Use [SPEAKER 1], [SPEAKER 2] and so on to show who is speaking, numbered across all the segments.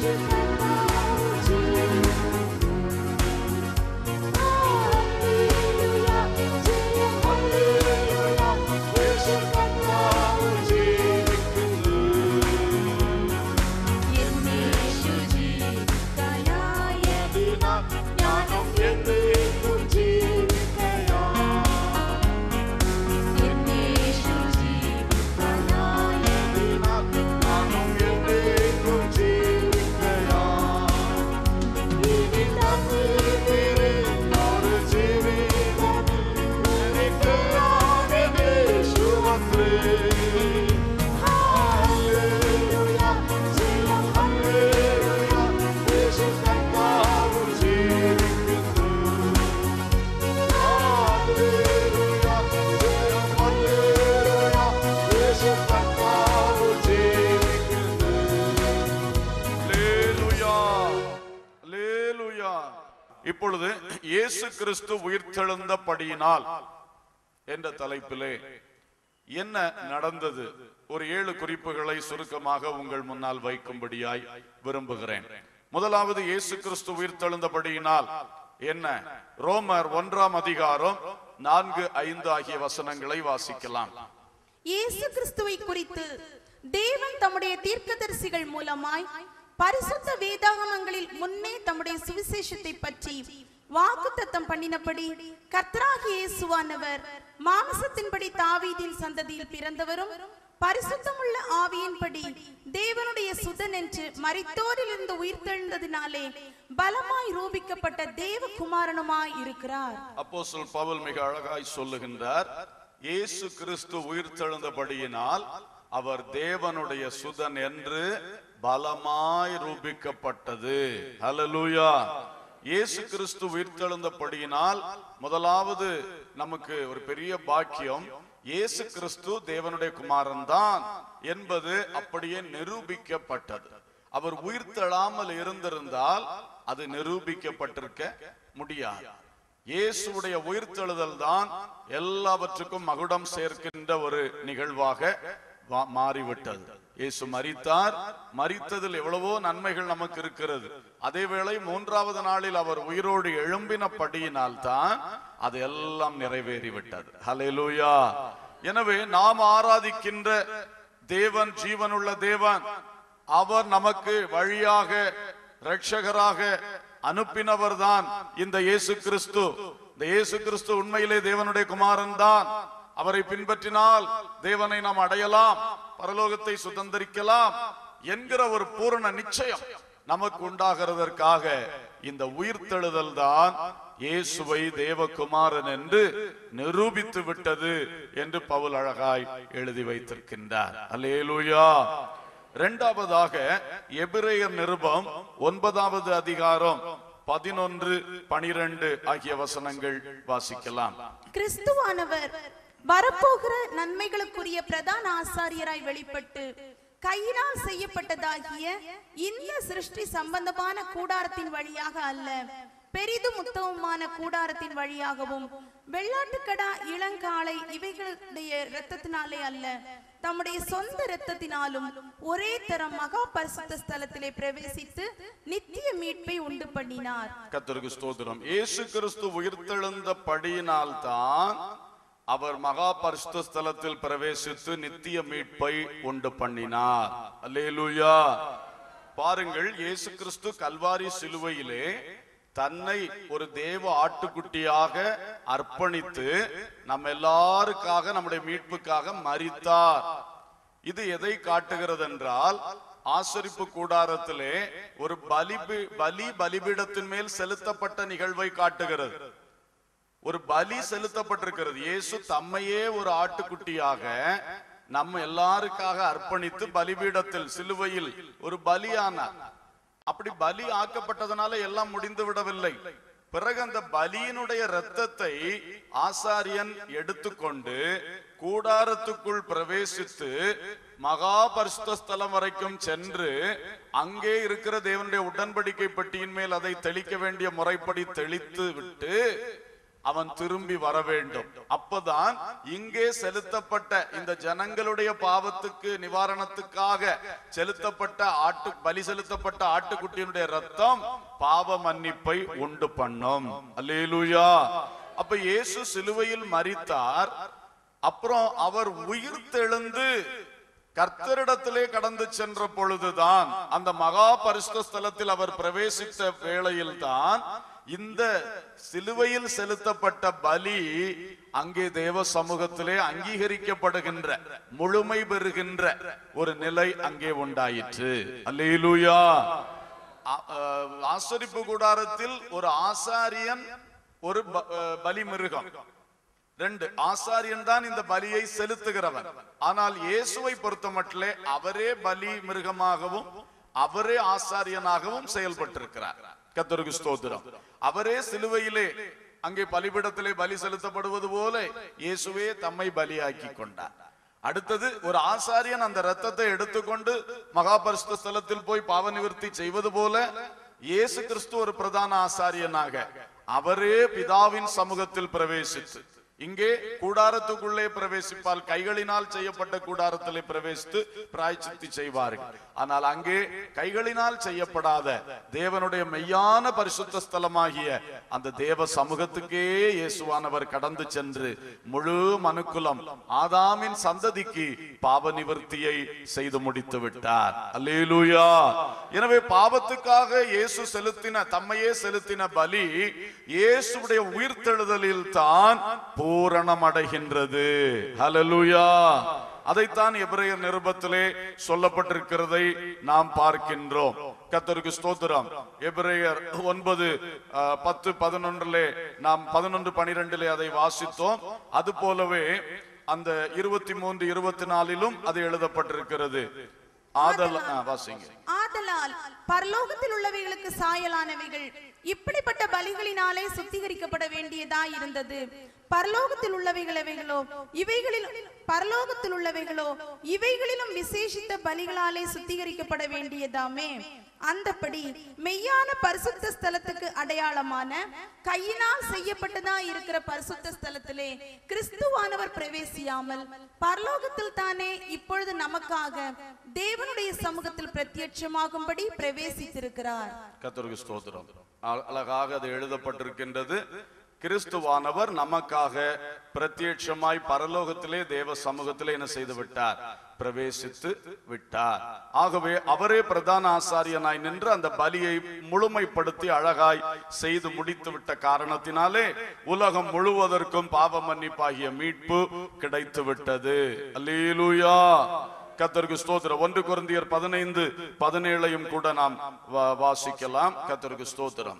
[SPEAKER 1] அல்லேலூயா. அல்லேலூயா. இப்பொழுது இயேசு கிறிஸ்து உயிர்த்தெழுந்தபடியினால் என்ற தலைப்பிலே என்ன நடந்தது ஒரு ஏழு குறிப்புகளை சுருக்கமாக உங்கள் முன்னால் வைக்கும்படியாய் விரும்புகிறேன் முதலாவது இயேசு கிறிஸ்து உயிர்த்தெழுந்தபடியினால் என்ன ரோமர் ஒன்றாம் அதிகாரம் நான்கு ஐந்து ஆகிய வசனங்களை வாசிக்கலாம்
[SPEAKER 2] இயேசு கிறிஸ்துவை குறித்து தேவன் தம்முடைய தீர்க்கதரிசிகள் மூலமாய் பரிசுத்த வேதாகமங்களில் முன்னே தம்முடைய சுவிசேஷத்தை பற்றி வாக்குத்தத்தம் பண்ணினபடி கர்த்தராகிய இயேசுவானவர் மாம்சத்தின்படி தாவீதின் சந்ததியில் பிறந்தவரும் பரிசுத்தமுள்ள ஆவியின்படி தேவனுடைய சுதன் என்று மரித்தோரிலிருந்து உயிர்த்தெழுந்ததினாலே பலமாய் ரூபிக்கப்பட்ட தேவகுமாரனுமாய் இருக்கிறார்
[SPEAKER 1] அப்போஸ்தலன் பவுல் மிக அழகாய் சொல்லுகின்றார் இயேசு கிறிஸ்து உயிர்த்தெழுந்தபடியினால் அவர் தேவனுடைய சுதன் என்று பலமாய் ரூபிக்கப்பட்டது ஹalleluya இயேசு கிறிஸ்து உயிர்த்தெழுந்தபடியினால் முதலாவது நமக்கு ஒரு பெரிய பாக்கியம் இயேசு கிறிஸ்து தேவனுடைய குமாரன் தான் என்பது அப்படியே நிரூபிக்கப்பட்டது அவர் உயிர்த்தெழாமல் இருந்திருந்தால் அது நிரூபிக்கப்பட்டிருக்க முடியாது இயேசுடைய உயிர்த்தெழுதல் தான் எல்லாவற்றுக்கும் மகுடம் சேர்க்கின்ற ஒரு நிகழ்வாக வா- மாறிவிட்டது இயேசு மரித்தார் மரித்ததில் எவ்வளவோ நன்மைகள் நமக்கு இருக்கிறது அதே வேளை மூன்றாவது நாளில் அவர் உயிரோடு எழும்பினபடியினால் தான் அது எல்லாம் நிறைவேறிவிட்டது ஹalleluya எனவே நாம் ஆராதிக்கின்ற தேவன் ஜீவனுள்ள தேவன் அவர் நமக்கு வழியாக இரட்சகராக அனுப்பினவர் தான் இந்த இயேசு கிறிஸ்து இந்த இயேசு கிறிஸ்து உண்மையிலே தேவனுடைய குமாரன் தான் அவரை பின்பற்றினால் தேவனை நாம் அடையலாம் பரலோகத்தை சுதந்திரிக்கலாம் என்கிற ஒரு பூரண நிச்சயம் நமக்கு உண்டாகிறதற்காக இந்த உயிர்த்தெழுதல் தான் இயேசுவை தேவகுமாரன் என்று நிரூபித்து விட்டது என்று பவுல் அழகாய் எழுதி வைத்திருக்கின்றார் அல்லேலூயா இரண்டாவதாக எபிரேயர் நிருபம் ஒன்பதாவது அதிகாரம் பதினொன்று பனிரெண்டு ஆகிய வசனங்கள் வாசிக்கலாம்
[SPEAKER 2] கிறிஸ்துவானவர் வரப்போகிற நன்மைகளுக்குரிய பிரதான ஆசாரியராய் வெளிப்பட்டு கையினால் செய்யப்பட்டதாகிய இந்த சிருஷ்டி சம்பந்தமான கூடாரத்தின் வழியாக அல்ல பெரிதும் உத்தமமான கூடாரத்தின் வழியாகவும் வெள்ளாட்டுக்கடா இளங்காளை இவைகளுடைய இரத்தத்தினாலே அல்ல தம்முடைய சொந்த இரத்தத்தினாலும் ஒரே தரம் மகா பரிசுத்த ஸ்தலத்திலே பிரவேசித்து நித்திய மீட்பை உண்டு பண்ணினார்
[SPEAKER 1] கர்த்தருக்கு ஸ்தோத்திரம் இயேசு கிறிஸ்து உயிர்த்தெழுந்தபடியினால் தான் அவர் மகா பரிசுத்த ஸ்தலத்தில் பிரவேசித்து நித்திய மீட்பை உண்டு பண்ணினார் அல்லேலூயா பாருங்கள் இயேசு கிறிஸ்து கல்வாரி சிலுவையிலே தன்னை ஒரு தேவ ஆட்டுக்குட்டியாக அர்ப்பணித்து நம்ம எல்லாருக்காக நம்முடைய மீட்புக்காக மரித்தார் இது எதை காட்டுகிறது என்றால் ஆசரிப்பு கூடாரத்திலே ஒரு பலி பலி பலிபீடத்தின் மேல் செலுத்தப்பட்ட நிகழ்வை காட்டுகிறது ஒரு பலி செலுத்தப்பட்டிருக்கிறது இயேசு தம்மையே ஒரு ஆட்டுக்குட்டியாக நம்ம எல்லாருக்காக அர்ப்பணித்து பலிபீடத்தில் சிலுவையில் ஒரு பலியானார் அப்படி பலி ஆக்கப்பட்டதனால எல்லாம் முடிந்து விடவில்லை பிறகு அந்த பலியினுடைய இரத்தத்தை ஆசாரியன் எடுத்துக்கொண்டு கூடாரத்துக்குள் பிரவேசித்து மகா பரிசுத்த ஸ்தலம் வரைக்கும் சென்று அங்கே இருக்கிற தேவனுடைய உடன்படிக்கை பெட்டியின் மேல் அதை தெளிக்க வேண்டிய முறைப்படி தெளித்து விட்டு அவன் திரும்பி வர வேண்டும் அப்பதான் இங்கே செலுத்தப்பட்ட இந்த ஜனங்களுடைய பாவத்துக்கு நிவாரணத்துக்காக செலுத்தப்பட்ட ஆட்டு பலி செலுத்தப்பட்ட ஆட்டுக்குட்டியினுடைய ரத்தம் பாவ மன்னிப்பை உண்டு பண்ணும் அல்லேலூயா அப்ப இயேசு சிலுவையில் மரித்தார் அப்புறம் அவர் உயிர் தெழுந்து கர்த்தரிடத்திலே கடந்து சென்ற பொழுதுதான் அந்த மகா பரிசுத்த ஸ்தலத்தில் அவர் பிரவேசித்த வேளையில்தான் இந்த சிலுவையில் செலுத்தப்பட்ட பலி அங்கே தேவ சமூகத்திலே அங்கீகரிக்கப்படுகின்ற முழுமை பெறுகின்ற ஒரு நிலை அங்கே உண்டாயிற்று அல்லேலூயா ஆ- ஆ, ஆசரிப்பு கூடாரத்தில் ஒரு ஆசாரியன் ஒரு ப- ஆ, பலி மிருகம் ரெண்டு ஆசாரியன் தான் இந்த பலியை செலுத்துகிறவன் ஆனால் இயேசுவை பொறுத்தமட்டிலே அவரே பலி மிருகமாகவும் அவரே ஆசாரியனாகவும் செயல்பட்டிருக்கிறார் கத்தருக்கு ஸ்தோத்திரம் அவரே சிலுவையிலே அங்கே பலிபிடத்திலே பலி செலுத்தப்படுவது போல இயேசுவே தம்மை பலியாக்கி கொண்டார் அடுத்தது ஒரு ஆசாரியன் அந்த ரத்தத்தை எடுத்துக்கொண்டு மகாபரிசுத்த ஸ்தலத்தில் போய் பாவ நிவர்த்தி செய்வது போல இயேசு கிறிஸ்து ஒரு பிரதான ஆசாரியனாக அவரே பிதாவின் சமூகத்தில் பிரவேசித்து இங்கே கூடாரத்துக்குள்ளே பிரவேசிப்பால் கைகளினால் செய்யப்பட்ட கூடாரத்திலே பிரவேசித்து பிராய்ச்சித்தி செய்வார்கள் ஆனால் அங்கே கைகளினால் செய்யப்படாத தேவனுடைய மெய்யான பரிசுத்த ஸ்தலமாகிய அந்த தேவ சமூகத்துக்கே இயேசுவானவர் கடந்து சென்று முழு மனுக்குலம் ஆதாமின் சந்ததிக்கு பாவ நிவர்த்தியை செய்து முடித்து விட்டார் அல்லேலூயா எனவே பாவத்துக்காக இயேசு செலுத்தின தம்மையே செலுத்தின பலி இயேசுடைய உயிர்த்தெழுதலில் தான் பூரணமடைகின்றது ஹalleluya அதைத்தான் எபிரேயர் நிருபத்திலே சொல்லப்பட்டிருக்கிறதை நாம் பார்க்கின்றோம் கத்தருக்கு ஸ்தோத்திரம் எபிரேயர் ஒன்பது அஹ், பத்து பதினொன்றிலே நாம் பதினொன்று பனிரெண்டிலே அதை வாசித்தோம் அது போலவே அந்த இருபத்தி மூன்று இருபத்தி நாலிலும் அது எழுதப்பட்டிருக்கிறது ஆதல் ஆ, வாசிங்க
[SPEAKER 2] ஆதலால் பரலோகத்தில் உள்ளவைகளுக்கு சாயலானவைகள் இப்படிப்பட்ட பலிகளினாலே சுத்திகரிக்கப்பட வேண்டியதா இருந்தது பரலோகத்தில் உள்ளவைகளவைகளோ இவைகளில் பரலோகத்தில் உள்ளவைகளோ இவைகளிலும் விசேஷித்த பலிகளாலே சுத்திகரிக்கப்பட வேண்டியதாமே அந்தப்படி மெய்யான பரிசுத்த ஸ்தலத்துக்கு அடையாளமான கையினால் செய்யப்பட்டதா இருக்கிற பரிசுத்த ஸ்தலத்திலே கிறிஸ்துவானவர் பிரவேசியாமல் பரலோகத்தில் தானே இப்பொழுது நமக்காக தேவனுடைய சமூகத்தில் பிரத்யட்சமாகும்படி பிரவேசித்திருக்கிறார்
[SPEAKER 1] கத்தருக்கு ஸ்தோத்திரம் அ- அழகாக அது எழுதப்பட்டிருக்கின்றது கிறிஸ்துவானவர் நமக்காக பிரத்யட்சமாய் பரலோகத்திலே தேவ சமூகத்திலே என்ன செய்து விட்டார் பிரவேசித்து விட்டார் ஆகவே அவரே பிரதான ஆசாரியனாய் நின்று அந்த பலியை முழுமைப்படுத்தி அழகாய் செய்து முடித்து விட்ட காரணத்தினாலே உலகம் முழுவதற்கும் பாவ மன்னிப்பாகிய மீட்பு கிடைத்து விட்டது அல்லேலூயா கத்தருக்கு ஸ்தோத்திரம் ஒன்று குருந்தியர் பதினைந்து பதினேழையும் கூட நாம் வா- வாசிக்கலாம் கத்தருக்கு ஸ்தோத்திரம்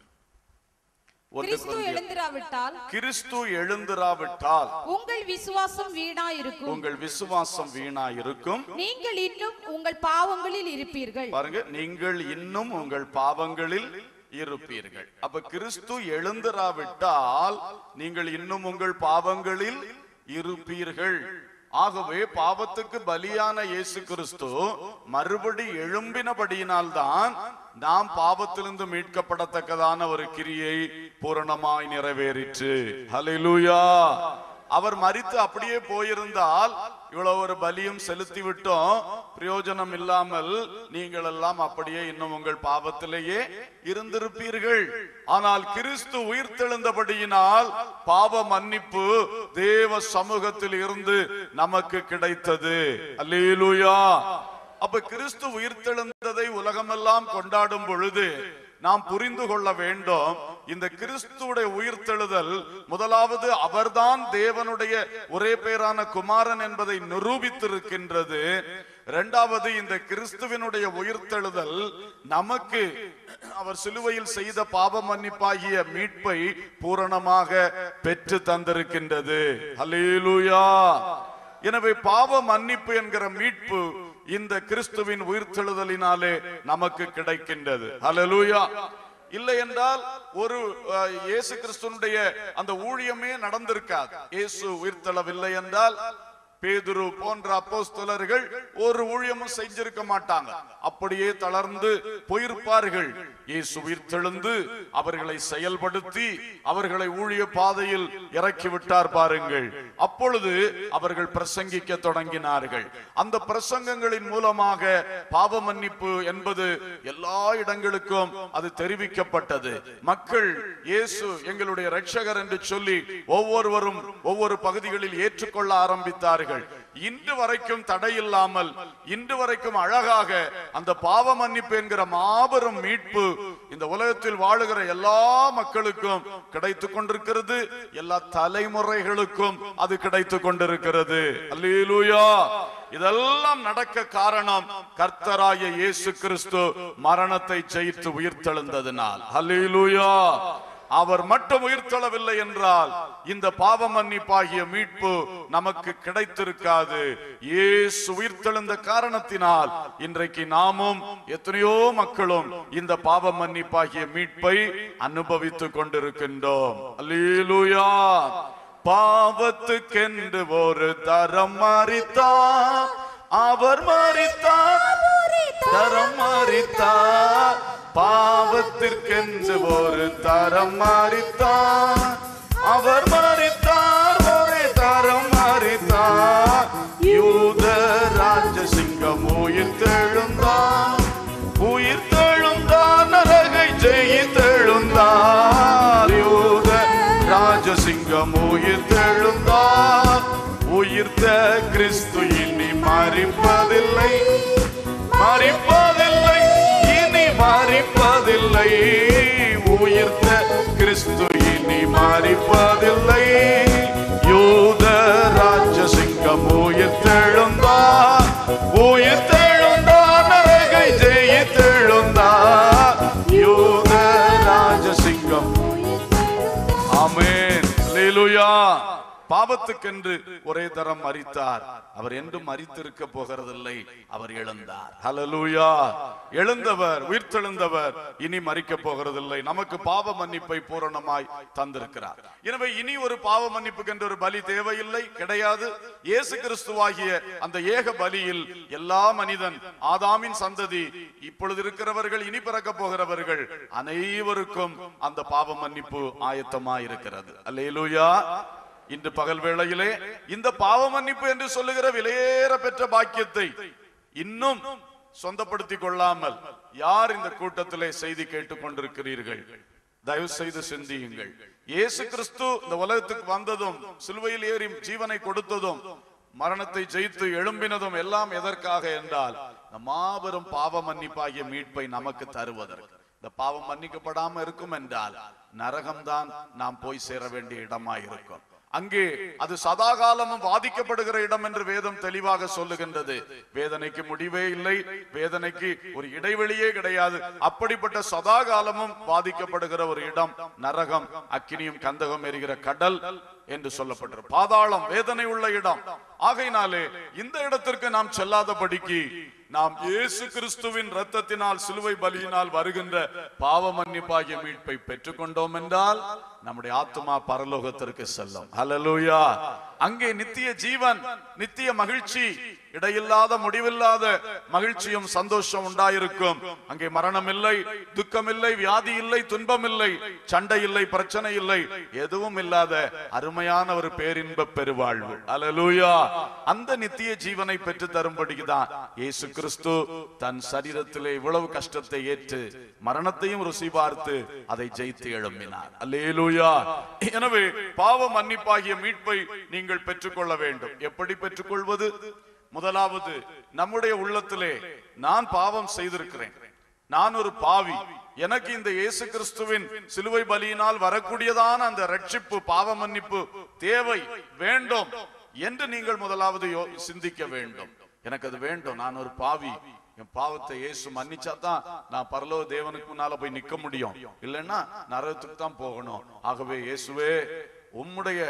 [SPEAKER 1] ஒன்று
[SPEAKER 3] கிறிஸ்து
[SPEAKER 1] கொரிந்தியர்.
[SPEAKER 3] எழுந்திராவிட்டால்
[SPEAKER 1] கிறிஸ்து எழுந்திராவிட்டால்
[SPEAKER 3] உங்கள் விசுவாசம் வீணாயிருக்கும்
[SPEAKER 1] உங்கள் விசுவாசம் வீணாயிருக்கும்
[SPEAKER 3] நீங்கள் இன்னும் உங்கள் பாவங்களில் இருப்பீர்கள்
[SPEAKER 1] பாருங்க நீங்கள் இன்னும் உங்கள் பாவங்களில் இருப்பீர்கள் அப்ப கிறிஸ்து எழுந்திராவிட்டால் நீங்கள் இன்னும் உங்கள் பாவங்களில் இருப்பீர்கள் ஆகவே பாவத்துக்கு பலியான இயேசு கிறிஸ்து மறுபடி எழும்பினபடியினால்தான் நாம் பாவத்திலிருந்து மீட்கப்படத்தக்கதான ஒரு கிரியை பூரணமாய் நிறைவேறிற்று ஹalleluya அவர் மரித்து அப்படியே போயிருந்தால் இவ்வளவு ஒரு பலியும் செலுத்தி விட்டோம் பிரயோஜனம் இல்லாமல் நீங்கள் எல்லாம் அப்படியே இன்னும் உங்கள் பாவத்திலேயே இருந்திருப்பீர்கள் ஆனால் கிறிஸ்து உயிர்த்தெழுந்தபடியினால் பாவ மன்னிப்பு தேவ சமூகத்தில் இருந்து நமக்கு கிடைத்தது அல்லேலூயா அப்ப கிறிஸ்து உயிர்த்தெழுந்ததை உலகமெல்லாம் கொண்டாடும் பொழுது நாம் புரிந்து கொள்ள வேண்டும் இந்த கிறிஸ்துவுடைய உயிர்த்தெழுதல் முதலாவது அவர்தான் தேவனுடைய ஒரே பேரான குமாரன் என்பதை நிரூபித்திருக்கின்றது இரண்டாவது இந்த கிறிஸ்துவினுடைய உயிர்த்தெழுதல் நமக்கு அவர் சிலுவையில் செய்த பாவ மன்னிப்பாகிய மீட்பை பூரணமாக பெற்று தந்திருக்கின்றது அல்லேலூயா எனவே பாவ மன்னிப்பு என்கிற மீட்பு இந்த கிறிஸ்துவின் உயிர்த்தெழுதலினாலே நமக்கு கிடைக்கின்றது ஹalleluya இல்லை என்றால் ஒரு அஹ், இயேசு கிறிஸ்துனுடைய அந்த ஊழியமே நடந்திருக்காது இயேசு உயிர்த்தெழவில்லை என்றால் பேதுரு போன்ற அப்போஸ்தலர்கள் ஒரு ஊழியமும் செஞ்சிருக்க மாட்டாங்க அப்படியே தளர்ந்து போயிருப்பார்கள் இயேசு உயிர்த்தெழுந்து அவர்களை செயல்படுத்தி அவர்களை ஊழிய பாதையில் இறக்கி விட்டார் பாருங்கள் அப்பொழுது அவர்கள் பிரசங்கிக்க தொடங்கினார்கள் அந்த பிரசங்கங்களின் மூலமாக பாவ மன்னிப்பு என்பது எல்லா இடங்களுக்கும் அது தெரிவிக்கப்பட்டது மக்கள் இயேசு எங்களுடைய இரட்சகர் என்று சொல்லி ஒவ்வொருவரும் ஒவ்வொரு பகுதிகளில் ஏற்றுக்கொள்ள ஆரம்பித்தார்கள் இன்று வரைக்கும் தடையில்லாமல் இன்று வரைக்கும் அழகாக அந்த பாவ மன்னிப்பு என்கிற மாபெரும் மீட்பு இந்த உலகத்தில் வாழுகிற எல்லா மக்களுக்கும் கிடைத்துக் கொண்டிருக்கிறது எல்லா தலைமுறைகளுக்கும் அது கிடைத்துக் கொண்டிருக்கிறது அல்லேலூயா இதெல்லாம் நடக்க காரணம் கர்த்தராய இயேசு கிறிஸ்து மரணத்தை ஜெயித்து உயிர்த்தெழுந்ததினால் அல்லேலூயா அவர் மட்டும் உயிர்த்தெழவில்லை என்றால் இந்த பாவ மன்னிப்பாகிய மீட்பு நமக்கு கிடைத்திருக்காது இயேசு உயிர்த்தெழுந்த காரணத்தினால் இன்றைக்கு நாமும் எத்தனையோ மக்களும் இந்த பாவ மன்னிப்பாகிய மீட்பை அனுபவித்துக் கொண்டிருக்கின்றோம் அல்லேலூயா பாவத்துக்கென்று ஒரு தரம் மறித்தார் அவர் மறித்தார் தரம் மறித்தார் பாவத்திற்கென்று ஒரு தரம் மறித்தார் அவர் மறித்தார் ஒரே தரம் மறித்தார் யூத ராஜசிங்கம் உயிர் தெழுந்தார் உயிர் தெழுந்தார் நரகை ஜெயித்தெழுந்தார் யூத ராஜசிங்கம் உயிர் தெழுந்தார் உயிர்த்த கிறிஸ்து இனி மறிப்பதில்லை மறிப்பதில்லை இனி மறிப்பதில்லை உயிர்த்த கிறிஸ்து இனி மறிப்பதில்லை யூத ராஜசிங்கம் உயிர்த்தெழுந்தா உயிர்த்தெழுந்தா நரகை ஜெயித்தெழுந்தா யூத ராஜசிங்கம் ஆமென் அல்லேலூயா பாவத்துக்கென்று ஒரே தரம் மறித்தார் அவர் என்றும் மறித்திருக்க போகிறதில்லை அவர் எழுந்தார் ஹalleluya எழுந்தவர் உயிர்த்தெழுந்தவர் இனி மறிக்க போகிறதில்லை நமக்கு பாவ மன்னிப்பை பூரணமாய் தந்திருக்கிறார் எனவே இனி ஒரு பாவ மன்னிப்புக்கென்று ஒரு பலி தேவையில்லை கிடையாது இயேசு கிறிஸ்துவாகிய அந்த ஏக பலியில் எல்லா மனிதன் ஆதாமின் சந்ததி இப்பொழுது இருக்கிறவர்கள் இனி பிறக்க போகிறவர்கள் அனைவருக்கும் அந்த பாவ மன்னிப்பு ஆயத்தமாய் இருக்கிறது அல்லேலூயா இன்று பகல் வேளையிலே இந்த பாவ மன்னிப்பு என்று சொல்லுகிற விலையேற பெற்ற பாக்கியத்தை இன்னும் சொந்தப்படுத்திக் கொள்ளாமல் யார் இந்த கூட்டத்திலே செய்தி கேட்டுக் கொண்டிருக்கிறீர்கள் தயவு செய்து சிந்தியுங்கள் இயேசு கிறிஸ்து இந்த உலகத்துக்கு வந்ததும் சிலுவையில் ஏறி ஜீவனை கொடுத்ததும் மரணத்தை ஜெயித்து எழும்பினதும் எல்லாம் எதற்காக என்றால் இந்த மாபெரும் பாவ மன்னிப்பாகிய மீட்பை நமக்கு தருவதற்கு இந்த பாவம் மன்னிக்கப்படாம இருக்கும் என்றால் நரகம்தான் நாம் போய் சேர வேண்டிய இடமாய் இருக்கும் அங்கே அது சதாகாலமும் வாதிக்கப்படுகிற இடம் என்று வேதம் தெளிவாக சொல்லுகின்றது வேதனைக்கு முடிவே இல்லை வேதனைக்கு ஒரு இடைவெளியே கிடையாது அப்படிப்பட்ட சதாகாலமும் வாதிக்கப்படுகிற ஒரு இடம் நரகம் அக்கினியும் கந்தகம் எரிகிற கடல் என்று சொல்லப்பட்டிருக்கு பாதாளம் வேதனை உள்ள இடம் ஆகையினாலே இந்த இடத்திற்கு நாம் செல்லாதபடிக்கு நாம் இயேசு கிறிஸ்துவின் ரத்தத்தினால் சிலுவை பலியினால் வருகின்ற பாவ மன்னிப்பாகிய மீட்பை பெற்றுக்கொண்டோம் என்றால் நம்முடைய ஆத்மா பரலோகத்திற்கு செல்லும் ஹalleluya அங்கே நித்திய ஜீவன் நித்திய மகிழ்ச்சி இடையில்லாத முடிவில்லாத மகிழ்ச்சியும் சந்தோஷம் உண்டாயிருக்கும் அங்கே மரணம் இல்லை துக்கம் இல்லை வியாதி இல்லை துன்பம் இல்லை சண்டை இல்லை பிரச்சனை இல்லை எதுவும் இல்லாத அருமையான ஒரு பேரின்ப பெருவாழ்வு அல்லேலூயா அந்த நித்திய ஜீவனை பெற்று தரும்படிதான் இயேசு கிறிஸ்து தன் சரீரத்திலே இவ்வளவு கஷ்டத்தை ஏற்று மரணத்தையும் ருசி பார்த்து அதை ஜெயித்து எழும்பினார் அல்லேலூயா எனவே பாவ மன்னிப்பாகிய மீட்பை நீங்கள் பெற்றுக்கொள்ள வேண்டும் எப்படி பெற்றுக்கொள்வது முதலாவது நம்முடைய உள்ளத்திலே நான் பாவம் செய்திருக்கிறேன் நான் ஒரு பாவி எனக்கு இந்த இயேசு கிறிஸ்துவின் சிலுவை பலியினால் வரக்கூடியதான அந்த ரட்சிப்பு பாவ மன்னிப்பு தேவை வேண்டும் என்று நீங்கள் முதலாவது யோ- சிந்திக்க வேண்டும் எனக்கு அது வேண்டும் நான் ஒரு பாவி என் பாவத்தை இயேசு மன்னிச்சா தான் நான் பரலோக தேவனுக்கு முன்னால போய் நிக்க முடியும் இல்லைன்னா நரகத்துக்கு தான் போகணும் ஆகவே இயேசுவே உம்முடைய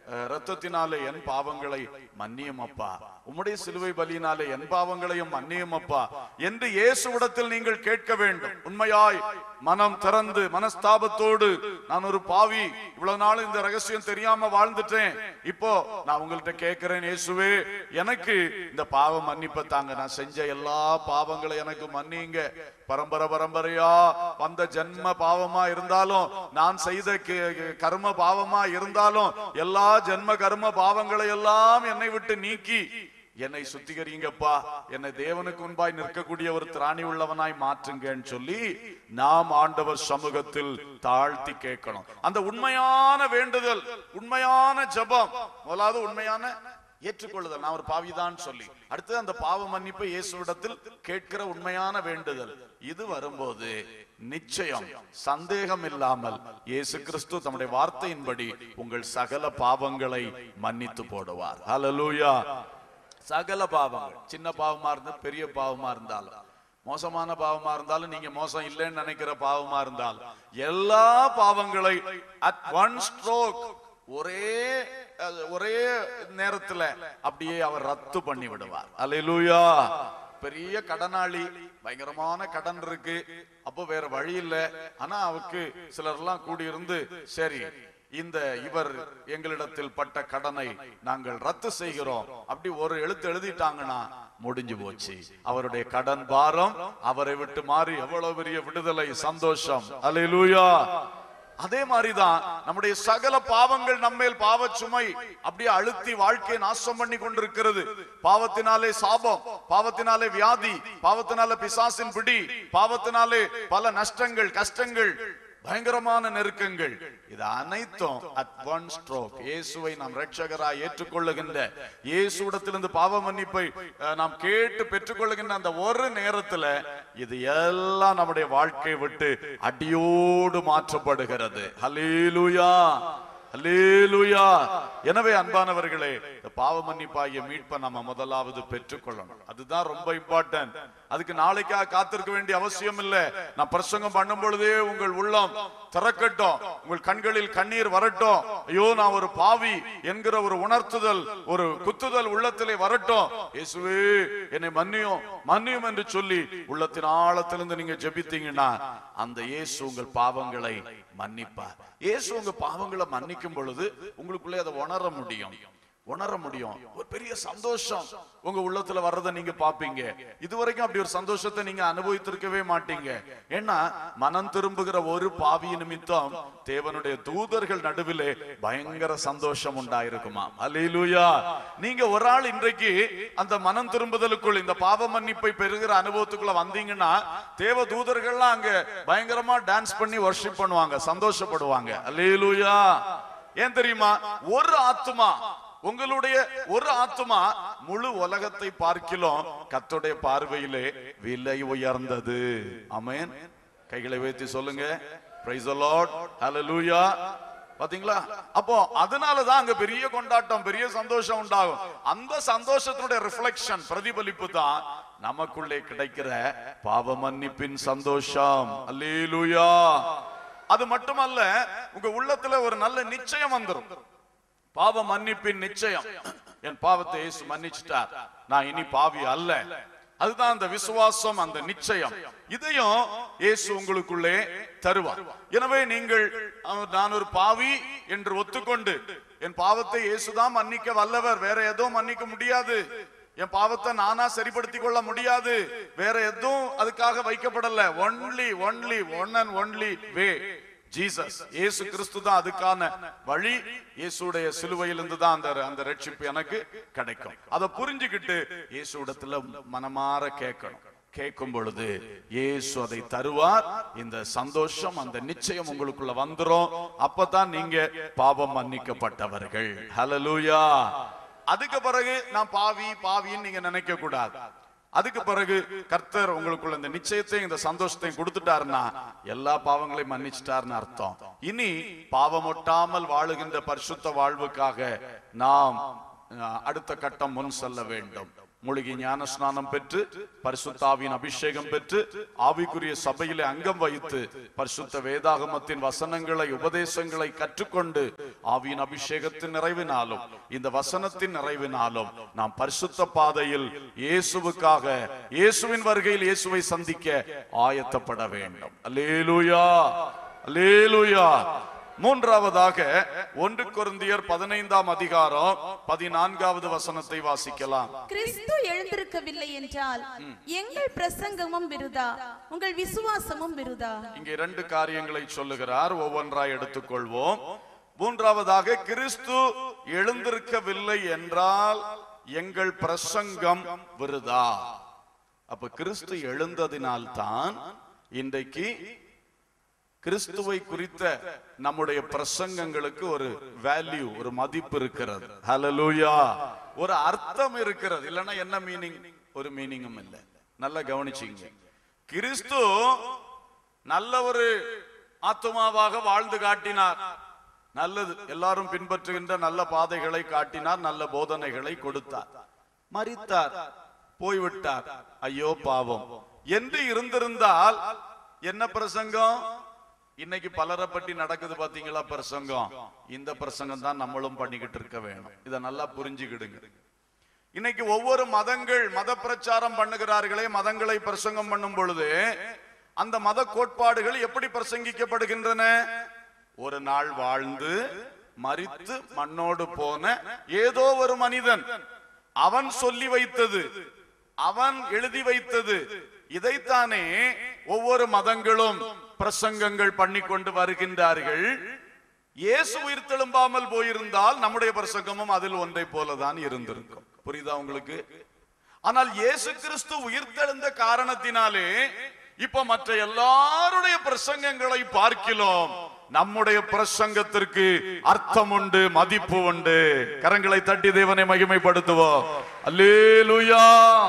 [SPEAKER 1] அஹ், இரத்தத்தினாலே என் பாவங்களை மன்னியும் அப்பா உம்முடைய சிலுவை பலியினாலே என் பாவங்களையும் மன்னியும் அப்பா என்று இயேசுவிடத்தில் நீங்கள் கேட்க வேண்டும் உண்மையாய் மனம் திறந்து மனஸ்தாபத்தோடு நான் ஒரு பாவி இவ்வளவு நாள் இந்த ரகசியம் தெரியாம வாழ்ந்துட்டேன் இப்போ நான் உங்கள்கிட்ட கேட்கிறேன் இயேசுவே எனக்கு இந்த பாவ மன்னிப்பை தாங்க நான் செஞ்ச எல்லா பாவங்களை எனக்கு மன்னிங்க பரம்பரை பரம்பரையா வந்த ஜென்ம பாவமா இருந்தாலும் நான் செய்த கி- கர்ம பாவமா இருந்தாலும் எல்லா ஜென்ம கர்ம பாவங்களை எல்லாம் என்னை விட்டு நீக்கி என்னை சுத்திகரிங்கப்பா என்னை தேவனுக்கு முன்பாய் நிற்கக்கூடிய ஒரு திராணி உள்ளவனாய் மாற்றுங்கன்னு சொல்லி நாம் ஆண்டவர் சமூகத்தில் தாழ்த்தி கேட்கணும் அந்த உண்மையான வேண்டுதல் உண்மையான ஜெபம் முதலாவது உண்மையான ஏற்றுக்கொள்ளுதல் நான் ஒரு பாவிதான் சொல்லி அடுத்து அந்த பாவ மன்னிப்பை இயேசுவிடத்தில் கேட்கிற உண்மையான வேண்டுதல் இது வரும்போது நிச்சயம் சந்தேகம் இல்லாமல் இயேசு கிறிஸ்து தம்முடைய வார்த்தையின்படி உங்கள் சகல பாவங்களை மன்னித்து போடுவார் ஹalleluya சகல பாவங்கள் சின்ன பாவமா இருந்தா பெரிய பாவமா இருந்தாலும் மோசமான பாவமா இருந்தாலும் நீங்க மோசம் இல்லைன்னு நினைக்கிற பாவமா இருந்தாலும் எல்லா பாவங்களை அட் ஒன் ஸ்ட்ரோக் ஒரே அஹ், ஒரே நேரத்துல அப்படியே அவர் ரத்து பண்ணி விடுவார் அல்லேலூயா பெரிய கடனாளி பயங்கரமான கடன் இருக்கு அப்போ வேற வழி இல்ல ஆனா அவருக்கு சிலர்லாம் கூடி இருந்து சரி இந்த இவர் எங்களிடத்தில் பட்ட கடனை நாங்கள் ரத்து செய்கிறோம் அப்படி ஒரு எழுத்து எழுதிட்டாங்கன்னா முடிஞ்சு போச்சு அவருடைய கடன் பாரம் அவரை விட்டு மாறி எவ்வளவு பெரிய விடுதலை சந்தோஷம் அல்லேலூயா அதே மாதிரிதான் நம்முடைய சகல பாவங்கள் நம்மேல் பாவ சுமை அப்படியே அழுத்தி வாழ்க்கையை நாசம் பண்ணி கொண்டிருக்கிறது பாவத்தினாலே சாபம் பாவத்தினாலே வியாதி பாவத்தினாலே பிசாசின் பிடி பாவத்தினாலே பல நஷ்டங்கள் கஷ்டங்கள் பயங்கரமான நெருக்கங்கள் இது அனைத்தும் அட் ஒன் ஸ்ட்ரோக் இயேசுவை நாம் ரட்சகராய் ஏற்றுக்கொள்ளுகின்ற இயேசுவிடத்திலிருந்து பாவ மன்னிப்பை அஹ், நாம் கேட்டு பெற்றுக்கொள்ளுகின்ற அந்த ஒரு நேரத்துல இது எல்லாம் நம்முடைய வாழ்க்கை விட்டு அடியோடு மாற்றப்படுகிறது ஹalleluya ஹalleluya எனவே அன்பானவர்களே இந்த பாவ மன்னிப்பாகிய மீட்பை நம்ம முதலாவது பெற்றுக்கொள்ளணும் அதுதான் ரொம்ப இம்பார்ட்டன்ட் அதுக்கு நாளைக்காக காத்திருக்க வேண்டிய அவசியம் இல்ல நான் பிரசங்கம் பண்ணும் பொழுதே உங்கள் உள்ளம் திறக்கட்டும் உங்கள் கண்களில் கண்ணீர் வரட்டும் ஐயோ நான் ஒரு பாவி என்கிற ஒரு உணர்த்துதல் ஒரு குத்துதல் உள்ளத்திலே வரட்டும் இயேசுவே என்னை மன்னியும் மன்னியும் என்று சொல்லி உள்ளத்தின் ஆழத்திலிருந்து நீங்க ஜெபித்தீங்கன்னா அந்த இயேசு உங்கள் பாவங்களை மன்னிப்பார் இயேசு உங்க பாவங்களை மன்னிக்கும் பொழுது உங்களுக்குள்ளே அதை உணர முடியும் உணர முடியும் ஒரு பெரிய சந்தோஷம் உங்க உள்ளத்துல வர்றதை நீங்க பாப்பீங்க இதுவரைக்கும் அப்படி ஒரு சந்தோஷத்தை நீங்க அனுபவித்திருக்கவே மாட்டீங்க ஏன்னா மனம் திரும்புகிற ஒரு பாவி நிமித்தம் தேவனுடைய தூதர்கள் நடுவிலே பயங்கர சந்தோஷம் உண்டாயிருக்குமா அல்லேலூயா நீங்க ஒரு ஆள் இன்றைக்கு அந்த மனம் திரும்புதலுக்குள் இந்த பாவ மன்னிப்பை பெறுகிற அனுபவத்துக்குள்ள வந்தீங்கன்னா தேவ தூதர்கள்லாம் அங்க பயங்கரமா டான்ஸ் பண்ணி வர்ஷிப் பண்ணுவாங்க சந்தோஷப்படுவாங்க அல்லேலூயா ஏன் தெரியுமா ஒரு ஆத்துமா உங்களுடைய ஒரு ஆத்துமா முழு உலகத்தை பார்க்கிலும் கர்த்தருடைய பார்வையிலே விலை உயர்ந்தது ஆமென் கைகளை வைத்து சொல்லுங்க பிரைஸ் the lord hallelujah பாத்தீங்களா அப்போ அதனாலதான் அங்க பெரிய கொண்டாட்டம் பெரிய சந்தோஷம் உண்டாகும் அந்த சந்தோஷத்தினுடைய ரிஃப்ளெக்ஷன் பிரதிபலிப்பு தான் நமக்குள்ளே கிடைக்கிற பாவ மன்னிப்பின் சந்தோஷம் அல்லேலூயா அது மட்டுமல்ல உங்க உள்ளத்துல ஒரு நல்ல நிச்சயம் வந்துரும் பாவ மன்னிப்பின் நிச்சயம் என் பாவத்தை இயேசு மன்னிச்சிட்டார் நான் இனி பாவி அல்ல அதுதான் அந்த விசுவாசம் அந்த நிச்சயம் இதையும் இயேசு உங்களுக்குள்ளே தருவார் எனவே நீங்கள் அஹ், நான் ஒரு பாவி என்று ஒத்துக்கொண்டு என் பாவத்தை இயேசுதான் மன்னிக்க வல்லவர் வேற எதுவும் மன்னிக்க முடியாது என் பாவத்தை நானா சரிப்படுத்திக் கொள்ள முடியாது வேற எதுவும் அதுக்காக வைக்கப்படல only only one and only way Jesus Yesu Kristhu தான் அதுக்கான வழி இயேசுடைய சிலுவையிலிருந்து தான் அந்த அந்த ரட்சிப்பு எனக்கு கிடைக்கும் அதை புரிஞ்சுக்கிட்டு இயேசு இடத்துல மனமாற கேட்கணும் கேட்கும் பொழுது இயேசு அதை தருவார் இந்த சந்தோஷம் அந்த நிச்சயம் உங்களுக்குள்ள வந்துரும் அப்பதான் நீங்க பாவம் மன்னிக்கப்பட்டவர்கள் ஹalleluya அதுக்கு பிறகு நான் பாவி பாவின்னு நீங்க நினைக்க கூடாது அதுக்கு பிறகு கர்த்தர் உங்களுக்குள்ள இந்த நிச்சயத்தையும் இந்த சந்தோஷத்தையும் கொடுத்துட்டாருன்னா எல்லா பாவங்களையும் மன்னிச்சிட்டாருன்னு அர்த்தம் இனி பாவமொட்டாமல் வாழுகின்ற பரிசுத்த வாழ்வுக்காக நாம் அஹ், அடுத்த கட்டம் முன் செல்ல வேண்டும் மூழ்கி ஞான ஸ்நானம் பெற்று பரிசுத்தாவின் அபிஷேகம் பெற்று ஆவிக்குரிய சபையிலே அங்கம் வைத்து பரிசுத்த வேதாகமத்தின் வசனங்களை உபதேசங்களை கற்றுக்கொண்டு ஆவியின் அபிஷேகத்தின் நிறைவினாலும் இந்த வசனத்தின் நிறைவினாலும் நாம் பரிசுத்த பாதையில் இயேசுவுக்காக இயேசுவின் வருகையில் இயேசுவை சந்திக்க ஆயத்தப்பட வேண்டும் அல்லேலூயா அல்லேலூயா மூன்றாவதாக ஒன்று கொரிந்தியர் பதினைந்தாம் அதிகாரம் பதினான்காவது வசனத்தை வாசிக்கலாம்
[SPEAKER 2] கிறிஸ்து எழுந்திருக்கவில்லை என்றால் எங்கள் பிரசங்கமும் விருதா உங்கள் விசுவாசமும் விருதா
[SPEAKER 1] இங்கே இரண்டு காரியங்களை சொல்லுகிறார் ஒவ்வொன்றாய் எடுத்துக்கொள்வோம் மூன்றாவதாக கிறிஸ்து எழுந்திருக்கவில்லை என்றால் எங்கள் பிரசங்கம் விருதா அப்ப கிறிஸ்து எழுந்ததினால்தான் இன்றைக்கு கிறிஸ்துவை குறித்த நம்முடைய பிரசங்கங்களுக்கு ஒரு வேல்யூ ஒரு மதிப்பு இருக்கிறது ஹalleluya ஒரு அர்த்தம் இருக்கிறது இல்லைன்னா என்ன மீனிங் ஒரு மீனிங்கும் இல்லை நல்லா கவனிச்சீங்க கிறிஸ்து நல்ல ஒரு ஆத்மாவாக வாழ்ந்து காட்டினார் நல்லது எல்லாரும் பின்பற்றுகின்ற நல்ல பாதைகளை காட்டினார் நல்ல போதனைகளை கொடுத்தார் மரித்தார் போய்விட்டார் ஐயோ பாவம் என்று இருந்திருந்தால் என்ன பிரசங்கம் இன்னைக்கு பலரை பற்றி நடக்குது பாத்தீங்களா பிரசங்கம் இந்த பிரசங்கம் தான் நம்மளும் பண்ணிக்கிட்டு இருக்க வேணும் இத நல்லா புரிஞ்சுக்கிடுங்க இன்னைக்கு ஒவ்வொரு மதங்கள் மத பிரச்சாரம் பண்ணுகிறார்களே மதங்களை பிரசங்கம் பண்ணும் பொழுது அந்த மத கோட்பாடுகள் எப்படி பிரசங்கிக்கப்படுகின்றன ஒரு நாள் வாழ்ந்து மரித்து மண்ணோடு போன ஏதோ ஒரு மனிதன் அவன் சொல்லி வைத்தது அவன் எழுதி வைத்தது இதைத்தானே ஒவ்வொரு மதங்களும் பிரசங்கங்கள் பண்ணி கொண்டு வருகின்றார்கள் இயேசு உயிர் தெழும்பாமல் போயிருந்தால் நம்முடைய பிரசங்கமும் அதில் ஒன்றை போலதான் இருந்திருக்கும் புரியுதா உங்களுக்கு ஆனால் இயேசு கிறிஸ்து உயிர் தெழுந்த காரணத்தினாலே இப்ப மற்ற எல்லாருடைய பிரசங்கங்களை பார்க்கிறோம் நம்முடைய பிரசங்கத்திற்கு அர்த்தம் உண்டு மதிப்பு உண்டு கரங்களை தட்டி தேவனை மகிமைப்படுத்துவோம் அல்லேலூயா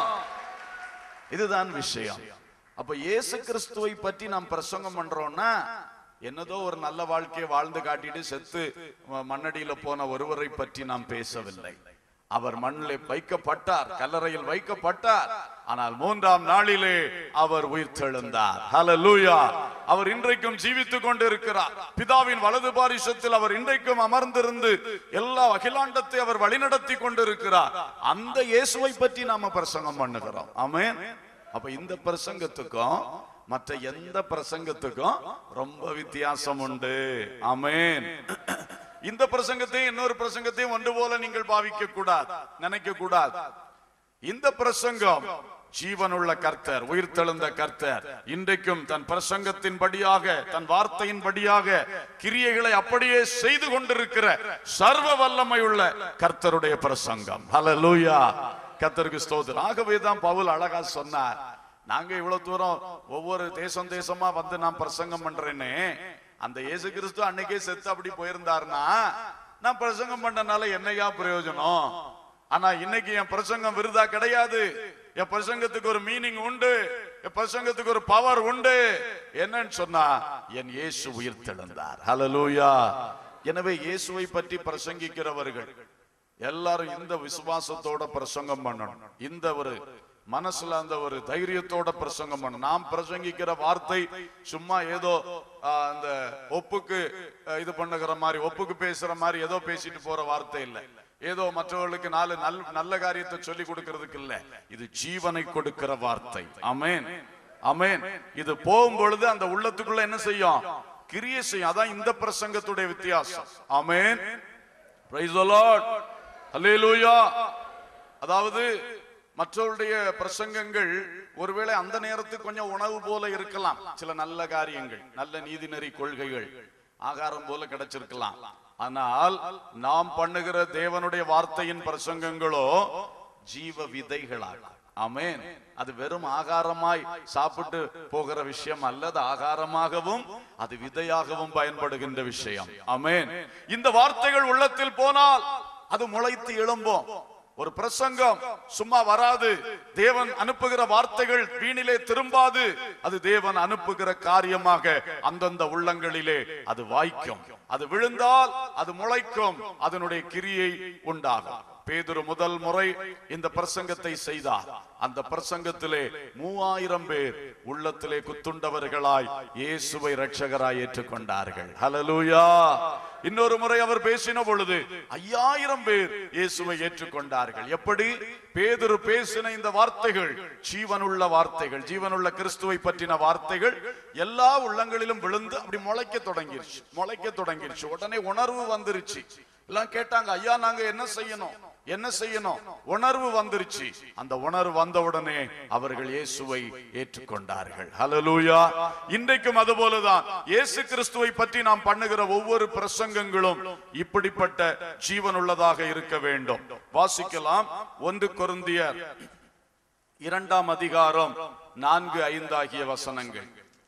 [SPEAKER 1] இதுதான் விஷயம் அப்ப இயேசு கிறிஸ்துவை பற்றி நாம் பிரசங்கம் பண்றோம்னா என்னதோ ஒரு நல்ல வாழ்க்கையை வாழ்ந்து காட்டிட்டு செத்து ம- மண்ணடியில போன ஒருவரை பற்றி நாம் பேசவில்லை அவர் மண்ணில் வைக்கப்பட்டார் கல்லறையில் வைக்கப்பட்டார் ஆனால் மூன்றாம் நாளிலே அவர் உயிர் தெழுந்தார் ஹalleluya அவர் இன்றைக்கும் ஜீவித்துக் கொண்டிருக்கிறார் பிதாவின் வலது பாரிசத்தில் அவர் இன்றைக்கும் அமர்ந்திருந்து எல்லா அகிலாண்டத்தை அவர் வழிநடத்தி கொண்டிருக்கிறார் அந்த இயேசுவை பற்றி நாம பிரசங்கம் பண்ணுகிறோம் ஆமென் அப்ப இந்த பிரசங்கத்துக்கும் மற்ற எந்த பிரசங்கத்துக்கும் ரொம்ப வித்தியாசம் உண்டு ஆமென் இந்த பிரசங்கத்தையும் இன்னொரு பிரசங்கத்தையும் ஒன்று போல நீங்கள் பாவிக்க கூடாது நினைக்க கூடாது இந்த பிரசங்கம் ஜீவனுள்ள கர்த்தர் உயிர்த்தெழுந்த கர்த்தர் இன்றைக்கும் தன் பிரசங்கத்தின்படியாக தன் வார்த்தையின்படியாக கிரியைகளை அப்படியே செய்து கொண்டிருக்கிற சர்வ வல்லமை உள்ள கர்த்தருடைய பிரசங்கம் ஹalleluya கர்த்தருக்கு ஸ்தோத்திரம் ஆகவே தான் பவுல் அழகா சொன்னார் நாங்க இவ்வளவு தூரம் ஒவ்வொரு தேசம் தேசமா வந்து நான் பிரசங்கம் பண்றேன்னு அந்த இயேசு கிறிஸ்து அன்னைக்கே செத்து அப்படி போயிருந்தாருன்னா நான் பிரசங்கம் பண்ணனால என்னையா பிரயோஜனம் ஆனா இன்னைக்கு என் பிரசங்கம் விருதா கிடையாது என் பிரசங்கத்துக்கு ஒரு மீனிங் உண்டு என் பிரசங்கத்துக்கு ஒரு பவர் உண்டு என்னன்னு சொன்னா என் இயேசு உயிர் தெழுந்தார் ஹalleluya எனவே இயேசுவை பற்றி பிரசங்கிக்கிறவர்கள் எல்லாரும் இந்த விசுவாசத்தோட பிரசங்கம் பண்ணணும் இந்த ஒரு மனசுல அந்த ஒரு தைரியத்தோட பிரசங்கம் பண்ணணும் நாம் பிரசங்கிக்கிற வார்த்தை சும்மா ஏதோ ஆ, அந்த ஒப்புக்கு ஆ, இது பண்ணுகிற மாதிரி ஒப்புக்கு பேசுற மாதிரி ஏதோ பேசிட்டு போற வார்த்தை இல்ல ஏதோ மற்றவர்களுக்கு நாலு நல் நல்ல காரியத்தை சொல்லி கொடுக்கிறதுக்கு இல்ல இது ஜீவனை கொடுக்கிற வார்த்தை அமேன் அமேன் இது போகும் பொழுது அந்த உள்ளத்துக்குள்ள என்ன செய்யும் கிரியை செய்யும் அதான் இந்த பிரசங்கத்துடைய வித்தியாசம் அமேன் பிரைஸ் தி லார்ட் ஹalleluya அதாவது மற்றவருடைய பிரசங்கங்கள் ஒருவேளை அந்த நேரத்துக்கு கொஞ்சம் உணவு போல இருக்கலாம் சில நல்ல காரியங்கள் நல்ல நீதிநெறி கொள்கைகள் ஆகாரம் போல கிடைச்சிருக்கலாம் ஆனால் நாம் பண்ணுகிற தேவனுடைய வார்த்தையின் பிரசங்கங்களோ ஜீவ விதைகளாக ஆமென் அது வெறும் ஆகாரமாய் சாப்பிட்டு போகிற விஷயம் அல்லது ஆகாரமாகவும் அது விதையாகவும் பயன்படுகின்ற விஷயம் ஆமென் இந்த வார்த்தைகள் உள்ளத்தில் போனால் அது முளைத்து எழும்பும் ஒரு பிரசங்கம் சும்மா வராது தேவன் அனுப்புகிற வார்த்தைகள் வீணிலே திரும்பாது அது தேவன் அனுப்புகிற காரியமாக அந்தந்த உள்ளங்களிலே அது வாய்க்கும் அது விழுந்தால் அது முளைக்கும் அதனுடைய கிரியை உண்டாகும் பேதுரு முதல் முறை இந்த பிரசங்கத்தை செய்தார் அந்த பிரசங்கத்திலே மூவாயிரம் பேர் உள்ளத்திலே குத்துண்டவர்களாய் இயேசுவை இரட்சகராய் ஏற்றுக்கொண்டார்கள் ஹalleluya இன்னொரு முறை அவர் பேசின பொழுது ஐயாயிரம் பேர் இயேசுவை ஏற்றுக்கொண்டார்கள் எப்படி பேதுரு பேசின இந்த வார்த்தைகள் ஜீவனுள்ள வார்த்தைகள் ஜீவனுள்ள கிறிஸ்துவை பற்றின வார்த்தைகள் எல்லா உள்ளங்களிலும் விழுந்து அப்படி முளைக்க தொடங்கிருச்சு முளைக்க தொடங்கிருச்சு உடனே உணர்வு வந்துருச்சு எல்லாம் கேட்டாங்க ஐயா நாங்க என்ன செய்யணும் என்ன செய்யணும் உணர்வு வந்துருச்சு அந்த உணர்வு வந்த உடனே அவர்கள் இயேசுவை ஏற்றுக்கொண்டார்கள் ஹalleluya இன்றைக்கும் அதுபோலதான் இயேசு கிறிஸ்துவை பற்றி நாம் பண்ணுகிற ஒவ்வொரு பிரசங்கங்களும் இப்படிப்பட்ட ஜீவனுள்ளதாக இருக்க வேண்டும் வாசிக்கலாம் ஒன்று கொருந்தியர் இரண்டாம் அதிகாரம் நான்கு ஐந்து ஆகிய வசனங்கள்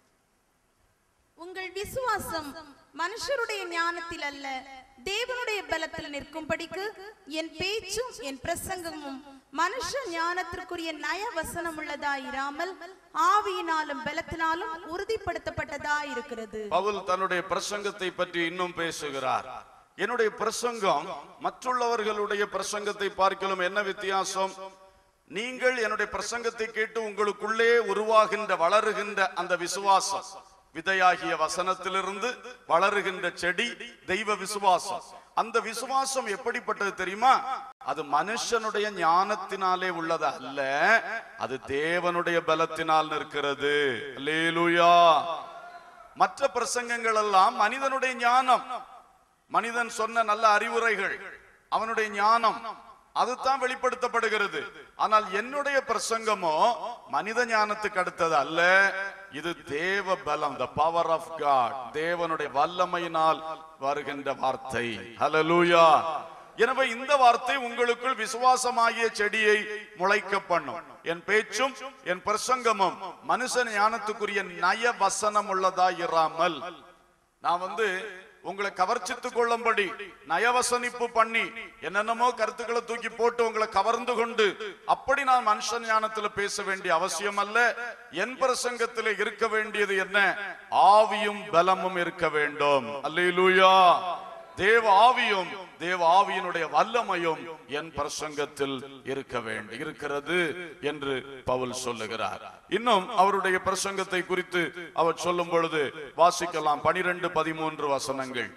[SPEAKER 2] உங்கள் விசுவாசம் மனுஷருடைய ஞானத்தில் அல்ல தேவனுடைய பலத்தில் நிற்கும்படிக்கு என் பேச்சும் என் பிரசங்கமும் மனுஷ ஞானத்திற்குரிய நய வசனம் உள்ளதாயிராமல் ஆவியினாலும் பலத்தினாலும் உறுதிப்படுத்தப்பட்டதா இருக்கிறது
[SPEAKER 1] பவுல் தன்னுடைய பிரசங்கத்தை பற்றி இன்னும் பேசுகிறார் என்னுடைய பிரசங்கம் மற்றுள்ளவர்களுடைய பிரசங்கத்தை பார்க்கலும் என்ன வித்தியாசம் நீங்கள் என்னுடைய பிரசங்கத்தை கேட்டு உங்களுக்குள்ளே உருவாகின்ற வளருகின்ற அந்த விசுவாசம் விதையாகிய வசனத்திலிருந்து வளருகின்ற செடி தெய்வ விசுவாசம் அந்த விசுவாசம் எப்படிப்பட்டது தெரியுமா அது மனுஷனுடைய ஞானத்தினாலே உள்ளது அல்ல அது தேவனுடைய பலத்தினால் நிற்கிறது அல்லேலூயா மற்ற பிரசங்கங்கள் எல்லாம் மனிதனுடைய ஞானம் மனிதன் சொன்ன நல்ல அறிவுரைகள் அவனுடைய ஞானம் அதுதான் வெளிப்படுத்தப்படுகிறது ஆனால் என்னுடைய பிரசங்கமோ மனித ஞானத்துக்கு அடுத்தது அல்ல இது தேவ பலம் த பவர் ஆஃப் காட் தேவனுடைய வல்லமையினால் வருகின்ற வார்த்தை ஹalleluya எனவே இந்த வார்த்தை உங்களுக்குள் விசுவாசமாகிய செடியை முளைக்க பண்ணும் என் பேச்சும் என் பிரசங்கமும் மனுஷன் ஞானத்துக்குரிய நய வசனம் உள்ளதா இராமல் நான் வந்து உங்களை கவர்ச்சித்துக் கொள்ளும்படி நயவசனிப்பு பண்ணி என்னென்னமோ கருத்துக்களை தூக்கி போட்டு உங்களை கவர்ந்து கொண்டு அப்படி நான் மனுஷன் ஞானத்துல பேச வேண்டிய அவசியம் அல்ல என் பிரசங்கத்தில் இருக்க வேண்டியது என்ன ஆவியும் பலமும் இருக்க வேண்டும் அல்லேலூயா தேவ ஆவியும் தேவ ஆவியினுடைய வல்லமையும் என் பிரசங்கத்தில் இருக்க வேண்டும் இருக்கிறது என்று பவுல் சொல்லுகிறார் இன்னும் அவருடைய பிரசங்கத்தை குறித்து அவர் சொல்லும் பொழுது வாசிக்கலாம் பனிரெண்டு பதிமூன்று வசனங்கள்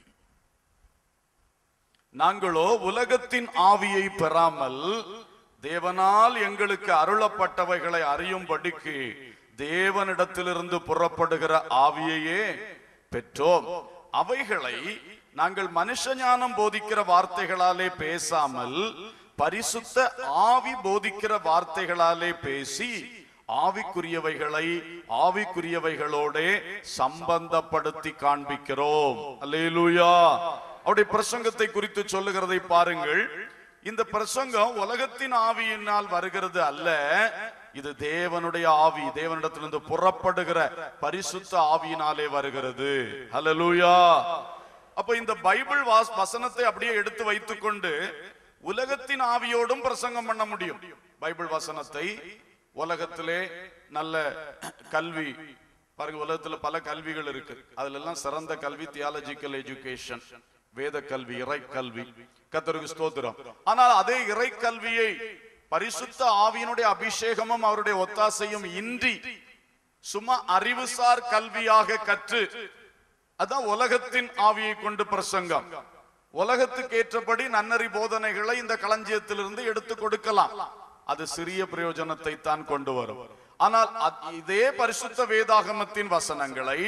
[SPEAKER 1] நாங்களோ உலகத்தின் ஆவியை பெறாமல் தேவனால் எங்களுக்கு அருளப்பட்டவைகளை அறியும்படிக்கு தேவனிடத்திலிருந்து புறப்படுகிற ஆவியையே பெற்றோம் அவைகளை நாங்கள் மனுஷ ஞானம் போதிக்கிற வார்த்தைகளாலே பேசாமல் பரிசுத்த ஆவி போதிக்கிற வார்த்தைகளாலே பேசி ஆவிக்குரியவைகளை ஆவிக்குரியவைகளோட சம்பந்தப்படுத்தி காண்பிக்கிறோம் அல்லேலூயா அவருடைய பிரசங்கத்தை குறித்து சொல்லுகிறதை பாருங்கள் இந்த பிரசங்கம் உலகத்தின் ஆவியினால் வருகிறது அல்ல இது தேவனுடைய ஆவி தேவனிடத்திலிருந்து புறப்படுகிற பரிசுத்த ஆவியினாலே வருகிறது ஹalleluya அப்ப இந்த பைபிள் வாஸ் வசனத்தை அப்படியே எடுத்து வைத்துக்கொண்டு உலகத்தின் ஆவியோடும் பிரசங்கம் பண்ண முடியும் பைபிள் வசனத்தை உலகத்திலே நல்ல கல்வி பாருங்க உலகத்துல பல கல்விகள் இருக்கு அதுல எல்லாம் சிறந்த கல்வி தியாலஜிக்கல் எஜுகேஷன் வேத கல்வி இறை கல்வி கத்தருக்கு ஸ்தோத்திரம் ஆனால் அதே இறை கல்வியை பரிசுத்த ஆவியினுடைய அபிஷேகமும் அவருடைய ஒத்தாசையும் இன்றி சும்மா அறிவுசார் கல்வியாக கற்று அதான் உலகத்தின் ஆவியை கொண்டு பிரசங்கம் உலகத்துக்கு ஏற்றபடி நன்னறி போதனைகளை இந்த களஞ்சியத்திலிருந்து எடுத்து கொடுக்கலாம் அது சிறிய பிரயோஜனத்தை தான் கொண்டு வரும் ஆனால் அத்- இதே பரிசுத்த வேதாகமத்தின் வசனங்களை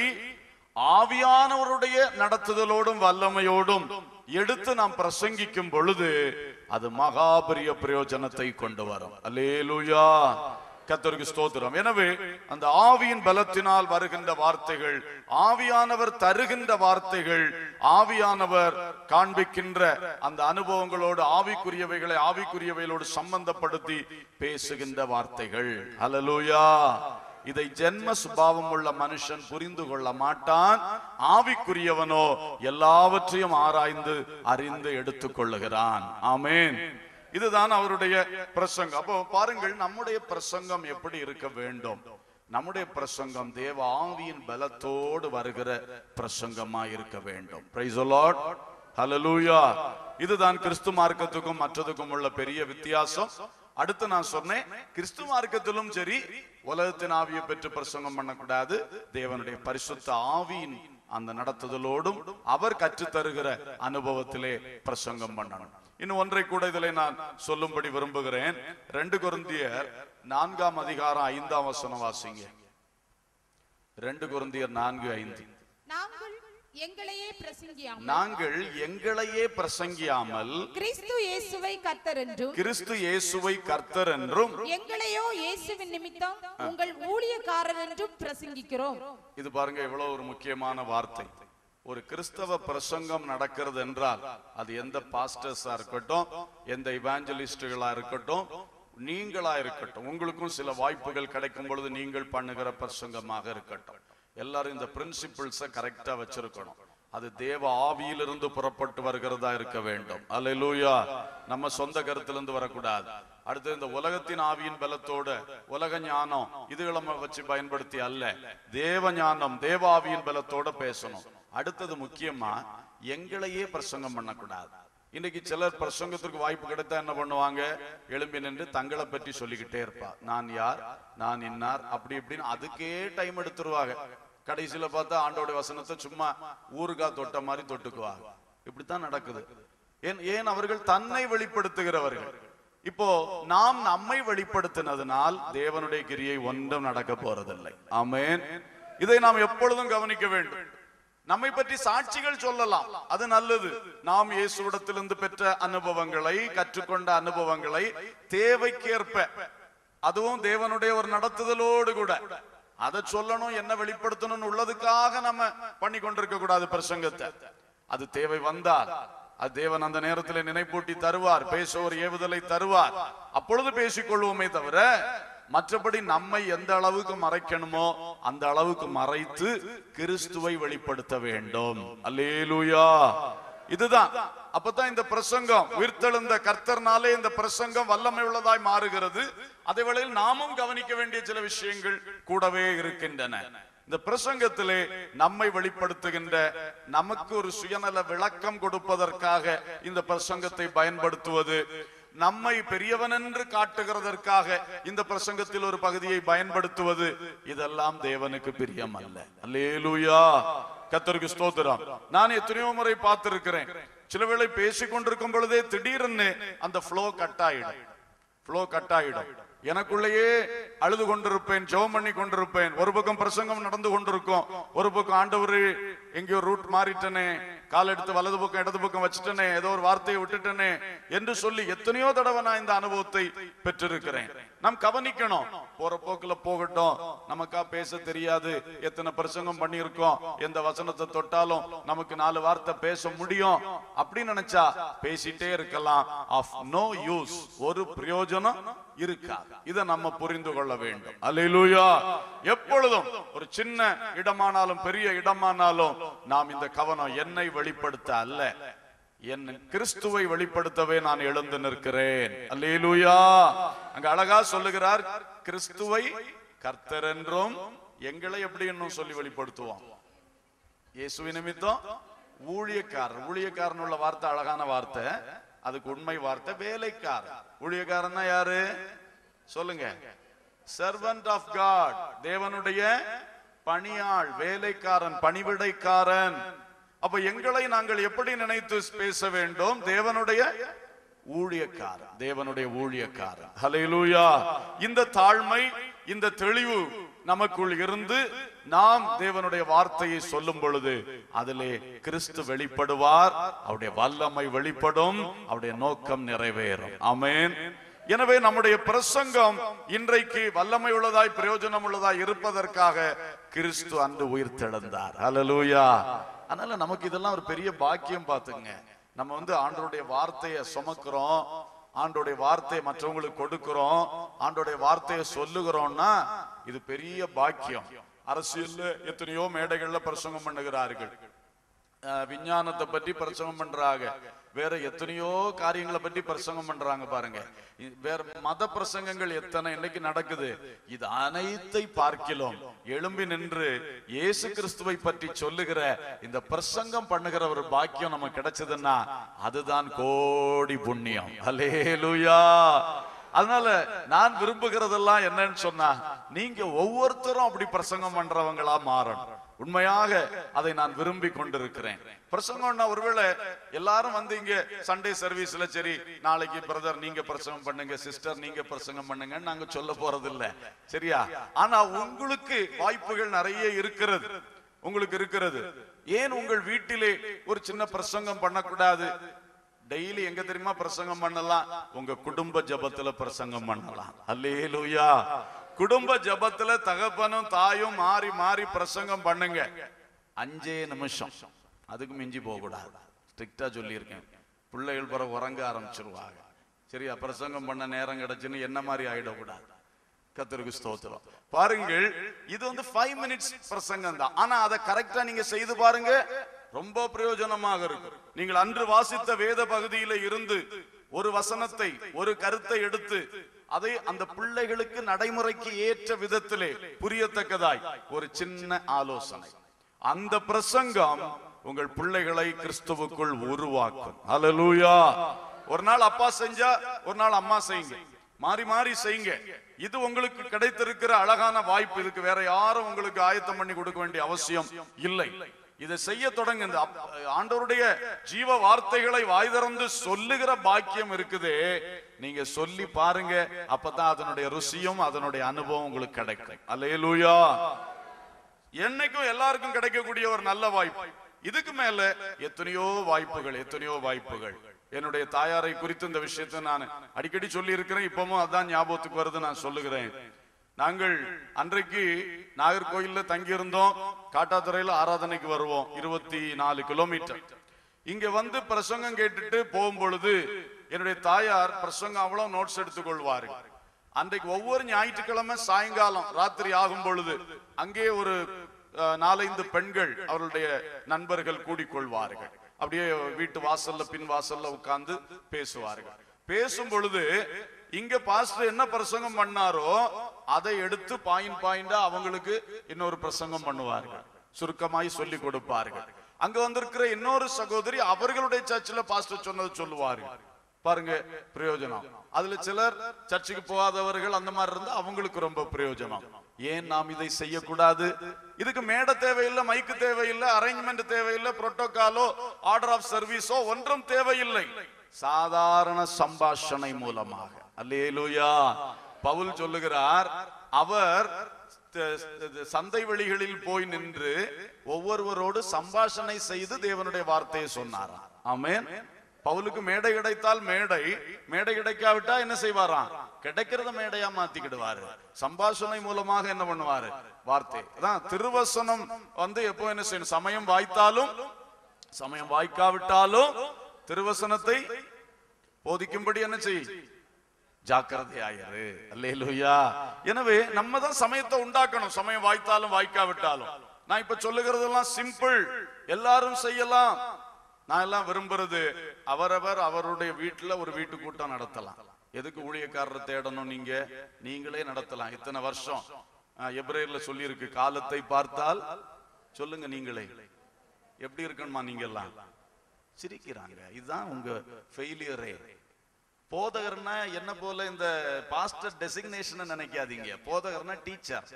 [SPEAKER 1] ஆவியானவருடைய நடத்துதலோடும் வல்லமையோடும் எடுத்து நாம் பிரசங்கிக்கும் பொழுது அது மகாபரிய பிரயோஜனத்தை கொண்டு வரும் அல்லேலூயா கத்தருக்கு ஸ்தோத்திரம் எனவே அந்த ஆவியின் பலத்தினால் வருகின்ற வார்த்தைகள் ஆவியானவர் தருகின்ற வார்த்தைகள் ஆவியானவர் காண்பிக்கின்ற அந்த அனுபவங்களோடு ஆவிக்குரியவைகளை ஆவிக்குரியவைகளோடு சம்பந்தப்படுத்தி பேசுகின்ற வார்த்தைகள் ஹalleluya இதை ஜென்ம சுபாவம் உள்ள மனுஷன் புரிந்து கொள்ள மாட்டான் ஆவிக்குரியவனோ எல்லாவற்றையும் ஆராய்ந்து அறிந்து எடுத்துக் கொள்ளுகிறான் ஆமென் இதுதான் அவருடைய பிரசங்கம் அப்போ பாருங்கள் நம்முடைய பிரசங்கம் எப்படி இருக்க வேண்டும் நம்முடைய பிரசங்கம் தேவ ஆவியின் பலத்தோடு வருகிற பிரசங்கமா இருக்க வேண்டும் பிரைஸ் லார்ட் ஹalleluya இதுதான் கிறிஸ்து மார்க்கத்துக்கும் மற்றதுக்கும் உள்ள பெரிய வித்தியாசம் அடுத்து நான் சொன்னேன் கிறிஸ்து மார்க்கத்திலும் சரி உலகத்தின் ஆவியை பெற்று பிரசங்கம் பண்ணக்கூடாது தேவனுடைய பரிசுத்த ஆவியின் அந்த நடத்துதலோடும் அவர் கற்றுத் தருகிற அனுபவத்திலே பிரசங்கம் பண்ணணும் இன்னும் ஒன்றை கூட இதிலே நான் சொல்லும்படி விரும்புகிறேன் ரெண்டு கொரிந்தியர் நான்காம் அதிகாரம் ஐந்தாம் வசனம் வாசிங்க ரெண்டு கொரிந்தியர் நான்கு ஐந்து
[SPEAKER 3] நாங்கள் எங்களையே பிரசங்கியாமல்
[SPEAKER 1] நாங்கள் எங்களையே பிரசங்கியாமல்
[SPEAKER 3] கிறிஸ்து இயேசுவை கர்த்தர் என்றும்
[SPEAKER 1] கிறிஸ்து இயேசுவை கர்த்தர் என்றும்
[SPEAKER 3] எங்களையோ இயேசுவின் நிமித்தம் உங்கள் ஊழியக்காரர் என்றும் பிரசங்கிக்கிறோம்
[SPEAKER 1] இது பாருங்க எவ்வளவு ஒரு முக்கியமான வார்த்தை ஒரு கிறிஸ்தவ பிரசங்கம் நடக்கிறது என்றால் அது எந்த பாஸ்டர்ஸா இருக்கட்டும் எந்த இவாஞ்சலிஸ்டுகளா இருக்கட்டும் நீங்களா இருக்கட்டும் உங்களுக்கும் சில வாய்ப்புகள் கிடைக்கும் பொழுது நீங்கள் பண்ணுகிற பிரசங்கமாக இருக்கட்டும் எல்லாரும் இந்த பிரின்சிபிள்ஸ கரெக்டா வச்சிருக்கணும் அது தேவ ஆவியிலிருந்து புறப்பட்டு வருகிறதா இருக்க வேண்டும் அல்லேலூயா நம்ம சொந்த கருத்திலிருந்து வரக்கூடாது அடுத்து இந்த உலகத்தின் ஆவியின் பலத்தோட உலக ஞானம் இதுகளை நம்ம வச்சு பயன்படுத்தி அல்ல தேவ ஞானம் தேவ ஆவியின் பலத்தோட பேசணும் அடுத்தது முக்கியமா எங்களையே பிரசங்கம் பண்ணக்கூடாது இன்னைக்கு சிலர் பிரசங்கத்திற்கு வாய்ப்பு கிடைத்தா என்ன பண்ணுவாங்க எழும்பி நின்று தங்களை பற்றி சொல்லிக்கிட்டே இருப்பா நான் யார் நான் இன்னார் அப்படி இப்படின்னு அதுக்கே டைம் எடுத்துருவாங்க கடைசியில பார்த்தா ஆண்டோட வசனத்தை சும்மா ஊறுகாய் தொட்ட மாதிரி தொட்டுக்குவாங்க இப்படித்தான் நடக்குது ஏன் ஏன் அவர்கள் தன்னை வெளிப்படுத்துகிறவர்கள் இப்போ நாம் நம்மை வெளிப்படுத்தினதுனால் தேவனுடைய கிரியை ஒன்றும் நடக்க போறதில்லை ஆமென் இதை நாம் எப்பொழுதும் கவனிக்க வேண்டும் நம்மை பற்றி சாட்சிகள் சொல்லலாம் அது நல்லது நாம் இயேசுவிடத்திலிருந்து பெற்ற அனுபவங்களை கற்றுக்கொண்ட அனுபவங்களை தேவைக்கேற்ப அதுவும் தேவனுடைய ஒரு நடத்துதலோடு கூட அதை சொல்லணும் என்ன வெளிப்படுத்தணும்னு உள்ளதுக்காக நம்ம பண்ணி கொண்டிருக்க கூடாது பிரசங்கத்தை அது தேவை வந்தால் அது தேவன் அந்த நேரத்தில் நினைப்பூட்டி தருவார் பேச ஒரு ஏவுதலை தருவார் அப்பொழுது பேசிக்கொள்வோமே தவிர மற்றபடி நம்மை எந்த அளவுக்கு மறைக்கணுமோ அந்த அளவுக்கு மறைத்து கிறிஸ்துவை வெளிப்படுத்த வேண்டும் அல்லேலூயா இதுதான் அப்பதான் இந்த பிரசங்கம் உயிர்த்தெழுந்த கர்த்தர்னாலே இந்த பிரசங்கம் வல்லமை உள்ளதாய் மாறுகிறது அதே வேளையில் நாமும் கவனிக்க வேண்டிய சில விஷயங்கள் கூடவே இருக்கின்றன இந்த பிரசங்கத்திலே நம்மை வெளிப்படுத்துகின்ற நமக்கு ஒரு சுயநல விளக்கம் கொடுப்பதற்காக இந்த பிரசங்கத்தை பயன்படுத்துவது நம்மை பெரியவன் என்று காட்டுகிறதற்காக இந்த பிரசங்கத்தில் ஒரு பகுதியை பயன்படுத்துவது இதெல்லாம் தேவனுக்கு பிரியம் அல்ல அல்லேலூயா கத்தருக்கு ஸ்தோத்திரம் நான் எத்தனையோ முறை பார்த்திருக்கிறேன் சில வேளை பேசிக் கொண்டிருக்கும் பொழுதே திடீர்னு அந்த ஃப்ளோ கட் ஆயிடும் ஃப்ளோ கட் ஆயிடும் எனக்குள்ளேயே அழுது கொண்டிருப்பேன் ஜெபம் பண்ணி கொண்டிருப்பேன் ஒரு பக்கம் பிரசங்கம் நடந்து கொண்டிருக்கும் ஒரு பக்கம் ஆண்டவரு எங்கேயோ ரூட் மாறிட்டனே கால் எடுத்து வலது பக்கம் இடது பக்கம் வச்சுட்டனே ஏதோ ஒரு வார்த்தையை விட்டுட்டனே என்று சொல்லி எத்தனையோ தடவை நான் இந்த அனுபவத்தை பெற்றிருக்கிறேன் நாம் கவனிக்கணும் போற போக்குல போகட்டும் நமக்கா பேச தெரியாது எத்தனை பிரசங்கம் பண்ணியிருக்கோம் எந்த வசனத்தை தொட்டாலும் நமக்கு நாலு வார்த்தை பேச முடியும் அப்படின்னு நினைச்சா பேசிட்டே இருக்கலாம் ஆஃப் நோ யூஸ் ஒரு பிரயோஜனம் இருக்காது இதை நம்ம புரிந்து கொள்ள வேண்டும் அல்லேலூயா எப்பொழுதும் ஒரு சின்ன இடமானாலும் பெரிய இடமானாலும் நாம் இந்த கவனம் என்னை வெளிப்படுத்த அல்ல என் கிறிஸ்துவை வெளிப்படுத்தவே நான் எழுந்து நிற்கிறேன் அல்லேலூயா அங்க அழகா சொல்லுகிறார் கிறிஸ்துவை கர்த்தர் என்றும் எங்களை எப்படி இன்னும் சொல்லி வெளிப்படுத்துவோம் இயேசுவி நிமித்தம் ஊழியக்காரர் ஊழியக்காரன் உள்ள வார்த்தை அழகான வார்த்தை அதுக்கு உண்மை வார்த்தை வேலைக்காரன் ஊழியக்காரன்னா யாரு சொல்லுங்க சர்வன்ட் ஆஃப் காட் தேவனுடைய பணியாள் வேலைக்காரன் பணிவிடைக்காரன் அப்ப எங்களை நாங்கள் எப்படி நினைத்து பேச வேண்டும் தேவனுடைய ஊழியக்காரன் தேவனுடைய ஊழியக்காரன் ஹalleluya இந்த தாழ்மை இந்த தெளிவு நமக்குள் இருந்து நாம் தேவனுடைய வார்த்தையை சொல்லும் பொழுது அதிலே கிறிஸ்து வெளிப்படுவார் அவருடைய வல்லமை வெளிப்படும் அவருடைய நோக்கம் நிறைவேறும் ஆமென் எனவே நம்முடைய பிரசங்கம் இன்றைக்கு வல்லமை உள்ளதாய் பிரயோஜனம் உள்ளதாய் இருப்பதற்காக கிறிஸ்து அன்று உயிர்த்தெழுந்தார் ஹalleluya அதனால நமக்கு இதெல்லாம் ஒரு பெரிய பாக்கியம் பாத்துங்க நம்ம வந்து ஆண்டவருடைய வார்த்தையை சுமக்கிறோம் ஆண்டோடைய வார்த்தையை மற்றவங்களுக்கு கொடுக்கிறோம் ஆண்டோடைய வார்த்தையை சொல்லுகிறோம்னா இது பெரிய பாக்கியம் அரசியல்ல எத்தனையோ மேடைகள்ல பிரசங்கம் பண்ணுகிறார்கள் அஹ், விஞ்ஞானத்தை பற்றி பிரசங்கம் பண்றாங்க வேற எத்தனையோ காரியங்களை பற்றி பிரசங்கம் பண்றாங்க பாருங்க இ- வேற மத பிரசங்கங்கள் எத்தனை இன்னைக்கு நடக்குது இது அனைத்தை பார்க்கிலும் எழும்பி நின்று இயேசு கிறிஸ்துவை பற்றி சொல்லுகிற இந்த பிரசங்கம் பண்ணுகிற ஒரு பாக்கியம் நமக்கு கிடைச்சதுன்னா அதுதான் கோடி புண்ணியம் அல்லேலூயா அதனால நான் விரும்புகிறதெல்லாம் என்னன்னு சொன்னா நீங்க ஒவ்வொருத்தரும் அப்படி பிரசங்கம் பண்றவங்களா மாறணும் உண்மையாக அதை நான் விரும்பி கொண்டிருக்கிறேன் பிரசங்கம்னா ஒருவேளை எல்லாரும் வந்து இங்க சண்டே சர்வீஸ்ல சரி நாளைக்கு பிரதர் நீங்க பிரசங்கம் பண்ணுங்க சிஸ்டர் நீங்க பிரசங்கம் பண்ணுங்க நாங்க சொல்ல போறது இல்ல சரியா ஆனா உங்களுக்கு வாய்ப்புகள் நிறைய இருக்கிறது உங்களுக்கு இருக்கிறது ஏன் உங்கள் வீட்டிலே ஒரு சின்ன பிரசங்கம் பண்ணக்கூடாது டெய்லி எங்க தெரியுமா பிரசங்கம் பண்ணலாம் உங்க குடும்ப ஜபத்துல பிரசங்கம் பண்ணலாம் அல்லேலூயா குடும்ப ஜபத்துல தகப்பனும் தாயும் மாறி மாறி பிரசங்கம் பண்ணுங்க அஞ்சே நிமிஷம் அதுக்கு மிஞ்சி போக கூடாது ஸ்ட்ரிக்டா சொல்லியிருக்கேன் பிள்ளைகள் பிறகு உறங்க ஆரம்பிச்சிருவாங்க சரியா பிரசங்கம் பண்ண நேரம் கிடைச்சுன்னு என்ன மாதிரி ஆயிடக்கூடாது கத்தருக்கு ஸ்தோத்திரம் பாருங்கள் இது வந்து ஃபைவ் மினிட்ஸ் பிரசங்கம் தான் ஆனா அதை கரெக்டா நீங்க செய்து பாருங்க ரொம்ப பிரயோஜனமாக இருக்கும் நீங்கள் அன்று வாசித்த வேத பகுதியில இருந்து ஒரு வசனத்தை ஒரு கருத்தை எடுத்து அதை அந்த பிள்ளைகளுக்கு நடைமுறைக்கு ஏற்ற விதத்திலே புரியத்தக்கதாய் ஒரு சின்ன ஆலோசனை அந்த பிரசங்கம் உங்கள் பிள்ளைகளை கிறிஸ்துவுக்குள் உருவாக்கும் ஹalleluya ஒரு நாள் அப்பா செஞ்சா ஒரு நாள் அம்மா செய்யுங்க மாறி மாறி செய்யுங்க இது உங்களுக்கு கிடைத்திருக்கிற அழகான வாய்ப்பு இதுக்கு வேற யாரும் உங்களுக்கு ஆயத்தம் பண்ணி கொடுக்க வேண்டிய அவசியம் இல்லை இதை செய்ய தொடங்க இந்த அப்- ஆண்டவருடைய ஜீவ வார்த்தைகளை வாய் திறந்து சொல்லுகிற பாக்கியம் இருக்குதே நீங்க சொல்லி பாருங்க அப்பதான் அதனுடைய ருசியும் அதனுடைய அனுபவம் உங்களுக்கு கிடைக்கும் அல்லேலூயா என்னைக்கும் எல்லாருக்கும் கிடைக்கக்கூடிய ஒரு நல்ல வாய்ப்பு இதுக்கு மேல எத்தனையோ வாய்ப்புகள் எத்தனையோ வாய்ப்புகள் என்னுடைய தாயாரை குறித்து இந்த விஷயத்தை நான் அடிக்கடி சொல்லி இருக்கிறேன் இப்பவும் அதான் ஞாபகத்துக்கு வருது நான் சொல்லுகிறேன் நாங்கள் அன்றைக்கு நாகர்கோயில்ல தங்கி இருந்தோம் காட்டாத்துறையில ஆராதனைக்கு வருவோம் இருபத்தி நாலு கிலோமீட்டர் இங்க வந்து பிரசங்கம் கேட்டுட்டு போகும் பொழுது என்னுடைய தாயார் பிரசங்கம் அவ்வளவு நோட்ஸ் எடுத்துக்கொள்வார்கள் அன்றைக்கு ஒவ்வொரு ஞாயிற்றுக்கிழமை சாயங்காலம் ராத்திரி ஆகும் பொழுது அங்கே ஒரு அஹ், நாலைந்து பெண்கள் அவர்களுடைய நண்பர்கள் கூடிக்கொள்வார்கள் அப்படியே வீட்டு வாசல்ல பின் வாசல்ல உட்கார்ந்து பேசுவார்கள் பேசும் பொழுது இங்க பாஸ்டர் என்ன பிரசங்கம் பண்ணாரோ அதை எடுத்து பாயிண்ட் பாயிண்டா அவங்களுக்கு இன்னொரு பிரசங்கம் பண்ணுவார்கள் சுருக்கமாய் சொல்லி கொடுப்பார்கள் அங்க வந்திருக்கிற இன்னொரு சகோதரி அவர்களுடைய சர்ச்சில் பாஸ்டர் சொன்னது சொல்லுவார்கள் பாருங்க பிரயோஜனம் அதுல சிலர் சர்ச்சுக்கு போகாதவர்கள் அந்த மாதிரி இருந்தா அவங்களுக்கு ரொம்ப பிரயோஜனம் ஏன் நாம் இதை செய்யக்கூடாது இதுக்கு மேடை தேவையில்லை மைக்கு தேவையில்லை அரேஞ்ச்மெண்ட் தேவையில்லை புரோட்டோகாலோ ஆர்டர் ஆஃப் சர்வீஸோ ஒன்றும் தேவையில்லை சாதாரண சம்பாஷணை மூலமாக அல்லேலூயா பவுல் சொல்லுகிறார் அவர் த- த- சந்தை வெளிகளில் போய் நின்று ஒவ்வொருவரோடு சம்பாஷணை செய்து தேவனுடைய வார்த்தையை சொன்னாராம் ஆமென் பவுலுக்கு மேடை கிடைத்தால் மேடை மேடை கிடைக்காவிட்டா என்ன செய்வாராம் கிடைக்கிறத மேடையா மாத்திக்கிடுவாரு சம்பாஷணை மூலமாக என்ன பண்ணுவாரு வார்த்தை அதான் திருவசனம் வந்து எப்போ என்ன செய்யணும் சமயம் வாய்த்தாலும் சமயம் வாய்க்காவிட்டாலும் திருவசனத்தை போதிக்கும்படி என்ன செய் ஜாக்கிரதையாயிரு அல்லேலூயா எனவே நம்ம தான் சமயத்தை உண்டாக்கணும் சமயம் வாய்த்தாலும் வாய்க்காவிட்டாலும் நான் இப்ப சொல்லுகிறதெல்லாம் சிம்பிள் எல்லாரும் செய்யலாம் நான் எல்லாம் விரும்புறது அவரவர் அவருடைய வீட்டுல ஒரு வீட்டு கூட்டம் நடத்தலாம் எதுக்கு ஊழியக்காரரை தேடணும் நீங்க நீங்களே நடத்தலாம் இத்தனை வருஷம் எப்ரேர்ல சொல்லி இருக்கு காலத்தை பார்த்தால் சொல்லுங்க நீங்களே எப்படி இருக்கணுமா நீங்க எல்லாம் சிரிக்கிறாங்க இதுதான் உங்க ஃபெயிலியரே போதகர்னா என்ன போல இந்த பாஸ்டர் டெசிக்னேஷன் நினைக்காதீங்க போதகர்னா டீச்சர்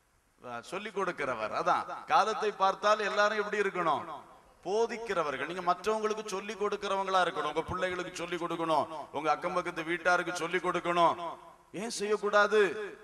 [SPEAKER 1] சொல்லி கொடுக்கிறவர் அதான் காலத்தை பார்த்தால் எல்லாரும் எப்படி இருக்கணும் போதிக்கிறவர்கள் நீங்க மற்றவங்களுக்கு சொல்லி கொடுக்கிறவங்களா இருக்கணும் உங்க பிள்ளைகளுக்கு சொல்லி கொடுக்கணும் உங்க அக்கம் பக்கத்து வீட்டாருக்கு சொல்லி கொடுக்கணும் ஏன் செய்யக்கூடாது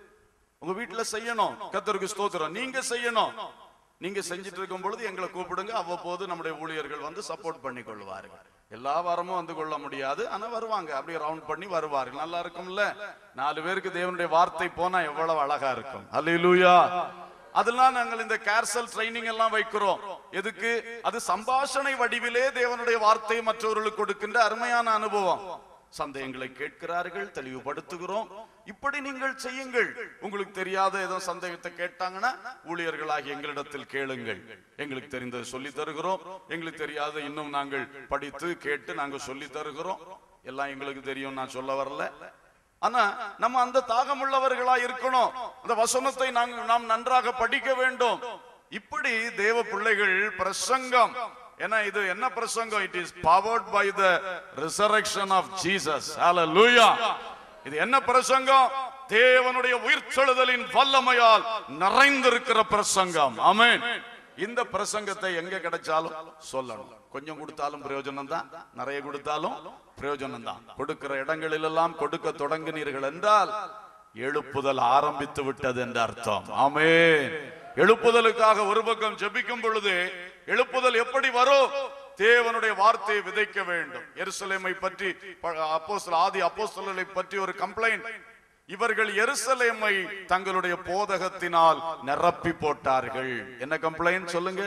[SPEAKER 1] உங்க வீட்டுல செய்யணும் கத்தருக்கு ஸ்தோத்திரம் நீங்க செய்யணும் நீங்க செஞ்சுட்டு இருக்கும் பொழுது எங்களை கூப்பிடுங்க அவ்வப்போது நம்முடைய ஊழியர்கள் வந்து சப்போர்ட் பண்ணி கொள்வார்கள் எல்லா வாரமும் வந்து கொள்ள முடியாது ஆனா வருவாங்க அப்படியே ரவுண்ட் பண்ணி வருவார்கள் நல்லா இருக்கும்ல நாலு பேருக்கு தேவனுடைய வார்த்தை போனா எவ்வளவு அழகா இருக்கும் அல்லேலூயா அதெல்லாம் நாங்கள் இந்த கேர்சல் ட்ரைனிங் எல்லாம் வைக்கிறோம் எதுக்கு அது சம்பாஷணை வடிவிலே தேவனுடைய வார்த்தையை மற்றவர்களுக்கு கொடுக்கின்ற அருமையான அனுபவம் சந்தேகங்களை கேட்கிறார்கள் தெளிவுபடுத்துகிறோம் இப்படி நீங்கள் செய்யுங்கள் உங்களுக்கு தெரியாத ஏதோ சந்தேகத்தை கேட்டாங்கன்னா ஊழியர்களாகி எங்களிடத்தில் கேளுங்கள் எங்களுக்கு தெரிந்ததை சொல்லி தருகிறோம் எங்களுக்கு தெரியாத இன்னும் நாங்கள் படித்து கேட்டு நாங்கள் சொல்லி தருகிறோம் எல்லாம் எங்களுக்கு தெரியும் நான் சொல்ல வரல ஆனா நம்ம அந்த தாகமுள்ளவர்களா இருக்கணும் அந்த வசனத்தை நாங்கள் நாம் நன்றாக படிக்க வேண்டும் இப்படி தேவ பிள்ளைகள் பிரசங்கம் ஏன்னா இது என்ன பிரசங்கம் it is powered by the resurrection of Jesus ஹalleluya இது என்ன பிரசங்கம் தேவனுடைய உயிர்த்தெழுதலின் வல்லமையால் நிறைந்திருக்கிற பிரசங்கம் ஆமென் இந்த பிரசங்கத்தை எங்க கிடைச்சாலும் சொல்லணும் கொஞ்சம் கொடுத்தாலும் பிரயோஜனம் தான் நிறைய கொடுத்தாலும் பிரயோஜனம் தான் கொடுக்கிற இடங்களில் எல்லாம் கொடுக்க தொடங்கினீர்கள் என்றால் எழுப்புதல் ஆரம்பித்து விட்டது என்று அர்த்தம் ஆமென் எழுப்புதலுக்காக ஒரு பக்கம் ஜெபிக்கும் பொழுது எழுப்புதல் எப்படி வரும் தேவனுடைய வார்த்தையை விதைக்க வேண்டும் எருசலேமை பற்றி அப்போஸ்தல ஆதி அப்போஸ்தலரை பற்றி ஒரு கம்ப்ளைண்ட் இவர்கள் எருசலேமை தங்களுடைய போதகத்தினால் நிரப்பி போட்டார்கள் என்ன கம்ப்ளைண்ட் சொல்லுங்க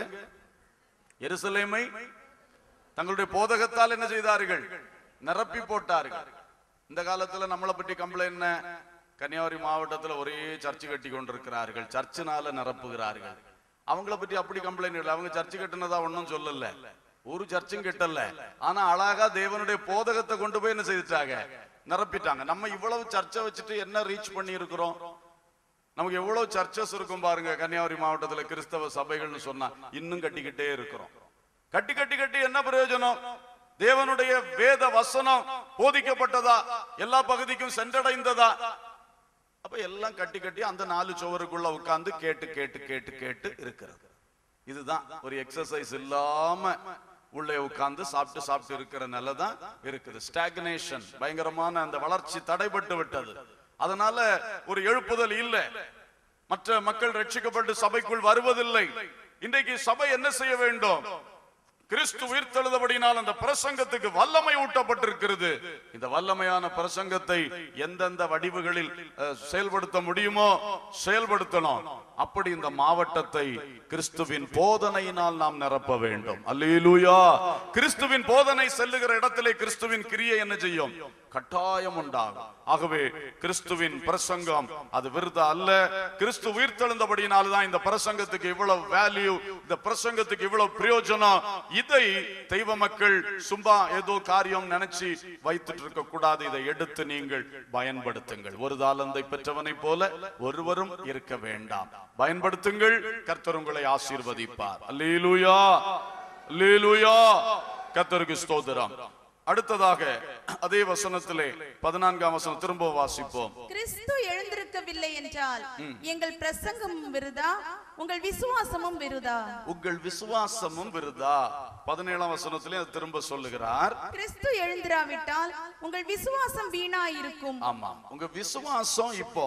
[SPEAKER 1] எருசலேமை தங்களுடைய போதகத்தால் என்ன செய்தார்கள் நிரப்பி போட்டார்கள் இந்த காலத்துல நம்மளை பற்றி கம்ப்ளைண்ட் என்ன கன்னியாகுமரி மாவட்டத்துல ஒரே சர்ச்சு கட்டி கொண்டிருக்கிறார்கள் சர்ச்சினால நிரப்புகிறார்கள் அவங்கள பற்றி அப்படி கம்ப்ளைண்ட் இல்லை அவங்க சர்ச்சு கட்டினதா ஒன்றும் சொல்லல ஒரு சர்ச்சும் கட்டல ஆனா அழகா தேவனுடைய போதகத்தை கொண்டு போய் என்ன செய்துட்டாங்க நிரப்பிட்டாங்க நம்ம இவ்வளவு சர்ச்சை வச்சுட்டு என்ன ரீச் பண்ணி இருக்கிறோம் நமக்கு எவ்வளவு சர்ச்சஸ் இருக்கும் பாருங்க கன்னியாகுமரி மாவட்டத்துல கிறிஸ்தவ சபைகள்னு சொன்னா இன்னும் கட்டிக்கிட்டே இருக்கிறோம் கட்டி கட்டி கட்டி என்ன பிரயோஜனம் தேவனுடைய வேத வசனம் போதிக்கப்பட்டதா எல்லா பகுதிக்கும் சென்றடைந்ததா அப்ப எல்லாம் கட்டி கட்டி அந்த நாலு சுவருக்குள்ள உட்கார்ந்து கேட்டு கேட்டு கேட்டு கேட்டு இருக்கிறது இதுதான் ஒரு எக்ஸசைஸ் இல்லாம உள்ளே உட்கார்ந்து சாப்பிட்டு சாப்பிட்டு இருக்கிற நிலைதான் இருக்குது ஸ்டாக்னேஷன் பயங்கரமான அந்த வளர்ச்சி தடைபட்டு விட்டது அதனால ஒரு எழுப்புதல் இல்ல மற்ற மக்கள் ரட்சிக்கப்பட்டு சபைக்குள் வருவதில்லை இன்றைக்கு சபை என்ன செய்ய வேண்டும் கிறிஸ்து உயிர்த்தெழுதபடினால் அந்த பிரசங்கத்துக்கு வல்லமை ஊட்டப்பட்டிருக்கிறது இந்த வல்லமையான பிரசங்கத்தை எந்தெந்த வடிவுகளில் அஹ், செயல்படுத்த முடியுமோ செயல்படுத்தணும் அப்படி இந்த மாவட்டத்தை கிறிஸ்துவின் போதனையினால் நாம் நிரப்ப வேண்டும் அல்லேலூயா கிறிஸ்துவின் போதனை செல்லுகிற இடத்திலே கிறிஸ்துவின் கிரியை என்ன செய்யும் கட்டாயம் உண்டாகும் ஆகவே கிறிஸ்துவின் பிரசங்கம் அது விருதா அல்ல கிறிஸ்து உயிர்த்தெழுந்தபடியினால தான் இந்த பிரசங்கத்துக்கு இவ்வளவு வேல்யூ இந்த பிரசங்கத்துக்கு இவ்வளவு பிரயோஜனம் இதை தெய்வ மக்கள் சும்மா ஏதோ காரியம் நினைச்சு வைத்துட்டு இருக்க கூடாது இதை எடுத்து நீங்கள் பயன்படுத்துங்கள் ஒரு தாளந்தை பெற்றவனை போல ஒருவரும் இருக்க வேண்டாம் பயன்படுத்துங்கள் கர்த்தர் உங்களை ஆசீர்வதிப்பார் அல்லேலூயா அல்லேலூயா கர்த்தருக்கு ஸ்தோத்திரம் அடுத்ததாக அதே வசனத்திலே பதினான்காம் வசனம் திரும்ப வாசிப்போம்
[SPEAKER 2] கிறிஸ்து எழுந்திருக்கவில்லை என்றால் எங்கள் பிரசங்கமும் விருதா உங்கள் விசுவாசமும் விருதா
[SPEAKER 1] உங்கள் விசுவாசமும் விருதா பதினேழாம் வசனத்திலே அது திரும்ப சொல்லுகிறார்
[SPEAKER 2] கிறிஸ்து எழுந்திராவிட்டால் உங்கள் விசுவாசம் வீணா இருக்கும்
[SPEAKER 1] ஆமாம் உங்க விசுவாசம் இப்போ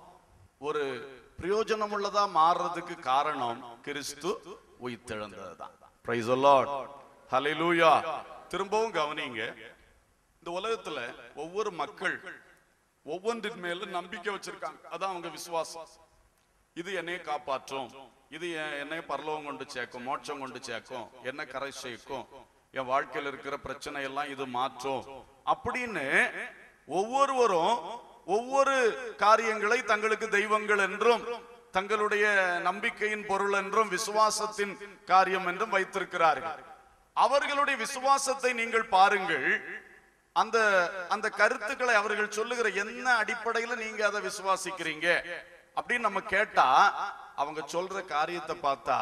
[SPEAKER 1] ஒரு பிரயோஜனம் உள்ளதா மாறுறதுக்கு காரணம் கிறிஸ்து உயிர்த்தெழுந்ததுதான் பிரைஸ் லார்ட் ஹalleluya திரும்பவும் கவனிங்க இந்த உலகத்துல ஒவ்வொரு மக்கள் ஒவ்வொன்றின் மேல நம்பிக்கை வச்சிருக்காங்க அதான் அவங்க விசுவாசம் இது என்னை காப்பாற்றும் இது என்- என்னை பரலோகம் கொண்டு சேர்க்கும் மோட்சம் கொண்டு சேர்க்கும் என்ன கரை சேர்க்கும் என் வாழ்க்கையில் இருக்கிற பிரச்சனை எல்லாம் இது மாற்றும் அப்படின்னு ஒவ்வொருவரும் ஒவ்வொரு காரியங்களை தங்களுக்கு தெய்வங்கள் என்றும் தங்களுடைய நம்பிக்கையின் பொருள் என்றும் விசுவாசத்தின் காரியம் என்றும் வைத்திருக்கிறார்கள் அவர்களுடைய விசுவாசத்தை நீங்கள் பாருங்கள் அந்த அந்த கருத்துக்களை அவர்கள் சொல்லுகிற என்ன அடிப்படையில நீங்க அதை விசுவாசிக்கிறீங்க அப்படின்னு நம்ம கேட்டா அவங்க சொல்ற காரியத்தை பார்த்தா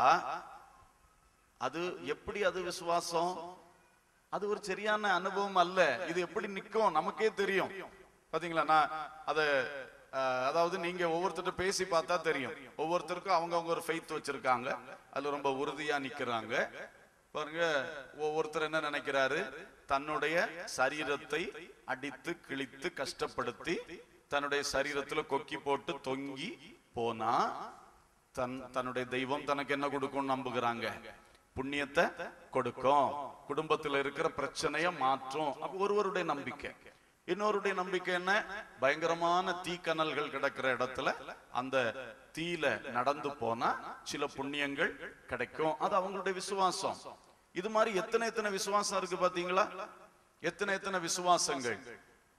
[SPEAKER 1] அது எப்படி அது விசுவாசம் அது ஒரு சரியான அனுபவம் அல்ல இது எப்படி நிக்கும் நமக்கே தெரியும் பாத்தீங்களா நான் அத அஹ், அதாவது நீங்க ஒவ்வொருத்தர்ட்ட பேசி பார்த்தா தெரியும் ஒவ்வொருத்தருக்கும் அவங்க அவங்க ஒரு ஃபெய்த் வச்சிருக்காங்க அதுல ரொம்ப உறுதியா நிக்கிறாங்க பாருங்க ஒவ்வொருத்தர் என்ன நினைக்கிறாரு தன்னுடைய சரீரத்தை அடித்து கிழித்து கஷ்டப்படுத்தி தன்னுடைய சரீரத்துல கொக்கி போட்டு தொங்கி போனா தன் தன்னுடைய தெய்வம் தனக்கு என்ன கொடுக்கும் நம்புகிறாங்க புண்ணியத்தை கொடுக்கும் குடும்பத்துல இருக்கிற பிரச்சனைய மாற்றும் அப்ப ஒருவருடைய நம்பிக்கை இன்னொருடைய நம்பிக்கை என்ன பயங்கரமான தீக்கனல்கள் கிடக்கிற இடத்துல அந்த தீல நடந்து போனா சில புண்ணியங்கள் கிடைக்கும் அது அவங்களுடைய விசுவாசம் இது மாதிரி எத்தனை எத்தனை விசுவாசம் இருக்கு பாத்தீங்களா எத்தனை எத்தனை விசுவாசங்கள்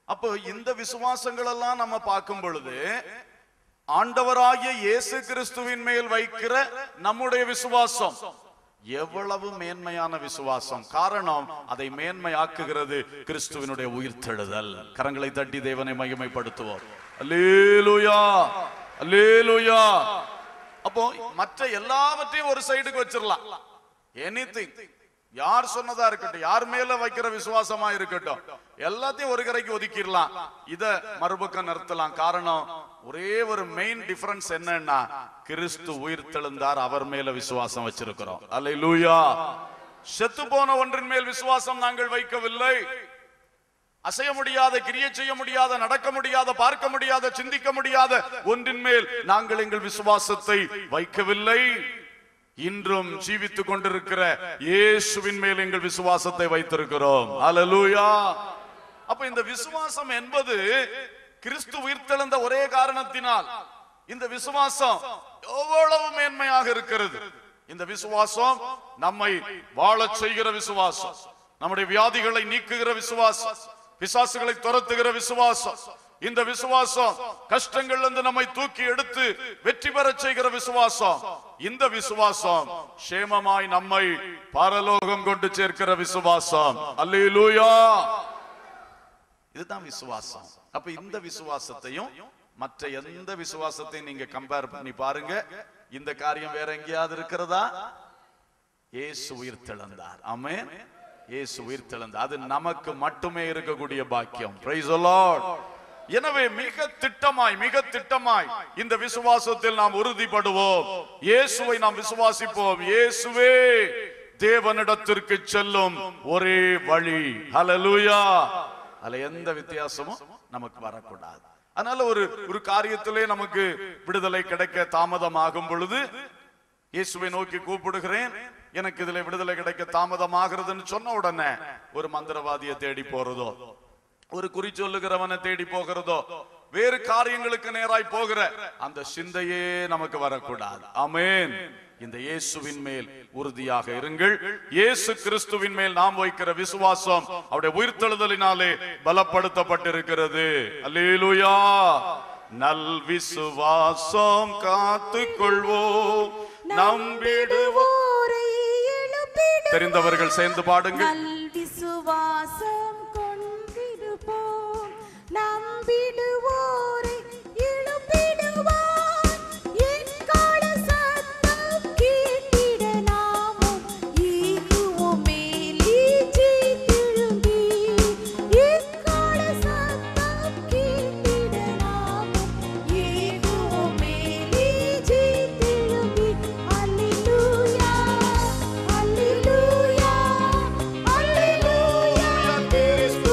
[SPEAKER 1] அப்போ இந்த விசுவாசங்கள் எல்லாம் நம்ம பார்க்கும் பொழுது ஆண்டவராகிய இயேசு கிறிஸ்துவின் மேல் வைக்கிற நம்முடைய விசுவாசம் எவ்வளவு மேன்மையான விசுவாசம் காரணம் அதை மேன்மையாக்குகிறது கிறிஸ்துவினுடைய உயிர்த்தெழுதல் கரங்களை தட்டி தேவனை மகிமைப்படுத்துவோம் அல்லேலூயா அல்லேலூயா அப்போ மற்ற எல்லாவற்றையும் ஒரு சைடுக்கு வச்சிடலாம் எனிதிங் யார் சொன்னதா இருக்கட்டும் யார் மேல வைக்கிற விசுவாசமா இருக்கட்டும் எல்லாத்தையும் ஒரு கரைக்கு ஒதுக்கிடலாம் இத மறுபக்கம் நிறுத்தலாம் காரணம் ஒரே ஒரு மெயின் டிஃபரன்ஸ் என்னன்னா கிறிஸ்து உயிர் தெழுந்தார் அவர் மேல விசுவாசம் வச்சிருக்கிறோம் அல்லேலூயா செத்து போன ஒன்றின் மேல் விசுவாசம் நாங்கள் வைக்கவில்லை அசைய முடியாத கிரிய செய்ய முடியாத நடக்க முடியாத பார்க்க முடியாத சிந்திக்க முடியாத ஒன்றின் மேல் நாங்கள் எங்கள் விசுவாசத்தை வைக்கவில்லை இன்றும் ஜீவித்துக் கொண்டிருக்கிற இயேசுவின் மேல் எங்கள் விசுவாசத்தை வைத்திருக்கிறோம் அல்லேலூயா அப்ப இந்த விசுவாசம் என்பது கிறிஸ்து உயிர்த்தெழுந்த ஒரே காரணத்தினால் இந்த விசுவாசம் எவ்வளவு மேன்மையாக இருக்கிறது இந்த விசுவாசம் நம்மை வாழச் செய்கிற விசுவாசம் நம்முடைய வியாதிகளை நீக்குகிற விசுவாசம் பிசாசுகளை துரத்துகிற விசுவாசம் இந்த விசுவாசம் கஷ்டங்கள்ல இருந்து நம்மை தூக்கி எடுத்து வெற்றி பெறச் செய்கிற விசுவாசம் இந்த விசுவாசம் சேமமாய் நம்மை பரலோகம் கொண்டு சேர்க்கிற விசுவாசம் அல்லேலூயா இதுதான் விசுவாசம் அப்ப இந்த விசுவாசத்தையும் மற்ற எந்த விசுவாசத்தையும் நீங்க கம்பேர் பண்ணி பாருங்க இந்த காரியம் வேற எங்கேயாவது இருக்கிறதா இயேசு உயிர் தெழுந்தார் ஆமென் இயேசு உயிர் தெழுந்தார் அது நமக்கு மட்டுமே இருக்கக்கூடிய பாக்கியம் பிரைஸ் எனவே மிக திட்டமாய் மிக திட்டமாய் இந்த விசுவாசத்தில் நாம் உறுதிப்படுவோம் இயேசுவை நாம் விசுவாசிப்போம் இயேசுவே தேவனிடத்திற்கு செல்லும் ஒரே வழி ஹalleluya அதுல எந்த வித்தியாசமும் நமக்கு வரக்கூடாது அதனால ஒரு ஒரு காரியத்திலே நமக்கு விடுதலை கிடைக்க தாமதமாகும் பொழுது இயேசுவை நோக்கி கூப்பிடுகிறேன் எனக்கு இதுல விடுதலை கிடைக்க தாமதமாகிறதுன்னு சொன்ன உடனே ஒரு மந்திரவாதியை தேடி போறதோ ஒரு குறி சொல்லுகிறவனை தேடி போகிறதோ வேறு காரியங்களுக்கு நேராய் போகிற அந்த சிந்தையே நமக்கு வரக்கூடாது ஆமென் இந்த இயேசுவின் மேல் உறுதியாக இருங்கள் இயேசு கிறிஸ்துவின் மேல் நாம் வைக்கிற விசுவாசம் அவருடைய உயிர்த்தெழுதலினாலே பலப்படுத்தப்பட்டிருக்கிறது அல்லேலூயா நல் விசுவாசம் காத்துக் கொள்வோம் நம்பிடுவோம்
[SPEAKER 2] நம்பிடுவோரை எழுப்பிடுவோம்.
[SPEAKER 1] தெரிந்தவர்கள் சேர்ந்து பாடுங்கள்
[SPEAKER 2] நல் விசுவாசம் கொண்டிருப்போம் நம்பிடுவோரை எழுப்பிடுவோம் எக்கால சத்தம் கேட்டிட நாமும் ஈகுவோம் மேலீச்சை திரும்பி எக்கால சத்தம் கேட்டிட நாமும் ஈகுவோம் மேலீச்சை திரும்பி அல்லேலூயா அல்லேலூயா அல்லேலூயா கிறிஸ்து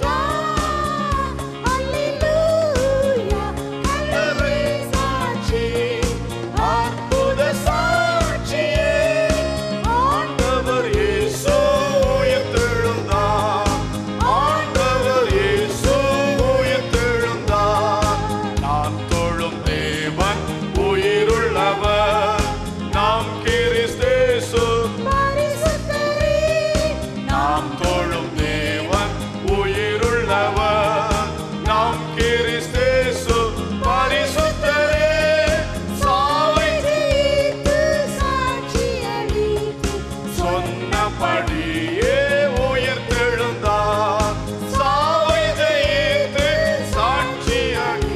[SPEAKER 2] அல்லேலூயா கல்லறை சாட்சி அற்புத சாட்சியே
[SPEAKER 1] ஆண்டவர் இயேசு உயிர்த்தெழுந்தார். ஆண்டவர் இயேசு உயிர்த்தெழுந்தார். நான் தொழும் தேவன் உயிருள்ளவர். நாம் கிறிஸ்தேசு.
[SPEAKER 2] பரிசுத்தரே
[SPEAKER 1] நாம் தொழும் தேவன் உயிருள்ளவர். நாம் கிறிஸ்தேசு. பரிசுத்தரே. சாவை
[SPEAKER 2] ஜெயித்து சாட்சி அளித்து
[SPEAKER 1] சொன்னபடியே உயிர்த்தெழுந்தார் சாவை ஜெயித்து சாட்சியாகி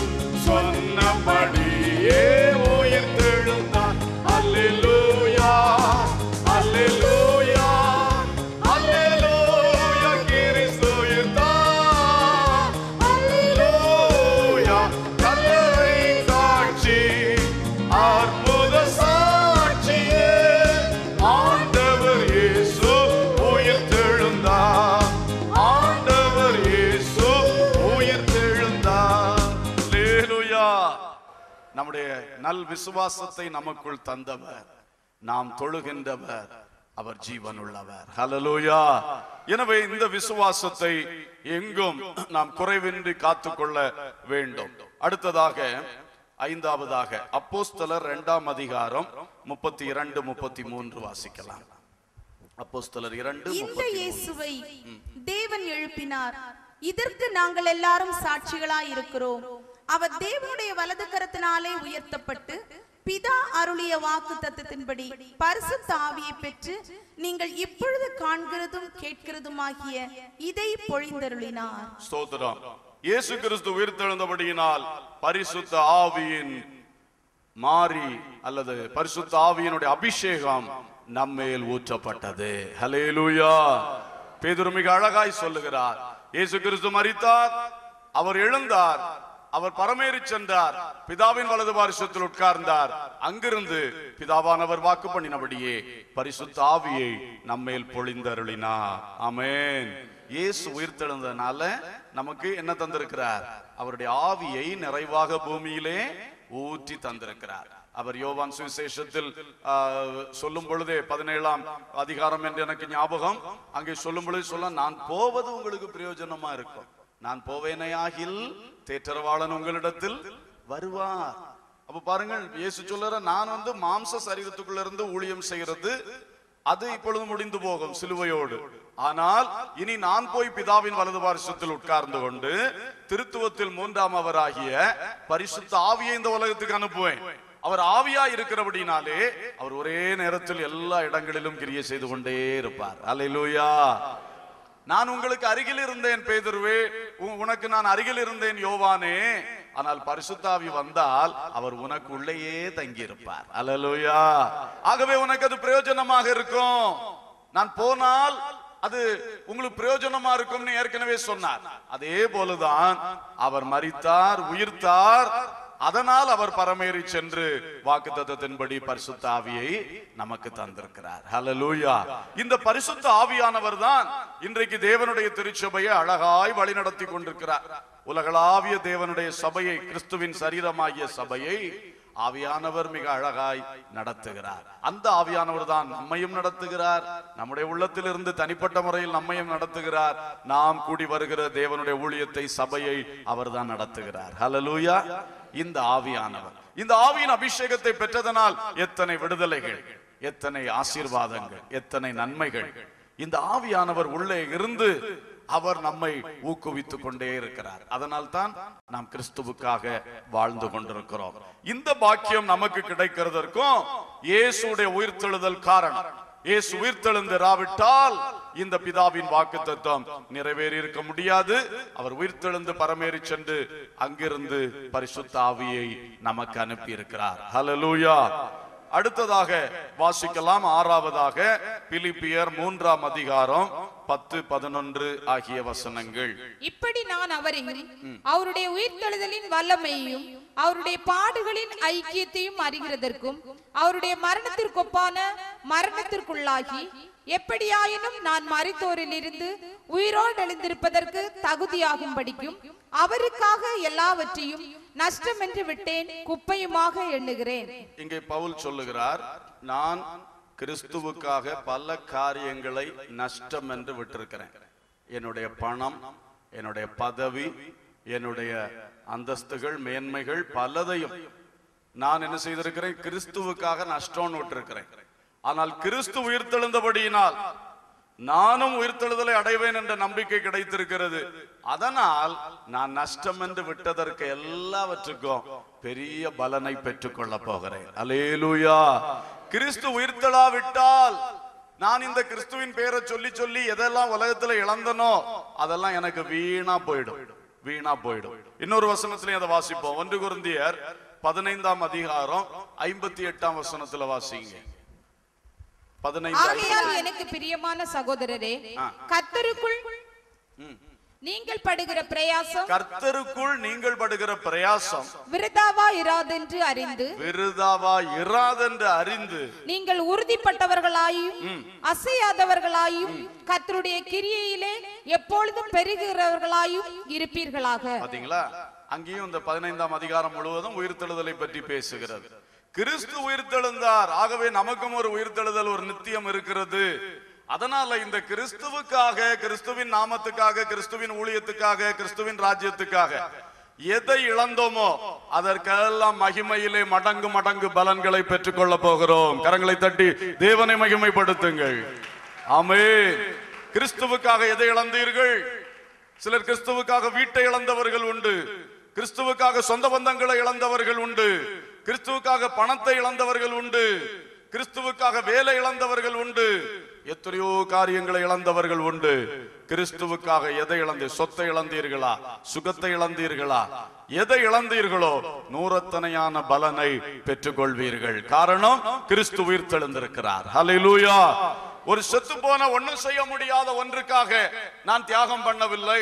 [SPEAKER 1] சொன்னபடியே உயிர்த்தெழுந்தார் அல்லேலூயா அல்லேலூயா அல்லேலூயா கிறிஸ்து உயிர்த்தார் அல்லேலூயா கல்லறை சாட்சி அற்புத சாட்சியே ஆண்டவர் இயேசு உயிர்த்தெழுந்தார் ஆண்டவர் இயேசு உயிர்த்தெழுந்தார் அல்லேலூயா நம்முடைய நல் விசுவாசத்தை நமக்குள் தந்தவர் நாம் தொழுகின்றவர் அவர் ஜீவனுள்ளவர் ஹalleluya எனவே இந்த விசுவாசத்தை எங்கும் நாம் குறைவின்றி காத்துக்கொள்ள வேண்டும் அடுத்ததாக ஐந்தாவதாக அப்போஸ்தலர் இரண்டாம் அதிகாரம் முப்பத்தி இரண்டு முப்பத்தி மூன்று வாசிக்கலாம் அப்போஸ்தலர் இரண்டு
[SPEAKER 2] இந்த
[SPEAKER 1] முப்பத்தி
[SPEAKER 2] இயேசுவை தேவன் எழுப்பினார் இதற்கு நாங்கள் எல்லாரும் சாட்சிகளாய் இருக்கிறோம் அவர் தேவனுடைய வலது கரத்தினாலே உயர்த்தப்பட்டு பிதா அருளிய வாக்கு தத்தத்தின்படி பரிசுத்த ஆவியை பெற்று நீங்கள் இப்பொழுது காண்கிறதும் கேட்கிறதுமாகிய இதை பொழிந்தருளினார்
[SPEAKER 1] ஸ்தோத்திரம் இயேசு கிறிஸ்து உயிர்த்தெழுந்தபடியினால் பரிசுத்த ஆவியின் மாறி அல்லது பரிசுத்த ஆவியினுடைய அபிஷேகம் நம்மேல் ஊற்றப்பட்டது ஹலேலூயா பேதுரு மிக அழகாய் சொல்லுகிறார் இயேசு கிறிஸ்து மரித்தார் அவர் எழுந்தார் அவர் பரமேறி சென்றார் பிதாவின் வலது பாரிசத்தில் உட்கார்ந்தார் அங்கிருந்து பிதாவானவர் வாக்கு பண்ணினபடியே பரிசுத்த ஆவியை நம்மேல் பொழிந்தருளினார் ஆமென் இயேசு உயிர்த்தெழுந்ததுனால நமக்கு என்ன தந்திருக்கிறார் அவருடைய ஆவியை நிறைவாக பூமியிலே ஊற்றி தந்திருக்கிறார் அவர் யோவான் சுவிசேஷத்தில் ஆ, சொல்லும் பொழுதே பதினேழாம் அதிகாரம் என்று எனக்கு ஞாபகம் அங்கே சொல்லும் பொழுது சொல்ல நான் போவது உங்களுக்கு பிரயோஜனமா இருக்கும் நான் போவேனையாகில் தேற்றரவாளன் உங்களிடத்தில் வருவார் அப்ப பாருங்கள் இயேசு சொல்லுற நான் வந்து மாம்ச சரீரத்துக்குள்ள இருந்து ஊழியம் செய்கிறது அது இப்பொழுது முடிந்து போகும் சிலுவையோடு ஆனால் இனி நான் போய் பிதாவின் வலது பாரிசத்தில் உட்கார்ந்து கொண்டு திருத்துவத்தில் மூன்றாம் அவராகிய பரிசுத்த ஆவியை இந்த உலகத்துக்கு அனுப்புவேன் அவர் ஆவியா இருக்கிறபடினாலே அவர் ஒரே நேரத்தில் எல்லா இடங்களிலும் கிரியை செய்து கொண்டே இருப்பார் அல்லேலூயா நான் உங்களுக்கு அருகில் இருந்தேன் பேதுருவே உ- உனக்கு நான் அருகில் இருந்தேன் யோவானே ஆனால் பரிசுத்தாவி வந்தால் அவர் உனக்கு உள்ளேயே தங்கி இருப்பார் அல்லேலூயா ஆகவே உனக்கு அது பிரயோஜனமாக இருக்கும் நான் போனால் அது உங்களுக்கு பிரயோஜனமா இருக்கும்னு ஏற்கனவே சொன்னார் அதே போலதான் அவர் மரித்தார் உயிர்த்தார் அதனால் அவர் பரமேறி சென்று வாக்குத்தத்தத்தின்படி பரிசுத்த ஆவியை நமக்கு தந்திருக்கிறார் ஹalleluya இந்த பரிசுத்த ஆவியானவர் தான் இன்றைக்கு தேவனுடைய திருச்சபையை அழகாய் வழிநடத்தி கொண்டிருக்கிறார் உலகளாவிய தேவனுடைய சபையை கிறிஸ்துவின் சரீரமாகிய சபையை ஆவியானவர் மிக அழகாய் நடத்துகிறார் அந்த ஆவியானவர் தான் நம்மையும் நடத்துகிறார் நம்முடைய உள்ளத்திலிருந்து தனிப்பட்ட முறையில் நம்மையும் நடத்துகிறார் நாம் கூடி வருகிற தேவனுடைய ஊழியத்தை சபையை அவர்தான் நடத்துகிறார் ஹalleluya இந்த ஆவியானவர் இந்த ஆவியின் அபிஷேகத்தை பெற்றதனால் எத்தனை விடுதலைகள் எத்தனை ஆசீர்வாதங்கள் எத்தனை நன்மைகள் இந்த ஆவியானவர் உள்ளே இருந்து அவர் நம்மை ஊக்குவித்துக் கொண்டே இருக்கிறார் அதனால் தான் நாம் கிறிஸ்துவுக்காக வாழ்ந்து கொண்டிருக்கிறோம் இந்த பாக்கியம் நமக்கு கிடைக்கிறதற்கும் இயேசுடைய உயிர்த்தெழுதல் காரணம் இயேசு உயிர்த்தெழுந்திராவிட்டால் இந்த பிதாவின் வாக்கு தத்துவம் நிறைவேறி இருக்க முடியாது அவர் உயிர்த்தெழுந்து பரமேறி சென்று அங்கிருந்து பரிசுத்த ஆவியை நமக்கு அனுப்பி இருக்கிறார் ஹalleluya அடுத்ததாக வாசிக்கலாம் ஆறாவதாக பிலிப்பியர் மூன்றாம் அதிகாரம் பத்து பதினொன்று ஆகிய வசனங்கள்
[SPEAKER 3] இப்படி நான் அவரையும் அவருடைய உயிர்த்தெழுதலின் வல்லமையையும் அவருடைய பாடுகளின் ஐக்கியத்தையும் அறிகிறதற்கும் அவருடைய மரணத்திற்கொப்பான மரணத்திற்குள்ளாகி எப்படியாயினும் நான் மரித்தோரிலிருந்து உயிரோடு எழுந்திருப்பதற்கு தகுதியாகும்படிக்கும் அவருக்காக எல்லாவற்றையும் நஷ்டம் என்று விட்டேன் குப்பையுமாக எண்ணுகிறேன்
[SPEAKER 1] இங்கே பவுல் சொல்லுகிறார் நான் கிறிஸ்துவுக்காக பல காரியங்களை நஷ்டம் என்று விட்டிருக்கிறேன் என்னுடைய பணம் என்னுடைய பதவி என்னுடைய அந்தஸ்துகள் மேன்மைகள் பலதையும் நான் என்ன செய்திருக்கிறேன் கிறிஸ்துவுக்காக நஷ்டம்னு விட்டிருக்கிறேன் ஆனால் கிறிஸ்து உயிர்த்தெழுந்தபடியினால் நானும் உயிர்த்தெழுதலை அடைவேன் என்ற நம்பிக்கை கிடைத்திருக்கிறது அதனால் நான் நஷ்டம் என்று விட்டதற்கு எல்லாவற்றுக்கும் பெரிய பலனை பெற்றுக் கொள்ள போகிறேன் அலேலுயா கிறிஸ்து உயிர்த்தெழாவிட்டால் நான் இந்த கிறிஸ்துவின் பெயரை சொல்லி சொல்லி எதெல்லாம் உலகத்துல இழந்தனோ அதெல்லாம் எனக்கு வீணா போயிடும் வீணா போயிடும் இன்னொரு வசனத்திலையும் அதை வாசிப்போம் ஒன்று குருந்தியர் பதினைந்தாம் அதிகாரம் ஐம்பத்தி எட்டாம் வசனத்துல வாசிங்க பதினைந்து
[SPEAKER 3] ஆகையால் எனக்கு பிரியமான சகோதரரே கத்தருக்குள் நீங்கள் படுகிற பிரயாசம்
[SPEAKER 1] கர்த்தருக்குள் நீங்கள் படுகிற பிரயாசம்
[SPEAKER 3] விருதாவா இராதென்று அறிந்து
[SPEAKER 1] விருதாவா இராதென்று அறிந்து
[SPEAKER 3] நீங்கள் உறுதிப்பட்டவர்களாயும் அசையாதவர்களாயும் கர்த்தருடைய கிரியையிலே எப்பொழுதும் பெருகிறவர்களாயும் இருப்பீர்களாக
[SPEAKER 1] பாத்தீங்களா அங்கேயும் இந்த பதினைந்தாம் அதிகாரம் முழுவதும் உயிர்த்தெழுதலை பற்றி பேசுகிறது கிறிஸ்து உயிர்த்தெழுந்தார் ஆகவே நமக்கும் ஒரு உயிர்த்தெழுதல் ஒரு நித்தியம் இருக்கிறது அதனால இந்த கிறிஸ்துவுக்காக கிறிஸ்துவின் நாமத்துக்காக கிறிஸ்துவின் ஊழியத்துக்காக கிறிஸ்துவின் ராஜ்யத்துக்காக எதை இழந்தோமோ அதற்கெல்லாம் மகிமையிலே மடங்கு மடங்கு பலன்களை பெற்றுக்கொள்ள போகிறோம் கரங்களை தட்டி தேவனை மகிமைப்படுத்துங்கள் ஆமே கிறிஸ்துவுக்காக எதை இழந்தீர்கள் சிலர் கிறிஸ்துவுக்காக வீட்டை இழந்தவர்கள் உண்டு கிறிஸ்துவுக்காக சொந்த பந்தங்களை இழந்தவர்கள் உண்டு கிறிஸ்துவுக்காக பணத்தை இழந்தவர்கள் உண்டு கிறிஸ்துவுக்காக வேலை இழந்தவர்கள் உண்டு எத்தனையோ காரியங்களை இழந்தவர்கள் உண்டு கிறிஸ்துவுக்காக எதை இழந்து சொத்தை இழந்தீர்களா சுகத்தை இழந்தீர்களா எதை இழந்தீர்களோ நூறத்தனையான பலனை பெற்றுக்கொள்வீர்கள் காரணம் கிறிஸ்து உயிர்த்தெழுந்திருக்கிறார் ஹalleluya ஒரு செத்து போன ஒண்ணும் செய்ய முடியாத ஒன்றுக்காக நான் தியாகம் பண்ணவில்லை